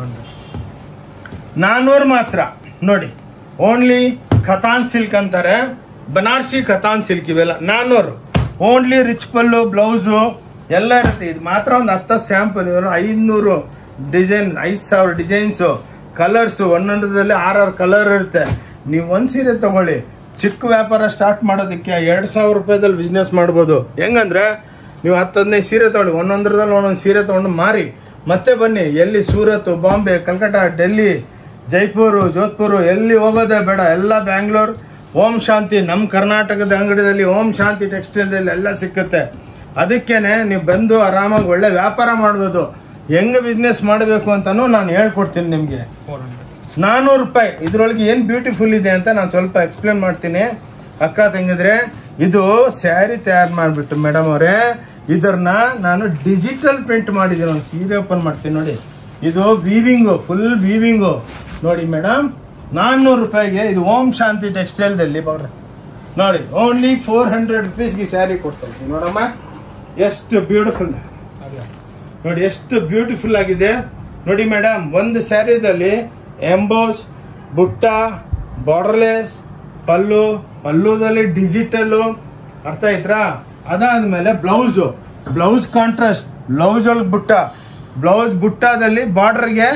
ನಾನ್ನೂರು ಮಾತ್ರ ನೋಡಿ ಓನ್ಲಿ ಖತಾನ್ ಸಿಲ್ಕ್ ಅಂತಾರೆ ಬನಾರ್ಸಿ ಖತಾನ್ ಸಿಲ್ಕ್ ಇವೆಲ್ಲ ನಾನ್ನೂರು ಓನ್ಲಿ ರಿಚ್ ಪಲ್ಲು ಬ್ಲೌಸು ಎಲ್ಲ ಇರುತ್ತೆ ಇದು ಮಾತ್ರ ಒಂದು ಹತ್ತು ಸ್ಯಾಂಪಲ್ ಇವರು ಐನೂರು ಡಿಸೈನ್ ಐದು ಸಾವಿರ ಡಿಸೈನ್ಸು ಕಲರ್ಸು ಒಂದೊಂದರಲ್ಲಿ ಆರಾರು ಕಲರ್ ಇರುತ್ತೆ ನೀವು ಒಂದು ಸೀರೆ ತಗೊಳ್ಳಿ ಚಿಕ್ಕ ವ್ಯಾಪಾರ ಸ್ಟಾರ್ಟ್ ಮಾಡೋದಕ್ಕೆ ಎರಡು ಸಾವಿರ ರೂಪಾಯಿದಲ್ಲಿ ಬಿಸ್ನೆಸ್ ಮಾಡ್ಬೋದು ಹೆಂಗಂದ್ರೆ ನೀವು ಹತ್ತು ಹದಿನೈದು ಸೀರೆ ತಗೊಳ್ಳಿ ಒಂದೊಂದರದಲ್ಲಿ ಒಂದೊಂದು ಸೀರೆ ತಗೊಂಡು ಮಾರಿ ಮತ್ತೆ ಬನ್ನಿ ಎಲ್ಲಿ ಸೂರತ್ ಬಾಂಬೆ ಕಲ್ಕಟ್ಟ ಡೆಲ್ಲಿ ಜೈಪುರು ಜೋಧ್ಪುರು ಎಲ್ಲಿ ಹೋಗೋದೇ ಬೇಡ ಎಲ್ಲ ಬ್ಯಾಂಗ್ಳೂರ್ ಓಂ ಶಾಂತಿ ನಮ್ಮ ಕರ್ನಾಟಕದ ಅಂಗಡಿಯಲ್ಲಿ ಓಂ ಶಾಂತಿ ಟೆಕ್ಸ್ಟೈಲ್ದಲ್ಲಿ ಎಲ್ಲ ಸಿಕ್ಕುತ್ತೆ ಅದಕ್ಕೇನೆ ನೀವು ಬಂದು ಆರಾಮಾಗಿ ಒಳ್ಳೆ ವ್ಯಾಪಾರ ಮಾಡ್ಬೋದು ಹೆಂಗೆ ಬಿಸ್ನೆಸ್ ಮಾಡಬೇಕು ಅಂತಾನು ನಾನು ಹೇಳ್ಕೊಡ್ತೀನಿ ನಿಮಗೆ ನಾನ್ನೂರು ರೂಪಾಯಿ ಇದ್ರೊಳಗೆ ಏನು ಬ್ಯೂಟಿಫುಲ್ ಇದೆ ಅಂತ ನಾನು ಸ್ವಲ್ಪ ಎಕ್ಸ್ಪ್ಲೇನ್ ಮಾಡ್ತೀನಿ ಅಕ್ಕ ತಂಗಿದ್ರೆ ಇದು ಸ್ಯಾರಿ ತಯಾರು ಮಾಡಿಬಿಟ್ಟು ಮೇಡಮ್ ಅವರೇ ಇದನ್ನ ನಾನು ಡಿಜಿಟಲ್ ಪ್ರಿಂಟ್ ಮಾಡಿದ್ದೀನಿ ಒಂದು ಸೀರೆ ಓಪನ್ ಮಾಡ್ತೀನಿ ನೋಡಿ ಇದು ವೀವಿಂಗು ಫುಲ್ ವೀವಿಂಗು ನೋಡಿ ಮೇಡಮ್ ನಾನ್ನೂರು ರೂಪಾಯಿಗೆ ಇದು ಓಂ ಶಾಂತಿ ಟೆಕ್ಸ್ಟೈಲ್ದಲ್ಲಿ ಬರ್ರಿ ನೋಡಿ ಓನ್ಲಿ ಫೋರ್ ಹಂಡ್ರೆಡ್ ರುಪೀಸ್ಗೆ ಸ್ಯಾರಿ ಕೊಡ್ತಾ ಇದ್ದೀನಿ ನೋಡಮ್ಮ ಎಷ್ಟು ಬ್ಯೂಟಿಫುಲ್ ನೋಡಿ ಎಷ್ಟು ಬ್ಯೂಟಿಫುಲ್ ಆಗಿದೆ ನೋಡಿ ಮೇಡಮ್ ಒಂದು ಸ್ಯಾರಿದಲ್ಲಿ ಎಂಬೋಸ್ ಬುಟ್ಟ ಬಾರ್ಡರ್ಲೆಸ್ ಪಲ್ಲು ಪಲ್ಲುದಲ್ಲಿ ಡಿಜಿಟಲ್ಲು ಅರ್ಥ ಆಯ್ತಾ ಅದಾದ್ಮೇಲೆ ಬ್ಲೌಸು ಬ್ಲೌಸ್ ಕಾಂಟ್ರಾಸ್ಟ್ ಬ್ಲೌಸ್ ಒಳಗೆ ಬುಟ್ಟ ಬ್ಲೌಸ್ ಬುಟ್ಟದಲ್ಲಿ ಬಾರ್ಡರ್ಗೆ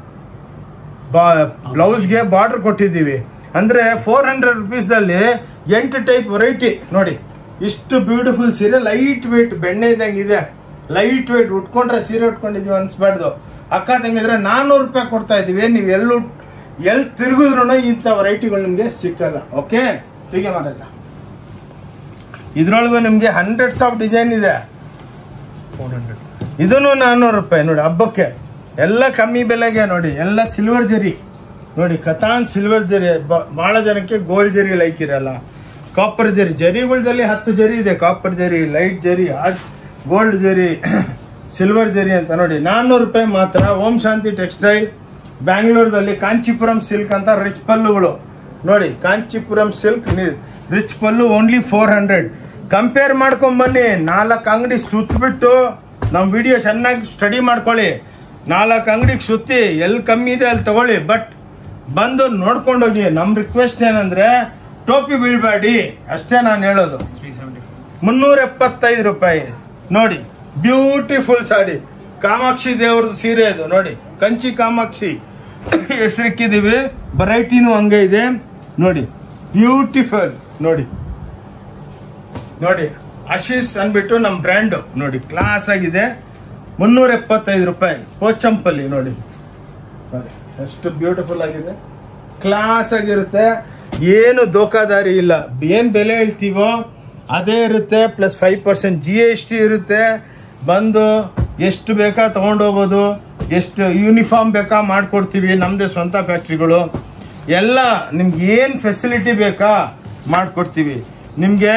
ಬ್ಲೌಸ್ಗೆ ಬಾರ್ಡರ್ ಕೊಟ್ಟಿದ್ದೀವಿ ಅಂದ್ರೆ ಫೋರ್ ಹಂಡ್ರೆಡ್ ರುಪೀಸ್ದಲ್ಲಿ ಎಂಟು ಟೈಪ್ ವೆರೈಟಿ ನೋಡಿ ಇಷ್ಟು ಬ್ಯೂಟಿಫುಲ್ ಸೀರೆ ಲೈಟ್ ವೇಟ್ ಬೆಣ್ಣೆ ಇದ್ದಂಗೆ ಇದೆ ಲೈಟ್ ವೇಟ್ ಉಟ್ಕೊಂಡ್ರೆ ಸೀರೆ ಉಟ್ಕೊಂಡಿದೀವಿ ಅನ್ಸ್ಬಾರ್ದು ಅಕ್ಕ ತಂಗಿದ್ರೆ ನಾನ್ನೂರು ರೂಪಾಯಿ ಕೊಡ್ತಾ ಇದೀವಿ ನೀವು ಎಲ್ಲೂ ಎಲ್ಲಿ ತಿರುಗಿದ್ರು ಇಂಥ ವೆರೈಟಿಗಳು ನಿಮಗೆ ಸಿಕ್ಕಲ್ಲ ಓಕೆ ಹೀಗೆ ಮಹಾರಾಜ ಇದ್ರೊಳಗೂ ನಿಮಗೆ ಹಂಡ್ರೆಡ್ಸ್ ಆಫ್ ಡಿಸೈನ್ ಇದೆ ಇದನ್ನು ನಾನ್ನೂರು ರೂಪಾಯಿ ನೋಡಿ ಹಬ್ಬಕ್ಕೆ ಎಲ್ಲ ಕಮ್ಮಿ ಬೆಲೆಗೆ ನೋಡಿ ಎಲ್ಲ ಸಿಲ್ವರ್ ಜರಿ ನೋಡಿ ಕತಾನ್ ಸಿಲ್ವರ್ ಜರಿ ಬ- ಬಹಳ ಜನಕ್ಕೆ ಗೋಲ್ಡ್ ಜರಿ ಲೈಕ್ ಇರಲ್ಲ ಕಾಪರ್ ಜರಿ ಜರಿಗಳದಲ್ಲಿ ಹತ್ತು ಜರಿ ಇದೆ ಕಾಪರ್ ಜರಿ ಲೈಟ್ ಜರಿ ಗೋಲ್ಡ್ ಜರಿ ಸಿಲ್ವರ್ ಜರಿ ಅಂತ ನೋಡಿ ನಾನ್ನೂರು ರೂಪಾಯಿ ಮಾತ್ರ ಓಂ ಶಾಂತಿ ಟೆಕ್ಸ್ಟೈಲ್ ಬ್ಯಾಂಗ್ಳೂರ್ದಲ್ಲಿ ಕಾಂಚೀಪುರಂ ಸಿಲ್ಕ್ ಅಂತ ರಿಚ್ ಪಲ್ಲುಗಳು ನೋಡಿ Kanchipuram silk rich pallu only four hundred compare ಮಾಡ್ಕೊಂಡ್ ಬನ್ನಿ ನಾಲ್ಕು ಅಂಗಡಿ ಸುತ್ತಬಿಟ್ಟು ನಮ್ಮ ವಿಡಿಯೋ ಚೆನ್ನಾಗಿ ಸ್ಟಡಿ ಮಾಡ್ಕೊಳ್ಳಿ ನಾಲ್ಕು ಅಂಗಡಿಗೆ ಸುತ್ತಿ ಎಲ್ಲಿ ಕಮ್ಮಿ ಇದೆ ಅಲ್ಲಿ ತಗೊಳ್ಳಿ ಬಟ್ ಬಂದು ನೋಡ್ಕೊಂಡೋಗಿ ನಮ್ಮ ರಿಕ್ವೆಸ್ಟ್ ಏನಂದ್ರೆ ಟೋಪಿ ಬೀಳ್ಬೇಡಿ ಅಷ್ಟೇ ನಾನು ಹೇಳೋದು ಮುನ್ನೂರ ಎಪ್ಪತ್ತೈದು ರೂಪಾಯಿ ನೋಡಿ ಬ್ಯೂಟಿಫುಲ್ ಸಾಡಿ ಕಾಮಾಕ್ಷಿ ದೇವ್ರದ್ದು ಸೀರೆ ಇದು ನೋಡಿ ಕಂಚಿ ಕಾಮಾಕ್ಷಿ ಹೆಸರಿಕ್ಕಿದೀವಿ ವೆರೈಟಿನೂ ಹಂಗೆ ಇದೆ ನೋಡಿ ಬ್ಯೂಟಿಫುಲ್ ನೋಡಿ ನೋಡಿ ಆಶೀಸ್ ಅಂದ್ಬಿಟ್ಟು ನಮ್ಮ ಬ್ರ್ಯಾಂಡು ನೋಡಿ ಕ್ಲಾಸ್ ಆಗಿದೆ ಮುನ್ನೂರ ಎಪ್ಪತ್ತೈದು ರೂಪಾಯಿ ಪೋಚಂಪಲ್ಲಿ ನೋಡಿ ನೋಡಿ, ಎಷ್ಟು ಬ್ಯೂಟಿಫುಲ್ ಆಗಿದೆ ಕ್ಲಾಸ್ ಆಗಿರುತ್ತೆ ಏನು ದೋಖಾದಾರಿ ಇಲ್ಲ ಏನ್ ಬೆಲೆ ಹೇಳ್ತೀವೋ ಅದೇ ಇರುತ್ತೆ plus five percent G S T ಇರುತ್ತೆ ಬಂದು ಎಷ್ಟು ಬೇಕಾ ತಗೊಂಡೋಗ್ಬೋದು ಎಷ್ಟು ಯೂನಿಫಾರ್ಮ್ ಬೇಕಾ ಮಾಡ್ಕೊಡ್ತೀವಿ ನಮ್ಮದೇ ಸ್ವಂತ ಫ್ಯಾಕ್ಟ್ರಿಗಳು ಎಲ್ಲ ನಿಮ್ಗೆ ಏನು ಫೆಸಿಲಿಟಿ ಬೇಕಾ ಮಾಡ್ಕೊಡ್ತೀವಿ ನಿಮಗೆ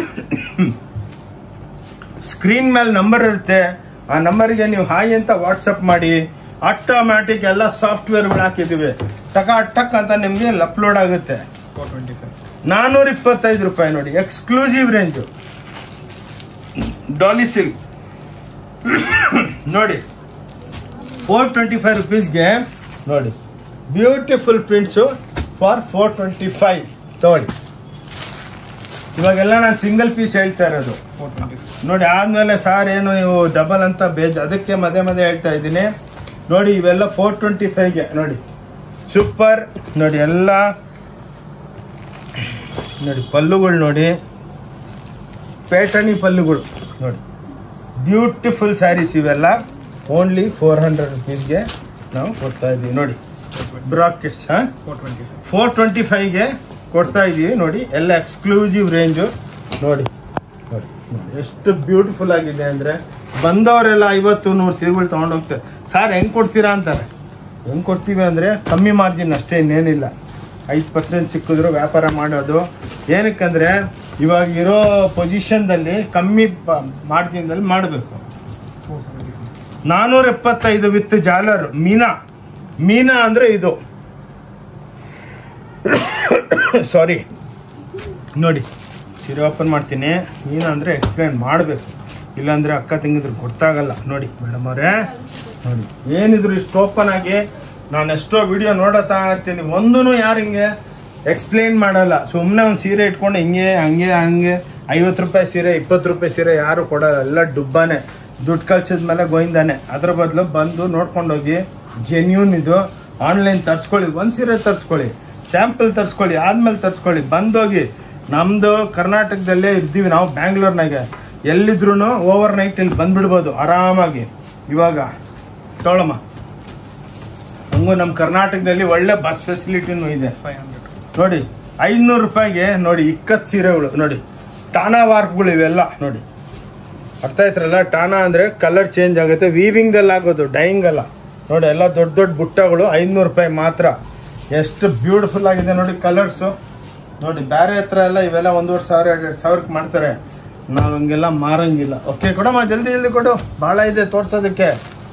ಸ್ಕ್ರೀನ್ ಮೇಲೆ ನಂಬರ್ ಇರುತ್ತೆ ಆ ನಂಬರ್ಗೆ ನೀವು ಹಾಯ್ ಅಂತ ವಾಟ್ಸಪ್ ಮಾಡಿ ಆಟೋಮ್ಯಾಟಿಕ್ ಎಲ್ಲ ಸಾಫ್ಟ್ವೇರ್ಗಳು ಹಾಕಿದ್ದೀವಿ ಟಕ ಟಕ್ ಅಂತ ನಿಮಗೆ ಅಪ್ಲೋಡ್ ಆಗುತ್ತೆ ನಾನೂರ ಇಪ್ಪತ್ತೈದು ರೂಪಾಯಿ ನೋಡಿ ಎಕ್ಸ್ಕ್ಲೂಸಿವ್ ರೇಂಜು ಡಾಲಿ ಸಿಲ್ಕ್ ನೋಡಿ ಫೋರ್ ಟ್ವೆಂಟಿ ಫೈವ್ ರುಪೀಸ್ಗೆ ನೋಡಿ beautiful prints for four twenty five ತಗೊಳ್ಳಿ ಇವಾಗೆಲ್ಲ ನಾನು ಸಿಂಗಲ್ ಪೀಸ್ ಹೇಳ್ತಾ ಇರೋದು ನೋಡಿ ಆದ್ಮೇಲೆ ಸಾರ್ ಏನು ನೀವು ಡಬಲ್ ಅಂತ ಬೇಜ್ ಅದಕ್ಕೆ ಮಧ್ಯೆ ಮಧ್ಯೆ ಹೇಳ್ತಾ ಇದ್ದೀನಿ ನೋಡಿ ಇವೆಲ್ಲ ಫೋರ್ ಟ್ವೆಂಟಿ ಫೈವ್ಗೆ ನೋಡಿ ಸೂಪರ್ ನೋಡಿ ಎಲ್ಲ ನೋಡಿ ಪಲ್ಲುಗಳು ನೋಡಿ ಪೇಟಣಿ ಪಲ್ಲುಗಳು ನೋಡಿ ಬ್ಯೂಟಿಫುಲ್ ಸ್ಯಾರೀಸ್ ಇವೆಲ್ಲ ಓನ್ಲಿ ಫೋರ್ ಹಂಡ್ರೆಡ್ ರುಪೀಸ್ಗೆ ನಾವು ಕೊಡ್ತಾ ಇದ್ದೀವಿ ನೋಡಿ ಬ್ರಾಕೆಟ್ಸ್ ಹಾಂ ಫೋರ್ ಟ್ವೆಂಟಿ ಫೈವ್ಗೆ ಕೊಡ್ತಾ ಇದ್ದೀವಿ ನೋಡಿ ಎಲ್ಲ ಎಕ್ಸ್ಕ್ಲೂಸಿವ್ ರೇಂಜು ನೋಡಿ ನೋಡಿ ನೋಡಿ ಎಷ್ಟು ಬ್ಯೂಟಿಫುಲ್ ಆಗಿದೆ ಅಂದರೆ ಬಂದವರೆಲ್ಲ ಐವತ್ತು ನೂರು ಸೀರೆಗಳು ತೊಗೊಂಡು ಹೋಗ್ತಾರೆ ಸರ್ ಹೆಂಗೆ ಕೊಡ್ತೀರಾ ಅಂತಾರೆ ಹೆಂಗೆ ಕೊಡ್ತೀವಿ ಅಂದರೆ ಕಮ್ಮಿ ಮಾರ್ಜಿನ್ ಅಷ್ಟೇ ಇನ್ನೇನಿಲ್ಲ ಐದು ಪರ್ಸೆಂಟ್ ಸಿಕ್ಕಿದ್ರು ವ್ಯಾಪಾರ ಮಾಡೋದು ಏನಕ್ಕಂದರೆ ಇವಾಗ ಇರೋ ಪೊಸಿಷನ್ದಲ್ಲಿ ಕಮ್ಮಿ ಮಾರ್ಜಿನ್ದಲ್ಲಿ ಮಾಡಬೇಕು ನಾನೂರ ಎಪ್ಪತ್ತೈದು ವಿತ್ ಜಾಲರ್ ಮೀನಾ ಮೀನಾ ಅಂದರೆ ಇದು ಸಾರಿ ನೋಡಿ ಸೀರೆ ಓಪನ್ ಮಾಡ್ತೀನಿ ಮೀನಾ ಅಂದರೆ ಎಕ್ಸ್ಪ್ಲೇನ್ ಮಾಡಬೇಕು ಇಲ್ಲಾಂದರೆ ಅಕ್ಕ ತಂಗಿದ್ರು ಗೊತ್ತಾಗಲ್ಲ ನೋಡಿ ಮೇಡಮ್ ಅವರೇ ನೋಡಿ ಏನಿದ್ರು ಇಷ್ಟು ಓಪನ್ ಆಗಿ ನಾನು ಎಷ್ಟೋ ವಿಡಿಯೋ ನೋಡತಾ ಇರ್ತೀನಿ ಒಂದೂ ಯಾರು ಹಿಂಗೆ ಎಕ್ಸ್ಪ್ಲೇನ್ ಮಾಡಲ್ಲ ಸುಮ್ಮನೆ ಒಂದು ಸೀರೆ ಇಟ್ಕೊಂಡು ಹಿಂಗೆ ಹಂಗೆ ಹಂಗೆ ಐವತ್ತು ರೂಪಾಯಿ ಸೀರೆ ಇಪ್ಪತ್ತು ರೂಪಾಯಿ ಸೀರೆ ಯಾರು ಕೊಡಲ್ಲ ಎಲ್ಲ ಡುಬ್ಬಾನೆ ದುಡ್ಡು ಕಳ್ಸಿದ ಮೇಲೆ ಗೋಯಿಂದಾನೆ ಅದ್ರ ಬದಲು ಬಂದು ನೋಡ್ಕೊಂಡೋಗಿ ಜೆನ್ಯೂನ್ ಇದು ಆನ್ಲೈನ್ ತರಿಸ್ಕೊಳ್ಳಿ ಒಂದು ಸೀರೆ ತರಿಸ್ಕೊಳ್ಳಿ ಸ್ಯಾಂಪಲ್ ತರಿಸ್ಕೊಳ್ಳಿ ಆದ್ಮೇಲೆ ತರಿಸ್ಕೊಳ್ಳಿ ಬಂದೋಗಿ ನಮ್ಮದು ಕರ್ನಾಟಕದಲ್ಲೇ ಇದ್ದೀವಿ ನಾವು ಬ್ಯಾಂಗ್ಳೂರ್ನಾಗೆ ಎಲ್ಲಿದ್ರು ಓವರ್ ನೈಟ್ ಇಲ್ಲಿ ಬಂದ್ಬಿಡ್ಬೋದು ಆರಾಮಾಗಿ ಇವಾಗ ತೊಗೊಳಮ್ಮ ಹಂಗೂ ನಮ್ಮ ಕರ್ನಾಟಕದಲ್ಲಿ ಒಳ್ಳೆ ಬಸ್ ಫೆಸಿಲಿಟಿನೂ ಇದೆ ನೋಡಿ ಐನೂರು ರೂಪಾಯಿಗೆ ನೋಡಿ ಇಕ್ಕತ್ ಸೀರೆಗಳು ನೋಡಿ ಟಾನಾ ವಾರ್ಕ್ಗಳು ಇವೆಲ್ಲ ನೋಡಿ ಅರ್ಥ ಆಯ್ತರಲ್ಲ ಟಾನಾ ಅಂದರೆ ಕಲರ್ ಚೇಂಜ್ ಆಗುತ್ತೆ ವೀವಿಂಗ್ದಲ್ಲಿ ಆಗೋದು ಡೈಯಿಂಗ್ ಅಲ್ಲ ನೋಡಿ ಎಲ್ಲ ದೊಡ್ಡ ದೊಡ್ಡ ಬುಟ್ಟಗಳು ಐನೂರು ರೂಪಾಯಿ ಮಾತ್ರ ಎಷ್ಟು ಬ್ಯೂಟಿಫುಲ್ ಆಗಿದೆ ನೋಡಿ ಕಲರ್ಸು ನೋಡಿ ಬೇರೆ ಹತ್ರ ಎಲ್ಲ ಇವೆಲ್ಲ ಒಂದೂವರೆ ಸಾವಿರ ಎರಡು ಎರಡು ಸಾವಿರಕ್ಕೆ ಮಾಡ್ತಾರೆ ನಾವು ಹಂಗೆಲ್ಲ ಮಾರಂಗಿಲ್ಲ ಓಕೆ ಕೊಡಮ್ಮ ಜಲ್ದಿ ಜಲ್ದಿ ಕೊಡು ಭಾಳ ಇದೆ ತೋರ್ಸೋದಕ್ಕೆ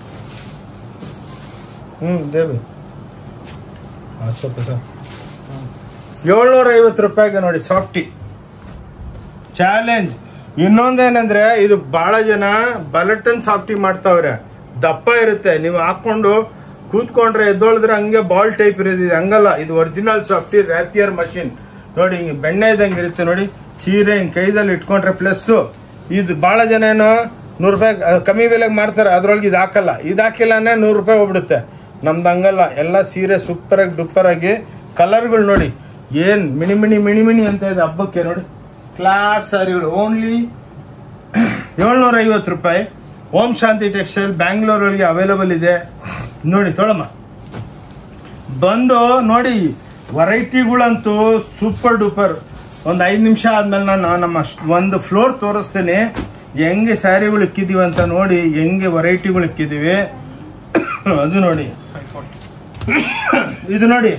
ಹ್ಞೂ ದೇವಿ ಹಾಂ ಸ್ವಲ್ಪ ಸರ್ ಏಳ್ನೂರ ಐವತ್ತು ರೂಪಾಯಿಗೆ ನೋಡಿ ಸಾಫ್ಟಿ ಚಾಲೆಂಜ್ ಇನ್ನೊಂದೇನಂದ್ರೆ ಇದು ಬಹಳ ಜನ ಬಲಟನ್ ಸಾಫ್ಟಿ ಮಾಡ್ತಾವ್ರೆ ದಪ್ಪ ಇರುತ್ತೆ ನೀವು ಹಾಕೊಂಡು ಕೂತ್ಕೊಂಡ್ರೆ ಎದ್ದೊಳಿದ್ರೆ ಹಂಗೆ ಬಾಲ್ ಟೈಪ್ ಇರೋದಿದೆ ಹಂಗಲ್ಲ ಇದು ಒರಿಜಿನಲ್ ಸಾಫ್ಟಿ ರ್ಯಾಪಿಯರ್ ಮಷಿನ್ ನೋಡಿ ಹಿಂಗೆ ಬೆಣ್ಣೆ ಇದ್ದಂಗೆ ಇರುತ್ತೆ ನೋಡಿ ಸೀರೆ ಹಿಂಗೆ ಕೈದಲ್ಲಿ ಇಟ್ಕೊಂಡ್ರೆ ಪ್ಲಸ್ಸು ಇದು ಭಾಳ ಜನ ಏನೋ ನೂರು ರೂಪಾಯಿ ಅಹ್, ಕಮ್ಮಿ ಬೆಲೆಗೆ ಮಾರ್ತಾರೆ ಅದ್ರೊಳಗೆ ಇದು ಹಾಕಲ್ಲ ಇದು ಹಾಕಿಲ್ಲನೇ ನೂರು ರೂಪಾಯಿ ಹೋಗ್ಬಿಡುತ್ತೆ ನಮ್ದು ಹಂಗಲ್ಲ ಎಲ್ಲ ಸೀರೆ ಸೂಪರಾಗಿ ಡುಪ್ಪರಾಗಿ ಕಲರ್ಗಳು ನೋಡಿ ಏನು ಮಿಣಿ ಮಿಣಿ ಮಿಣಿ ಮಿಣಿ ಅಂತ ಇದೆ ಹಬ್ಬಕ್ಕೆ ನೋಡಿ ಕ್ಲಾಸ್ ಸಾರಿಗಳು ಓನ್ಲಿ ಏಳ್ನೂರ ಐವತ್ತು ರೂಪಾಯಿ ಓಂ ಶಾಂತಿ ಟೆಕ್ಸ್ಟೈಲ್ ಬ್ಯಾಂಗ್ಳೂರೊಳಗೆ ಅವೈಲಬಲ್ ಇದೆ ನೋಡಿ ತೊಳಮ್ಮ ಬಂದು ನೋಡಿ ವೆರೈಟಿಗಳಂತೂ ಸೂಪರ್ ಡೂಪರ್ ಒಂದು ಐದು ನಿಮಿಷ ಆದ್ಮೇಲೆ ನಾನು ನಮ್ಮ ಸ್- ಒಂದು ಫ್ಲೋರ್ ತೋರಿಸ್ತೇನೆ ಹೆಂಗೆ ಸ್ಯಾರಿಗಳು ಇಕ್ಕಿದೀವಿ ಅಂತ ನೋಡಿ ಹೆಂಗೆ ವೆರೈಟಿಗಳು ಇಕ್ಕಿದೀವಿ ಅದು ನೋಡಿ ಇದು ನೋಡಿ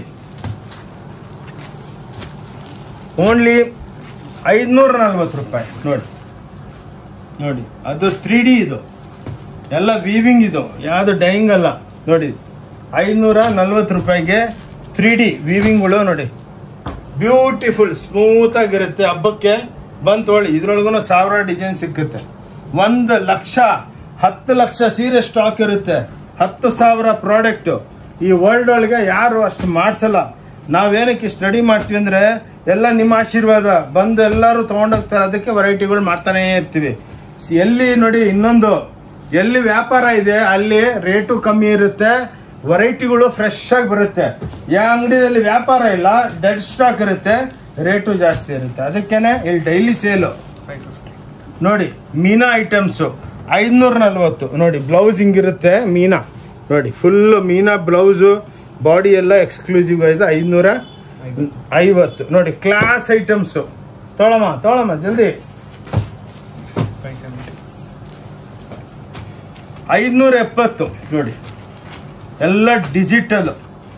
ಓನ್ಲಿ ಐದುನೂರ ನಲ್ವತ್ತು ರೂಪಾಯಿ ನೋಡಿ ನೋಡಿ ಅದು ತ್ರೀ ಡಿ ಇದು ಎಲ್ಲ ವೀವಿಂಗ್ ಇದು ಯಾವುದು ಡೈಯಿಂಗ್ ಅಲ್ಲ ನೋಡಿ ಐದುನೂರ ನಲ್ವತ್ತು ರೂಪಾಯಿಗೆ ತ್ರೀ ಡಿ ವೀವಿಂಗ್ಗಳು ನೋಡಿ ಬ್ಯೂಟಿಫುಲ್ ಸ್ಮೂತ್ ಆಗಿರುತ್ತೆ ಹಬ್ಬಕ್ಕೆ ಬಂದು ತೊಗೊಳ್ಳಿ ಇದ್ರೊಳಗೂ ಸಾವಿರ ಡಿಸೈನ್ ಸಿಕ್ಕುತ್ತೆ ಒಂದು ಲಕ್ಷ ಹತ್ತು ಲಕ್ಷ ಸೀರೆ ಸ್ಟಾಕ್ ಇರುತ್ತೆ ಹತ್ತು ಸಾವಿರ ಪ್ರಾಡಕ್ಟು ಈ ವರ್ಲ್ಡ್ ಒಳಗೆ ಯಾರು ಅಷ್ಟು ಮಾಡಿಸಲ್ಲ ನಾವೇನಕ್ಕೆ ಸ್ಟಡಿ ಮಾಡ್ತೀವಿ ಅಂದರೆ ಎಲ್ಲ ನಿಮ್ಮ ಆಶೀರ್ವಾದ ಬಂದು ಎಲ್ಲರೂ ತೊಗೊಂಡೋಗ್ತಾರೆ ಅದಕ್ಕೆ ವೆರೈಟಿಗಳು ಮಾಡ್ತಾನೇ ಇರ್ತೀವಿ ಸ್- ಎಲ್ಲಿ ನೋಡಿ ಇನ್ನೊಂದು ಎಲ್ಲಿ ವ್ಯಾಪಾರ ಇದೆ ಅಲ್ಲಿ ರೇಟು ಕಮ್ಮಿ ಇರುತ್ತೆ ವೆರೈಟಿಗಳು ಫ್ರೆಶ್ ಆಗಿ ಬರುತ್ತೆ ಯಾವ ಅಂಗಡಿಯಲ್ಲಿ ವ್ಯಾಪಾರ ಇಲ್ಲ ಡೆಡ್ ಸ್ಟಾಕ್ ಇರುತ್ತೆ ರೇಟು ಜಾಸ್ತಿ ಇರುತ್ತೆ ಅದಕ್ಕೇನೆ ಇಲ್ಲಿ ಡೈಲಿ ಸೇಲು ನೋಡಿ ಮೀನಾ ಐಟಮ್ಸು ಐದುನೂರ ನಲ್ವತ್ತು ನೋಡಿ ಬ್ಲೌಸ್ ಹಿಂಗಿರುತ್ತೆ ಮೀನಾ ನೋಡಿ ಫುಲ್ಲು ಮೀನಾ ಬ್ಲೌಸು ಬಾಡಿ ಎಲ್ಲ ಎಕ್ಸ್ಕ್ಲೂಸಿವ್ ಆಗಿದೆ ಐದುನೂರ ಐವತ್ತು ನೋಡಿ ಕ್ಲಾಸ್ ಐಟಮ್ಸು ತೊಳಮ್ಮ ತೊಳಮ್ಮ ಜಲ್ದಿ ಐದುನೂರ ಎಪ್ಪತ್ತು ನೋಡಿ ಎಲ್ಲ ಡಿಜಿಟಲ್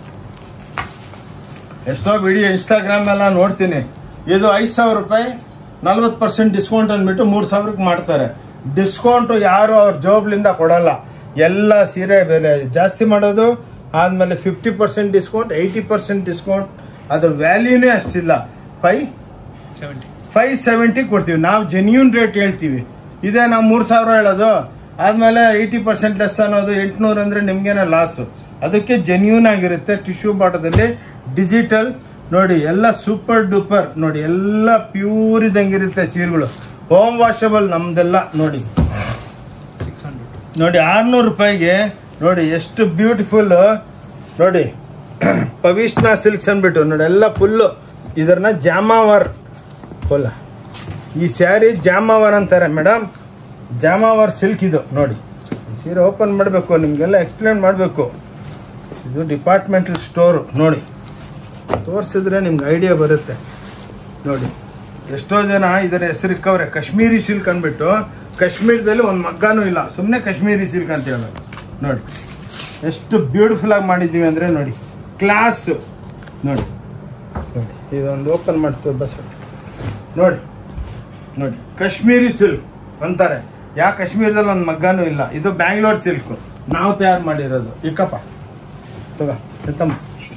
ಎಷ್ಟೋ ವಿಡಿಯೋ ಇನ್ಸ್ಟಾಗ್ರಾಮ್ ಎಲ್ಲ ನೋಡ್ತೀನಿ ಇದು ಐದು ಸಾವಿರ ರೂಪಾಯಿ ನಲ್ವತ್ತು ಪರ್ಸೆಂಟ್ ಡಿಸ್ಕೌಂಟ್ ಅಂದ್ಬಿಟ್ಟು ಮೂರು ಸಾವಿರಕ್ಕೆ ಮಾಡ್ತಾರೆ ಡಿಸ್ಕೌಂಟು ಯಾರು ಅವ್ರ ಜಾಬ್ಲಿಂದ ಕೊಡಲ್ಲ ಎಲ್ಲ ಸೀರೆ ಬೆಲೆ ಜಾಸ್ತಿ ಮಾಡೋದು ಆದಮೇಲೆ fifty percent discount eighty percent discount ಅದು ವ್ಯಾಲ್ಯೂನೇ ಅಷ್ಟಿಲ್ಲ ಫೈ ಫೈವ್ ಸೆವೆಂಟಿ ಕೊಡ್ತೀವಿ ನಾವು ಜೆನ್ಯೂನ್ ರೇಟ್ ಹೇಳ್ತೀವಿ ಇದೇ ನಾವು ಮೂರು ಸಾವಿರ ಹೇಳೋದು ಆದಮೇಲೆ ಏಯ್ಟಿ ಪರ್ಸೆಂಟ್ ಲೆಸ್ ಅನ್ನೋದು ಎಂಟುನೂರು ಅಂದರೆ ನಿಮ್ಗೇನೆ ಲಾಸು ಅದಕ್ಕೆ ಜೆನ್ಯೂನ್ ಆಗಿರುತ್ತೆ ಟಿಶ್ಯೂ ಬಾಟದಲ್ಲಿ ಡಿಜಿಟಲ್ ನೋಡಿ ಎಲ್ಲ ಸೂಪರ್ ಡೂಪರ್ ನೋಡಿ ಎಲ್ಲ ಪ್ಯೂರ್ ಇದ್ದಂಗಿರುತ್ತೆ ಸೀರೆಗಳು ಹೋಮ್ ವಾಷಬಲ್ ನಮ್ದೆಲ್ಲ ನೋಡಿ ನೋಡಿ ಆರ್ನೂರು ರೂಪಾಯಿಗೆ ನೋಡಿ ಎಷ್ಟು ಬ್ಯೂಟಿಫುಲ್ ನೋಡಿ ಪವಿಷ್ಣ ಸಿಲ್ಕ್ಸ್ ಅಂದ್ಬಿಟ್ಟು ನೋಡಿ ಎಲ್ಲ ಫುಲ್ಲು ಇದನ್ನ ಜಾಮಾವರ್ ಫುಲ್ ಈ ಸ್ಯಾರಿ ಜಾಮಾವರ್ ಅಂತಾರೆ ಮೇಡಮ್ ಜಾಮಾವರ್ ಸಿಲ್ಕ್ ಇದು ನೋಡಿ ಈ ಸೀರೆ ಓಪನ್ ಮಾಡಬೇಕು ನಿಮಗೆಲ್ಲ ಎಕ್ಸ್ಪ್ಲೇನ್ ಮಾಡಬೇಕು ಇದು ಡಿಪಾರ್ಟ್ಮೆಂಟಲ್ ಸ್ಟೋರು ನೋಡಿ ತೋರಿಸಿದ್ರೆ ನಿಮ್ಗೆ ಐಡಿಯಾ ಬರುತ್ತೆ ನೋಡಿ ಎಷ್ಟೋ ಜನ ಇದರ ಹೆಸರಿಕ್ಕವ್ರೆ ಕಾಶ್ಮೀರಿ ಸಿಲ್ಕ್ ಅಂದ್ಬಿಟ್ಟು ಕಾಶ್ಮೀರದಲ್ಲಿ ಒಂದು ಮಗ್ಗಾನೂ ಇಲ್ಲ ಸುಮ್ಮನೆ ಕಾಶ್ಮೀರಿ ಸಿಲ್ಕ್ ಅಂತ ಹೇಳೋದು ನೋಡಿ ಎಷ್ಟು ಬ್ಯೂಟಿಫುಲ್ ಆಗಿ ಮಾಡಿದ್ದೀವಿ ಅಂದರೆ ನೋಡಿ ಕ್ಲಾಸ್ ನೋಡಿ ನೋಡಿ ಇದೊಂದು ಓಪನ್ ಮಾಡ್ತೀವಿ ಬಸ್ ನೋಡಿ ನೋಡಿ ಕಾಶ್ಮೀರಿ ಸಿಲ್ಕ್ ಅಂತಾರೆ ಯಾ ಕಾಶ್ಮೀರದಲ್ಲಿ ಒಂದು ಮಗ್ಗಾನೂ ಇಲ್ಲ ಇದು ಬ್ಯಾಂಗ್ಳೂರ್ ಸಿಲ್ಕ್ ನಾವು ತಯಾರು ಮಾಡಿರೋದು ಇಕ್ಕಪ್ಪ ತಗೋ ಎತ್ತಮ್ಮ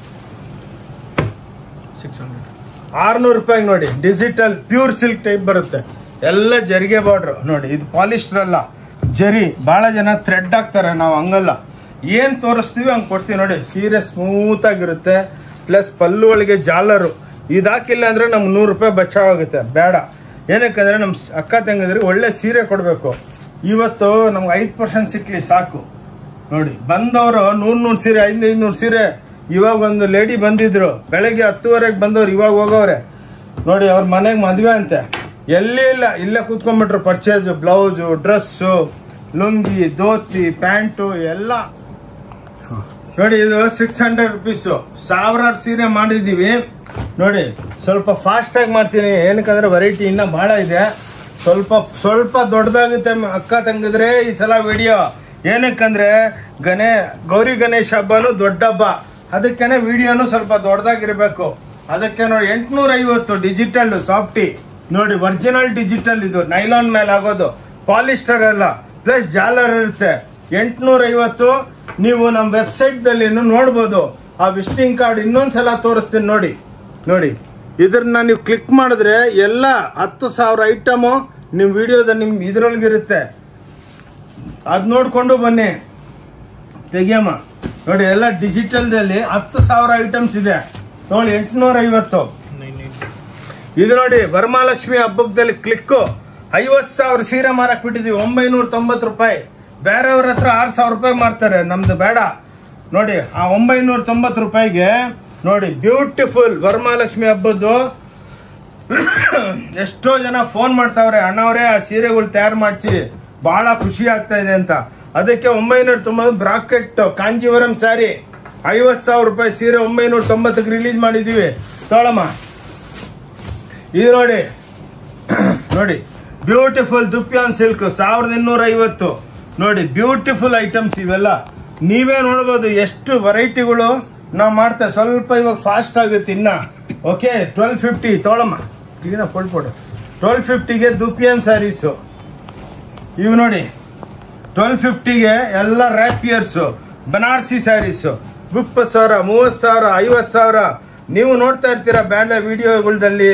ಆರ್ನೂರು ರೂಪಾಯಿಗೆ ನೋಡಿ ಡಿಜಿಟಲ್ ಪ್ಯೂರ್ ಸಿಲ್ಕ್ ಟೈಪ್ ಬರುತ್ತೆ ಎಲ್ಲ ಜರಿಗೆ ಬಾರ್ಡ್ರು ನೋಡಿ ಇದು ಪಾಲಿಸ್ಟರ್ ಅಲ್ಲ ಜರಿ ಭಾಳ ಜನ ಥ್ರೆಡ್ ಹಾಕ್ತಾರೆ ನಾವು ಹಂಗಲ್ಲ ಏನು ತೋರಿಸ್ತೀವಿ ಹಂಗೆ ಕೊಡ್ತೀವಿ ನೋಡಿ ಸೀರೆ ಸ್ಮೂತ್ ಆಗಿರುತ್ತೆ ಪ್ಲಸ್ ಪಲ್ಲು ಒಳಗೆ ಜಾಲರು ಇದು ಹಾಕಿಲ್ಲ ಅಂದರೆ ನಮ್ಗೆ ನೂರು ರೂಪಾಯಿ ಬಚಾವಾಗುತ್ತೆ ಬೇಡ ಏನಕ್ಕಂದ್ರೆ ನಮ್ಮ ಅಕ್ಕ ತಂಗಿದ್ರಿಗೆ ಒಳ್ಳೆ ಸೀರೆ ಕೊಡಬೇಕು ಇವತ್ತು ನಮ್ಗೆ ಐದು ಪರ್ಸೆಂಟ್ ಸಿಕ್ಕಲಿ ಸಾಕು ನೋಡಿ ಬಂದವರು ನೂರ್ ನೂರ್ ಸೀರೆ ಐದು ಐನೂರು ಸೀರೆ ಇವಾಗ ಒಂದು ಲೇಡಿ ಬಂದಿದ್ರು ಬೆಳಗ್ಗೆ ಹತ್ತುವರೆಗೆ ಬಂದವ್ರು ಇವಾಗ ಹೋಗವ್ರೆ ನೋಡಿ ಅವ್ರ ಮನೆಗೆ ಮದುವೆ ಅಂತೆ ಎಲ್ಲಿ ಇಲ್ಲ ಇಲ್ಲೇ ಕೂತ್ಕೊಂಡ್ಬಿಟ್ರು purchase blouse dress lungi dhoti pant ಎಲ್ಲ ನೋಡಿ ಇದು ಸಿಕ್ಸ್ ಹಂಡ್ರೆಡ್ ರುಪೀಸು ಸಾವಿರಾರು ಸೀರೆ ಮಾಡಿದ್ದೀವಿ ನೋಡಿ ಸ್ವಲ್ಪ ಫಾಸ್ಟ್ ಆಗಿ ಮಾಡ್ತೀನಿ ಏನಕ್ಕಂದ್ರೆ ವೆರೈಟಿ ಇನ್ನೂ ಭಾಳ ಇದೆ ಸ್ವಲ್ಪ ಸ್ವಲ್ಪ ದೊಡ್ಡದಾಗುತ್ತೆ ಮ- ಅಕ್ಕ ತಂಗಿದ್ರೆ ಈ ಸಲ ವಿಡಿಯೋ ಏನಕ್ಕಂದ್ರೆ ಗಣೇ ಗೌರಿ ಗಣೇಶ ಹಬ್ಬನು ದೊಡ್ಡ ಹಬ್ಬ ಅದಕ್ಕೇನೆ ವಿಡಿಯೋನು ಸ್ವಲ್ಪ ದೊಡ್ಡದಾಗಿರ್ಬೇಕು ಅದಕ್ಕೆ ನೋಡಿ ಎಂಟ್ನೂರ ಐವತ್ತು ಡಿಜಿಟಲ್ ಸಾಫ್ಟಿ ನೋಡಿ ಒರಿಜಿನಲ್ ಡಿಜಿಟಲ್ ಇದು ನೈಲಾನ್ ಮೇಲೆ ಆಗೋದು ಪಾಲಿಸ್ಟರ್ ಅಲ್ಲ ಪ್ಲಸ್ ಜಾಲರ್ ಇರುತ್ತೆ ಎಂಟ್ನೂರ ಐವತ್ತು ನೀವು ನಮ್ಮ ವೆಬ್ಸೈಟ್ದಲ್ಲಿ ನೋಡ್ಬೋದು ಆ ವಿಸಿಟಿಂಗ್ ಕಾರ್ಡ್ ಇನ್ನೊಂದ್ಸಲ ತೋರಿಸ್ತೀನಿ ನೋಡಿ ನೋಡಿ ಇದ್ರನ್ನ ನೀವು ಕ್ಲಿಕ್ ಮಾಡಿದ್ರೆ ಎಲ್ಲ ಹತ್ತು ಸಾವಿರ ಐಟಮು ನಿಮ್ಮ ವಿಡಿಯೋದ ನಿಮ್ಮ ಇದ್ರೊಳಗಿರುತ್ತೆ ಅದು ನೋಡಿಕೊಂಡು ಬನ್ನಿ ತೆಗಿಯಮ್ಮ ನೋಡಿ ಎಲ್ಲ ಡಿಜಿಟಲ್ದಲ್ಲಿ ಹತ್ತು ಸಾವಿರ ಐಟಮ್ಸ್ ಇದೆ ನೋಡಿ ಎಂಟುನೂರ ಐವತ್ತು ಇದು ನೋಡಿ ವರಮಹಾಲಕ್ಷ್ಮಿ ಹಬ್ಬದಲ್ಲಿ ಕ್ಲಿಕ್ಕು ಐವತ್ತು ಸಾವಿರ ಸೀರೆ ಮಾರಕ್ ಬಿಟ್ಟಿದೀವಿ ಒಂಬೈನೂರ ತೊಂಬತ್ತು ರೂಪಾಯಿ ಬೇರೆಯವ್ರ ಹತ್ರ ಆರು ಸಾವಿರ ರೂಪಾಯಿ ಮಾರ್ತಾರೆ ನಮ್ದು ಬೇಡ ನೋಡಿ ಆ ಒಂಬೈನೂರ ತೊಂಬತ್ತು ರೂಪಾಯಿಗೆ ನೋಡಿ ಬ್ಯೂಟಿಫುಲ್ ವರಮಹಾಲಕ್ಷ್ಮಿ ಹಬ್ಬದ್ದು ಎಷ್ಟೋ ಜನ ಫೋನ್ ಮಾಡ್ತಾವ್ರೆ ಅಣ್ಣವರೇ ಆ ಸೀರೆಗಳು ತಯಾರು ಮಾಡಿಸಿ ಬಹಳ ಖುಷಿ ಆಗ್ತಾ ಇದೆ ಅಂತ ಅದಕ್ಕೆ ಒಂಬೈನೂರ ತೊಂಬತ್ತು ಬ್ರಾಕೆಟ್ ಕಾಂಜೀವರಂ ಸ್ಯಾರಿ ಐವತ್ತು ಸಾವಿರ ರೂಪಾಯಿ ಸೀರೆ ಒಂಬೈನೂರ ತೊಂಬತ್ತಕ್ಕೆ ರಿಲೀಸ್ ಮಾಡಿದ್ದೀವಿ ತೋಳಮ್ಮ ಇದು ನೋಡಿ ನೋಡಿ ಬ್ಯೂಟಿಫುಲ್ ದುಪ್ಯಾನ್ ಸಿಲ್ಕ್ ಸಾವಿರದ ಇನ್ನೂರ ಐವತ್ತು ನೋಡಿ ಬ್ಯೂಟಿಫುಲ್ ಐಟಮ್ಸ್ ಇವೆಲ್ಲ ನೀವೇ ನೋಡ್ಬೋದು ಎಷ್ಟು ವೆರೈಟಿಗಳು ನಾವು ಮಾಡ್ತೇವೆ ಸ್ವಲ್ಪ ಇವಾಗ ಫಾಸ್ಟ್ ಆಗುತ್ತೆ ಇನ್ನ ಓಕೆ ಟ್ವೆಲ್ ಫಿಫ್ಟಿ ತೊಗೊಳಮ್ಮ ಕ್ಲೀನ ಕೊಡ್ಕೊಡು ಟ್ವೆಲ್ ಫಿಫ್ಟಿಗೆ ದುಪಿಯನ್ ಸ್ಯಾರೀಸು ಇವು ನೋಡಿ ಟ್ವೆಲ್ ಫಿಫ್ಟಿಗೆ ಎಲ್ಲ ರ್ಯಾಪಿಯರ್ಸು ಬನಾರಸಿ ಸ್ಯಾರೀಸು ಇಪ್ಪತ್ತು ಸಾವಿರ ಮೂವತ್ತು ಸಾವಿರ ಐವತ್ತು ಸಾವಿರ ನೀವು ನೋಡ್ತಾ ಇರ್ತೀರಾ ಬೇಡ ವಿಡಿಯೋಗಳ್ದಲ್ಲಿ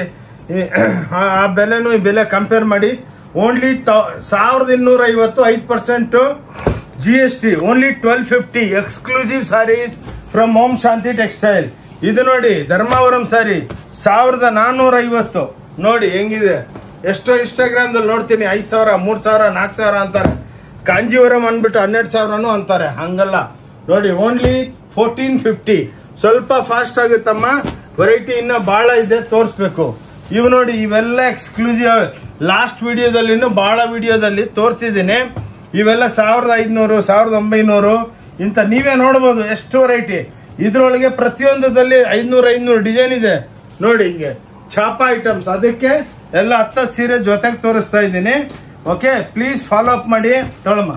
ಆ ಬೆಲೆನೂ ಈ ಬೆಲೆ ಕಂಪೇರ್ ಮಾಡಿ ಓನ್ಲಿ ಸಾವಿರದ ಇನ್ನೂರ ಐವತ್ತು ಐದು percent G S T only twelve fifty exclusive sarees from Om Shanti textile ಇದು ನೋಡಿ ಧರ್ಮಾವರಂ ಸಾರಿ ಸಾವಿರದ ನಾನ್ನೂರ ಐವತ್ತು ನೋಡಿ ಹೆಂಗಿದೆ ಎಷ್ಟೋ ಇನ್ಸ್ಟಾಗ್ರಾಮ್ದಲ್ಲಿ ನೋಡ್ತೀನಿ ಐದು ಸಾವಿರ ಮೂರು ಸಾವಿರ ನಾಲ್ಕು ಸಾವಿರ ಅಂತಾರೆ ಕಾಂಜೀವರಂ ಅಂದ್ಬಿಟ್ಟು ಹನ್ನೆರಡು ಸಾವಿರನೂ ಅಂತಾರೆ ಹಂಗಲ್ಲ ನೋಡಿ ಓನ್ಲಿ ಫೋರ್ಟೀನ್ ಫಿಫ್ಟಿ ಸ್ವಲ್ಪ ಫಾಸ್ಟ್ ಆಗುತ್ತಮ್ಮ ವೆರೈಟಿ ಇನ್ನ ಬಹಳ ಇದೆ ತೋರಿಸ್ಬೇಕು ಇವು ನೋಡಿ ಇವೆಲ್ಲ ಎಕ್ಸ್ಕ್ಲೂಸಿವ್ ಲಾಸ್ಟ್ ವಿಡಿಯೋದಲ್ಲಿ ಬಹಳ ವಿಡಿಯೋದಲ್ಲಿ ತೋರಿಸಿದ್ದೀನಿ ಇವೆಲ್ಲ ಸಾವಿರದ ಐದುನೂರು ಸಾವಿರದ ಒಂಬೈನೂರು ಇಂಥ ನೀವೇ ನೋಡ್ಬೋದು ಎಷ್ಟು ವೆರೈಟಿ ಇದ್ರೊಳಗೆ ಪ್ರತಿಯೊಂದದಲ್ಲಿ ಐದ್ನೂರ ಐದ್ನೂರು ಡಿಸೈನ್ ಇದೆ ನೋಡಿ ಹಿಂಗೆ ಛಾಪಾ ಐಟಮ್ಸ್ ಅದಕ್ಕೆ ಎಲ್ಲ ಹತ್ತ ಸೀರೆ ಜೊತೆಗೆ ತೋರಿಸ್ತಾ ಇದ್ದೀನಿ ಓಕೆ ಪ್ಲೀಸ್ ಫಾಲೋ ಅಪ್ ಮಾಡಿ ತೊಳಮ್ಮ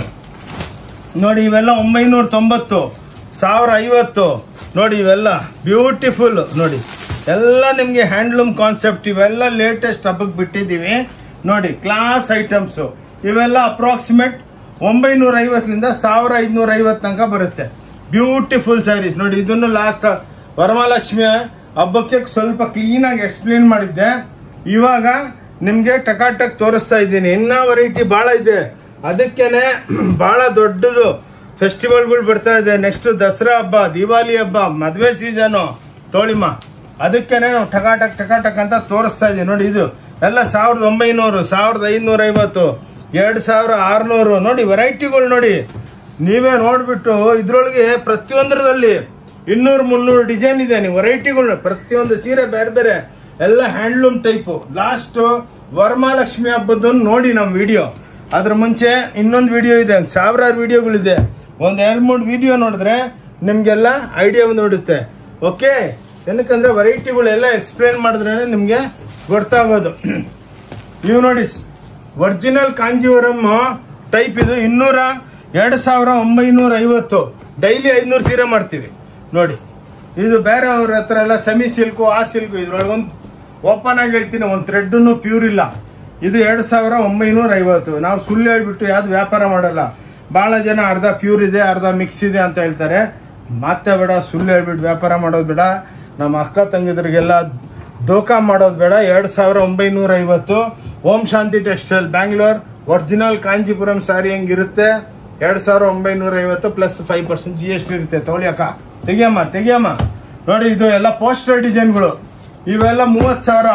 ನೋಡಿ ಇವೆಲ್ಲ ಒಂಬೈನೂರ ತೊಂಬತ್ತು ಸಾವಿರ ಐವತ್ತು ನೋಡಿ ಇವೆಲ್ಲ ಬ್ಯೂಟಿಫುಲ್ ನೋಡಿ ಎಲ್ಲ ನಿಮಗೆ ಹ್ಯಾಂಡ್ಲೂಮ್ ಕಾನ್ಸೆಪ್ಟ್ ಇವೆಲ್ಲ ಲೇಟೆಸ್ಟ್ ಹಬ್ಬಕ್ಕೆ ಬಿಟ್ಟಿದ್ದೀವಿ ನೋಡಿ ಕ್ಲಾಸ್ ಐಟಮ್ಸು ಇವೆಲ್ಲ ಅಪ್ರಾಕ್ಸಿಮೇಟ್ ಒಂಬೈನೂರ ಐವತ್ತರಿಂದ ಸಾವಿರ ಐದುನೂರ ಐವತ್ತು ತನಕ ಬರುತ್ತೆ ಬ್ಯೂಟಿಫುಲ್ ಸ್ಯಾರೀಸ್ ನೋಡಿ ಇದನ್ನು ಲಾಸ್ಟ್ ವರಮಹಾಲಕ್ಷ್ಮಿ ಹಬ್ಬಕ್ಕೆ ಸ್ವಲ್ಪ ಕ್ಲೀನಾಗಿ ಎಕ್ಸ್ಪ್ಲೇನ್ ಮಾಡಿದ್ದೆ ಇವಾಗ ನಿಮಗೆ ಟಕಾಟಕ್ ತೋರಿಸ್ತಾ ಇದ್ದೀನಿ ಇನ್ನ ವೆರೈಟಿ ಭಾಳ ಇದೆ ಅದಕ್ಕೇನೆ ಭಾಳ ದೊಡ್ಡದು ಫೆಸ್ಟಿವಲ್ಗಳು ಬರ್ತಾ ಇದೆ ನೆಕ್ಸ್ಟ್ ದಸರಾ ಹಬ್ಬ ದಿವಾಲಿ ಹಬ್ಬ ಮದುವೆ ಸೀಸನು ತೋಳಿಮ್ಮ ಅದಕ್ಕೇನೆ ನಾವು ಟಕಾಟಕ್ ಟಕಾಟಕ್ ಅಂತ ತೋರಿಸ್ತಾ ಇದ್ದೀವಿ ನೋಡಿ ಇದು ಎಲ್ಲ ಸಾವಿರದ ಒಂಬೈನೂರು ಸಾವಿರದ ಐನೂರ ಐವತ್ತು ಎರಡು ಸಾವಿರ ಆರುನೂರು ನೋಡಿ ವೆರೈಟಿಗಳು ನೋಡಿ ನೀವೇ ನೋಡ್ಬಿಟ್ಟು ಇದ್ರೊಳಗೆ ಪ್ರತಿಯೊಂದರಲ್ಲಿ ಇನ್ನೂರು ಮುನ್ನೂರು ಡಿಸೈನ್ ಇದೆ ನೀವು ವೆರೈಟಿಗಳು ಪ್ರತಿಯೊಂದು ಸೀರೆ ಬೇರೆ ಬೇರೆ ಎಲ್ಲ ಹ್ಯಾಂಡ್ಲೂಮ್ ಟೈಪು ಲಾಸ್ಟ್ ವರಮಹಾಲಕ್ಷ್ಮಿ ಹಬ್ಬದನ್ನು ನೋಡಿ ನಮ್ಮ ವಿಡಿಯೋ ಅದ್ರ ಮುಂಚೆ ಇನ್ನೊಂದು ವಿಡಿಯೋ ಇದೆ ಸಾವಿರಾರು ವಿಡಿಯೋಗಳಿದೆ ಒಂದು ಎರಡು ಮೂರು ವಿಡಿಯೋ ನೋಡಿದ್ರೆ ನಿಮಗೆಲ್ಲ ಐಡಿಯಾ ನೋಡುತ್ತೆ ಓಕೆ ಏನಕ್ಕಂದ್ರೆ ವೆರೈಟಿಗಳೆಲ್ಲ ಎಕ್ಸ್ಪ್ಲೇನ್ ಮಾಡಿದ್ರೆ ನಿಮಗೆ ಗೊತ್ತಾಗೋದು ಇವು ನೋಡಿ ಒರಿಜಿನಲ್ ಕಾಂಜೀವರಂ ಟೈಪ್ ಇದು ಇನ್ನೂರ ಎರಡು ಸಾವಿರ ಒಂಬೈನೂರ ಐವತ್ತು ಡೈಲಿ ಐದುನೂರು ಸೀರೆ ಮಾಡ್ತೀವಿ ನೋಡಿ ಇದು ಬೇರೆ ಅವ್ರ ಹತ್ರ ಎಲ್ಲ ಸೆಮಿ ಸಿಲ್ಕು ಆ ಸಿಲ್ಕು ಇದ್ರೊಳಗೆ ಒಂದು ಓಪನ್ ಆಗಿ ಹೇಳ್ತೀನಿ ಒಂದು ಥ್ರೆಡ್ನು ಪ್ಯೂರ್ ಇಲ್ಲ ಇದು ಎರಡು ಸಾವಿರ ಒಂಬೈನೂರ ಐವತ್ತು ನಾವು ಸುಳ್ಳು ಹೇಳ್ಬಿಟ್ಟು ಯಾವ್ದು ವ್ಯಾಪಾರ ಮಾಡಲ್ಲ ಭಾಳ ಜನ ಅರ್ಧ ಪ್ಯೂರ್ ಇದೆ ಅರ್ಧ ಮಿಕ್ಸ್ ಇದೆ ಅಂತ ಹೇಳ್ತಾರೆ ಮತ್ತೆ ಬೇಡ ಸುಳ್ಳು ಹೇಳ್ಬಿಟ್ಟು ವ್ಯಾಪಾರ ಮಾಡೋದು ಬೇಡ ನಮ್ಮ ಅಕ್ಕ ತಂಗಿದ್ರಿಗೆಲ್ಲ ದೋಖಾ ಮಾಡೋದು ಬೇಡ ಎರಡು ಸಾವಿರ ಒಂಬೈನೂರ ಐವತ್ತು ಓಂ ಶಾಂತಿ ಟೆಕ್ಸ್ಟೈಲ್ ಬ್ಯಾಂಗ್ಳೂರ್ ಒರಿಜಿನಲ್ ಕಾಂಜೀಪುರಂ ಸಾರಿ ಹೆಂಗಿರುತ್ತೆ ಎರಡು ಸಾವಿರ ಒಂಬೈನೂರ ಐವತ್ತು plus five percent G S T ಇರುತ್ತೆ ತಗೊಳ್ಳಿ ಅಕ್ಕ ತೆಗಿಯಮ್ಮ ತೆಗಿಯಮ್ಮ ನೋಡಿ ಇದು ಎಲ್ಲ ಪೋಸ್ಟರ್ ಡಿಸೈನ್ಗಳು ಇವೆಲ್ಲ ಮೂವತ್ತು ಸಾವಿರ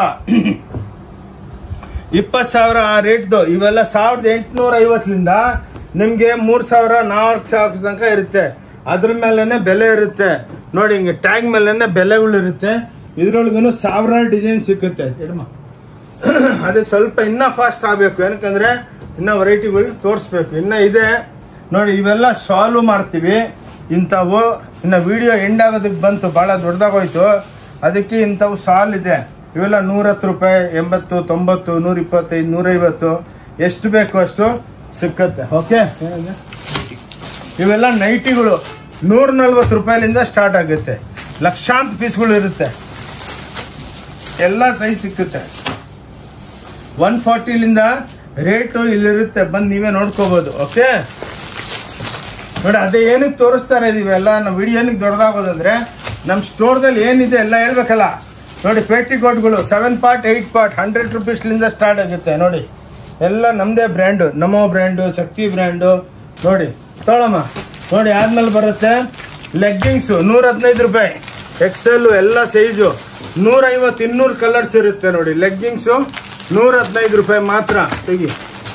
ಇಪ್ಪತ್ತು ಸಾವಿರ ಆ ರೇಟ್ದು ಇವೆಲ್ಲ ಸಾವಿರದ ಎಂಟುನೂರ ಐವತ್ತರಿಂದ ನಿಮಗೆ ಮೂರು ಸಾವಿರ ನಾಲ್ಕು ಸಾವಿರ ತನಕ ಇರುತ್ತೆ ಅದ್ರ ಮೇಲೆನೆ ಬೆಲೆ ಇರುತ್ತೆ ನೋಡಿ ಹಿಂಗೆ ಟ್ಯಾಗ್ ಮೇಲೆನೆ ಬೆಲೆಗಳು ಇರುತ್ತೆ ಇದ್ರೊಳಗೂ ಸಾವಿರಾರು ಡಿಸೈನ್ ಸಿಕ್ಕುತ್ತೆ ಇಡಮ್ಮ ಅದಕ್ಕೆ ಸ್ವಲ್ಪ ಇನ್ನೂ ಫಾಸ್ಟ್ ಆಗಬೇಕು ಏನಕ್ಕಂದ್ರೆ ಇನ್ನೂ ವೆರೈಟಿಗಳು ತೋರಿಸ್ಬೇಕು ಇನ್ನೂ ಇದೆ ನೋಡಿ ಇವೆಲ್ಲ ಸಾಲ್ವ್ ಮಾಡ್ತೀವಿ ಇಂಥವು ಇನ್ನು ವಿಡಿಯೋ ಎಂಡ್ ಆಗೋದಕ್ಕೆ ಬಂತು ಭಾಳ ದೊಡ್ಡದಾಗೋಯ್ತು ಅದಕ್ಕೆ ಇಂಥವು ಸಾಲ್ ಇದೆ ಇವೆಲ್ಲ ನೂರತ್ತು ರೂಪಾಯಿ ಎಂಬತ್ತು ತೊಂಬತ್ತು ನೂರ ಇಪ್ಪತ್ತೈದು ನೂರೈವತ್ತು ಎಷ್ಟು ಬೇಕು ಅಷ್ಟು ಸಿಕ್ಕತ್ತೆ ಓಕೆ ಇವೆಲ್ಲ ನೈಟಿಗಳು ನೂರ ನಲ್ವತ್ತು ರೂಪಾಯಿಲಿಂದ ಸ್ಟಾರ್ಟ್ ಆಗುತ್ತೆ ಲಕ್ಷಾಂತರ ಪೀಸ್ಗಳು ಇರುತ್ತೆ ಎಲ್ಲ ಸೈಜ್ ಸಿಕ್ಕುತ್ತೆ ಒನ್ ಫಾರ್ಟಿಲಿಂದ ರೇಟು ಇಲ್ಲಿರುತ್ತೆ ಬಂದು ನೀವೇ ನೋಡ್ಕೋಬೋದು ಓಕೆ ನೋಡಿ ಅದೇ ಏನಕ್ಕೆ ತೋರಿಸ್ತಾರೆ ಇದೀವೆಲ್ಲ ನಮ್ಮ ವಿಡಿಯೋ ಏನಕ್ಕೆ ದೊಡ್ಡದಾಗೋದಂದ್ರೆ ನಮ್ಮ ಸ್ಟೋರ್ದಲ್ಲಿ ಏನಿದೆ ಎಲ್ಲ ಹೇಳ್ಬೇಕಲ್ಲ ನೋಡಿ ಪೇಟಿಕೋಟ್ಗಳು seven part eight part hundred ರುಪೀಸ್ಲಿಂದ ಸ್ಟಾರ್ಟ್ ಆಗುತ್ತೆ ನೋಡಿ ಎಲ್ಲ ನಮ್ಮದೇ ಬ್ರ್ಯಾಂಡು ನಮೋ ಬ್ರ್ಯಾಂಡು ಶಕ್ತಿ ಬ್ರ್ಯಾಂಡು ನೋಡಿ ತೊಗೊಳಮ್ಮ ನೋಡಿ ಆದ್ಮೇಲೆ ಬರುತ್ತೆ ಲೆಗ್ಗಿಂಗ್ಸು ನೂರ ಹದಿನೈದು ರೂಪಾಯಿ ಎಕ್ಸೆಲ್ಲು ಎಲ್ಲ ಸೈಜು ನೂರೈವತ್ತು ಇನ್ನೂರು ಕಲರ್ಸ್ ಇರುತ್ತೆ ನೋಡಿ ಲೆಗ್ಗಿಂಗ್ಸು ನೂರ ಹದಿನೈದು ರೂಪಾಯಿ ಮಾತ್ರ ತೆಗಿ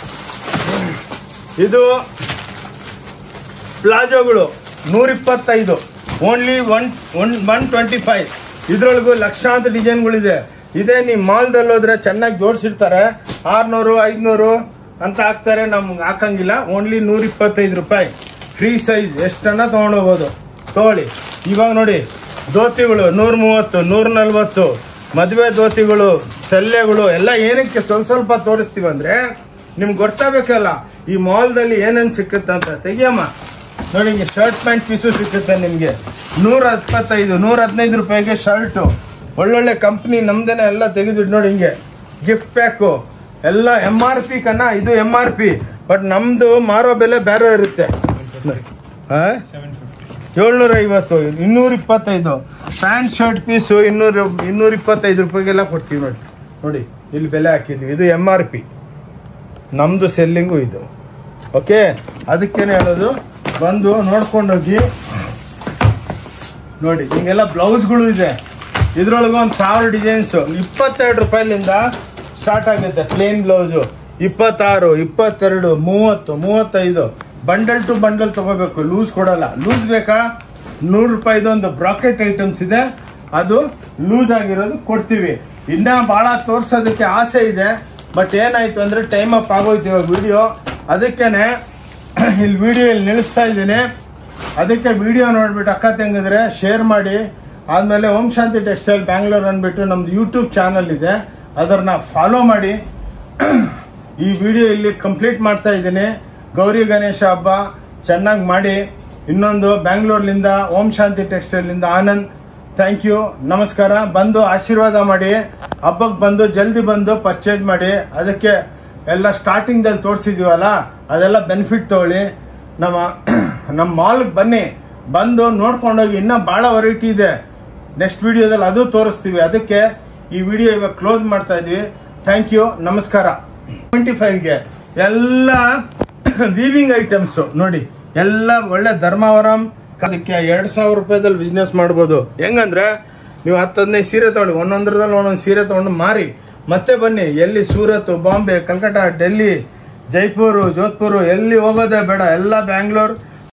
ಇದು ಪ್ಲಾಜೋಗಳು ನೂರಿಪ್ಪತ್ತೈದು only one one one twenty five ಇದ್ರೊಳಗೂ ಲಕ್ಷಾಂತರ ಡಿಸೈನ್ಗಳಿದೆ ಇದೇ ನೀವು ಮಾಲ್ದಲ್ಲಿ ಹೋದ್ರೆ ಚೆನ್ನಾಗಿ ಜೋಡಿಸಿರ್ತಾರೆ ಆರುನೂರು ಐದುನೂರು ಅಂತ ಹಾಕ್ತಾರೆ ನಮ್ಗೆ ಹಾಕಂಗಿಲ್ಲ ಓನ್ಲಿ ನೂರ ಇಪ್ಪತ್ತೈದು ರೂಪಾಯಿ ಫ್ರೀ ಸೈಜ್ ಎಷ್ಟನ್ನ ತೊಗೊಂಡೋಗ್ಬೋದು ತಗೊಳ್ಳಿ ಇವಾಗ ನೋಡಿ ಧೋತಿಗಳು ನೂರ ಮೂವತ್ತು ನೂರ ನಲ್ವತ್ತು ಮದುವೆ ಧೋತಿಗಳು ಸೆಲ್ಲೆಗಳು ಎಲ್ಲ ಏನಕ್ಕೆ ಸ್ವಲ್ಪ ಸ್ವಲ್ಪ ತೋರಿಸ್ತೀವಿ ಅಂದ್ರೆ ನಿಮ್ಗೆ ಗೊತ್ತಾಗಬೇಕಲ್ಲ ಈ ಮಾಲ್ದಲ್ಲಿ ಏನೇನು ಸಿಕ್ಕುತ್ತೆ ಅಂತ ತೆಗಿಯಮ್ಮ ನೋಡಿ ಹಿಂಗೆ ಶರ್ಟ್ ಪ್ಯಾಂಟ್ ಪೀಸು ಸಿಕ್ಕುತ್ತೆ ನಿಮಗೆ ನೂರ ಇಪ್ಪತ್ತೈದು ನೂರ ಹದಿನೈದು ರೂಪಾಯಿಗೆ ಶರ್ಟು ಒಳ್ಳೊಳ್ಳೆ ಕಂಪ್ನಿ ನಮ್ದೇನೆ ಎಲ್ಲ ತೆಗೆದ್ಬಿಟ್ಟು ನೋಡಿ ಹಿಂಗೆ ಗಿಫ್ಟ್ ಪ್ಯಾಕು ಎಲ್ಲ ಎಮ್ ಆರ್ ಪಿ ಕನ್ನ ಇದು ಎಮ್ ಆರ್ ಪಿ ಬಟ್ ನಮ್ಮದು ಮಾರೋ ಬೆಲೆ ಬೇರೆ ಇರುತ್ತೆ ಏಳ್ನೂರ ಐವತ್ತು ಇನ್ನೂರ ಇಪ್ಪತ್ತೈದು ಪ್ಯಾಂಟ್ ಶರ್ಟ್ ಪೀಸು ಇನ್ನೂರು ಇನ್ನೂರ ಇಪ್ಪತ್ತೈದು ರೂಪಾಯಿಗೆಲ್ಲ ಕೊಡ್ತೀವಿ ನೋಡಿ ನೋಡಿ ಇಲ್ಲಿ ಬೆಲೆ ಹಾಕಿದ್ವಿ ಇದು ಎಮ್ ಆರ್ ಪಿ ನಮ್ಮದು ಸೆಲ್ಲಿಂಗು ಇದು ಓಕೆ ಅದಕ್ಕೇನೆ ಹೇಳೋದು ಬಂದು ನೋಡ್ಕೊಂಡೋಗಿ ನೋಡಿ ಹಿಂಗೆಲ್ಲ ಬ್ಲೌಸ್ಗಳು ಇದೆ ಇದ್ರೊಳಗೆ ಒಂದು ಸಾವಿರ ಡಿಸೈನ್ಸು ಇಪ್ಪತ್ತೆರಡು ರೂಪಾಯಿಲಿಂದ ಸ್ಟಾರ್ಟ್ ಆಗುತ್ತೆ ಪ್ಲೇನ್ ಬ್ಲೌಸು ಇಪ್ಪತ್ತಾರು ಇಪ್ಪತ್ತೆರಡು ಮೂವತ್ತು ಮೂವತ್ತೈದು ಬಂಡಲ್ ಟು ಬಂಡಲ್ ತಗೋಬೇಕು ಲೂಸ್ ಕೊಡಲ್ಲ ಲೂಸ್ ಬೇಕಾ ನೂರು ರೂಪಾಯಿದು ಒಂದು ಬ್ರಾಕೆಟ್ ಐಟಮ್ಸ್ ಇದೆ ಅದು ಲೂಸ್ ಆಗಿರೋದು ಕೊಡ್ತೀವಿ ಇನ್ನ ಭಾಳ ತೋರ್ಸೋದಕ್ಕೆ ಆಸೆ ಇದೆ ಬಟ್ ಏನಾಯ್ತು ಅಂದರೆ ಟೈಮ್ ಅಪ್ ಆಗೋಯ್ತು ಇವಾಗ ವಿಡಿಯೋ ಅದಕ್ಕೇನೆ ಇಲ್ಲಿ ವಿಡಿಯೋ ಇಲ್ಲಿ ನಿಲ್ಲಿಸ್ತಾ ಇದ್ದೀನಿ ಅದಕ್ಕೆ ವಿಡಿಯೋ ನೋಡ್ಬಿಟ್ಟು ಅಕ್ಕ ತಂಗಿದ್ರೆ ಶೇರ್ ಮಾಡಿ ಆದಮೇಲೆ ಓಂ ಶಾಂತಿ ಟೆಕ್ಸ್ಟೈಲ್ ಬ್ಯಾಂಗ್ಳೂರ್ ಅಂದ್ಬಿಟ್ಟು ನಮ್ದು ಯೂಟ್ಯೂಬ್ ಚಾನಲ್ ಇದೆ ಅದನ್ನ ಫಾಲೋ ಮಾಡಿ ಈ ವಿಡಿಯೋ ಇಲ್ಲಿ ಕಂಪ್ಲೀಟ್ ಮಾಡ್ತಾ ಇದ್ದೀನಿ ಗೌರಿ ಗಣೇಶ ಹಬ್ಬ ಚೆನ್ನಾಗಿ ಮಾಡಿ ಇನ್ನೊಂದು ಬ್ಯಾಂಗ್ಳೂರ್ಲಿಂದ ಓಂ ಶಾಂತಿ ಟೆಕ್ಸ್ಟೈಲಿಂದ ಆನಂದ್ ಥ್ಯಾಂಕ್ ಯು ನಮಸ್ಕಾರ ಬಂದು ಆಶೀರ್ವಾದ ಮಾಡಿ ಹಬ್ಬಕ್ಕೆ ಬಂದು ಜಲ್ದಿ ಬಂದು ಪರ್ಚೇಸ್ ಮಾಡಿ ಅದಕ್ಕೆ ಎಲ್ಲ ಸ್ಟಾರ್ಟಿಂಗ್ದಲ್ಲಿ ತೋರಿಸಿದೀವಲ್ಲ ಅದೆಲ್ಲ ಬೆನಿಫಿಟ್ ತಗೊಳ್ಳಿ ನಮ್ಮ ನಮ್ಮ ಮಾಲ್ಗೆ ಬನ್ನಿ ಬಂದು ನೋಡ್ಕೊಂಡೋಗಿ ಇನ್ನೂ ಭಾಳ ವೆರೈಟಿ ಇದೆ ನೆಕ್ಸ್ಟ್ ವಿಡಿಯೋದಲ್ಲಿ ಅದು ತೋರಿಸ್ತೀವಿ ಅದಕ್ಕೆ ಈ ವಿಡಿಯೋ ಇವಾಗ ಕ್ಲೋಸ್ ಮಾಡ್ತಾ ಇದ್ವಿ ಥ್ಯಾಂಕ್ ಯು ನಮಸ್ಕಾರ ಟ್ವೆಂಟಿ ಫೈವ್ಗೆ ಎಲ್ಲ ವೀವಿಂಗ್ ಐಟಮ್ಸು ನೋಡಿ ಎಲ್ಲ ಒಳ್ಳೆ ಧರ್ಮಾವರಂ ಅದಕ್ಕೆ ಎರಡು ಸಾವಿರ ರೂಪಾಯಿದಲ್ಲಿ ಬಿಸ್ನೆಸ್ ಮಾಡ್ಬೋದು ಹೆಂಗಂದ್ರೆ ನೀವು ಹತ್ತು ಹದಿನೈದು ಸೀರೆ ತಗೊಳ್ಳಿ ಒಂದೊಂದರದಲ್ಲಿ ಒಂದೊಂದು ಸೀರೆ ತಗೊಂಡು ಮಾರಿ ಮತ್ತೆ ಬನ್ನಿ ಎಲ್ಲಿ ಸೂರತ್ ಬಾಂಬೆ ಕಲ್ಕಟ್ಟ ಡೆಲ್ಲಿ ಜೈಪುರು ಜೋಧ್ಪುರು ಎಲ್ಲಿ ಹೋಗೋದೇ ಬೇಡ ಎಲ್ಲ ಬ್ಯಾಂಗ್ಳೂರ್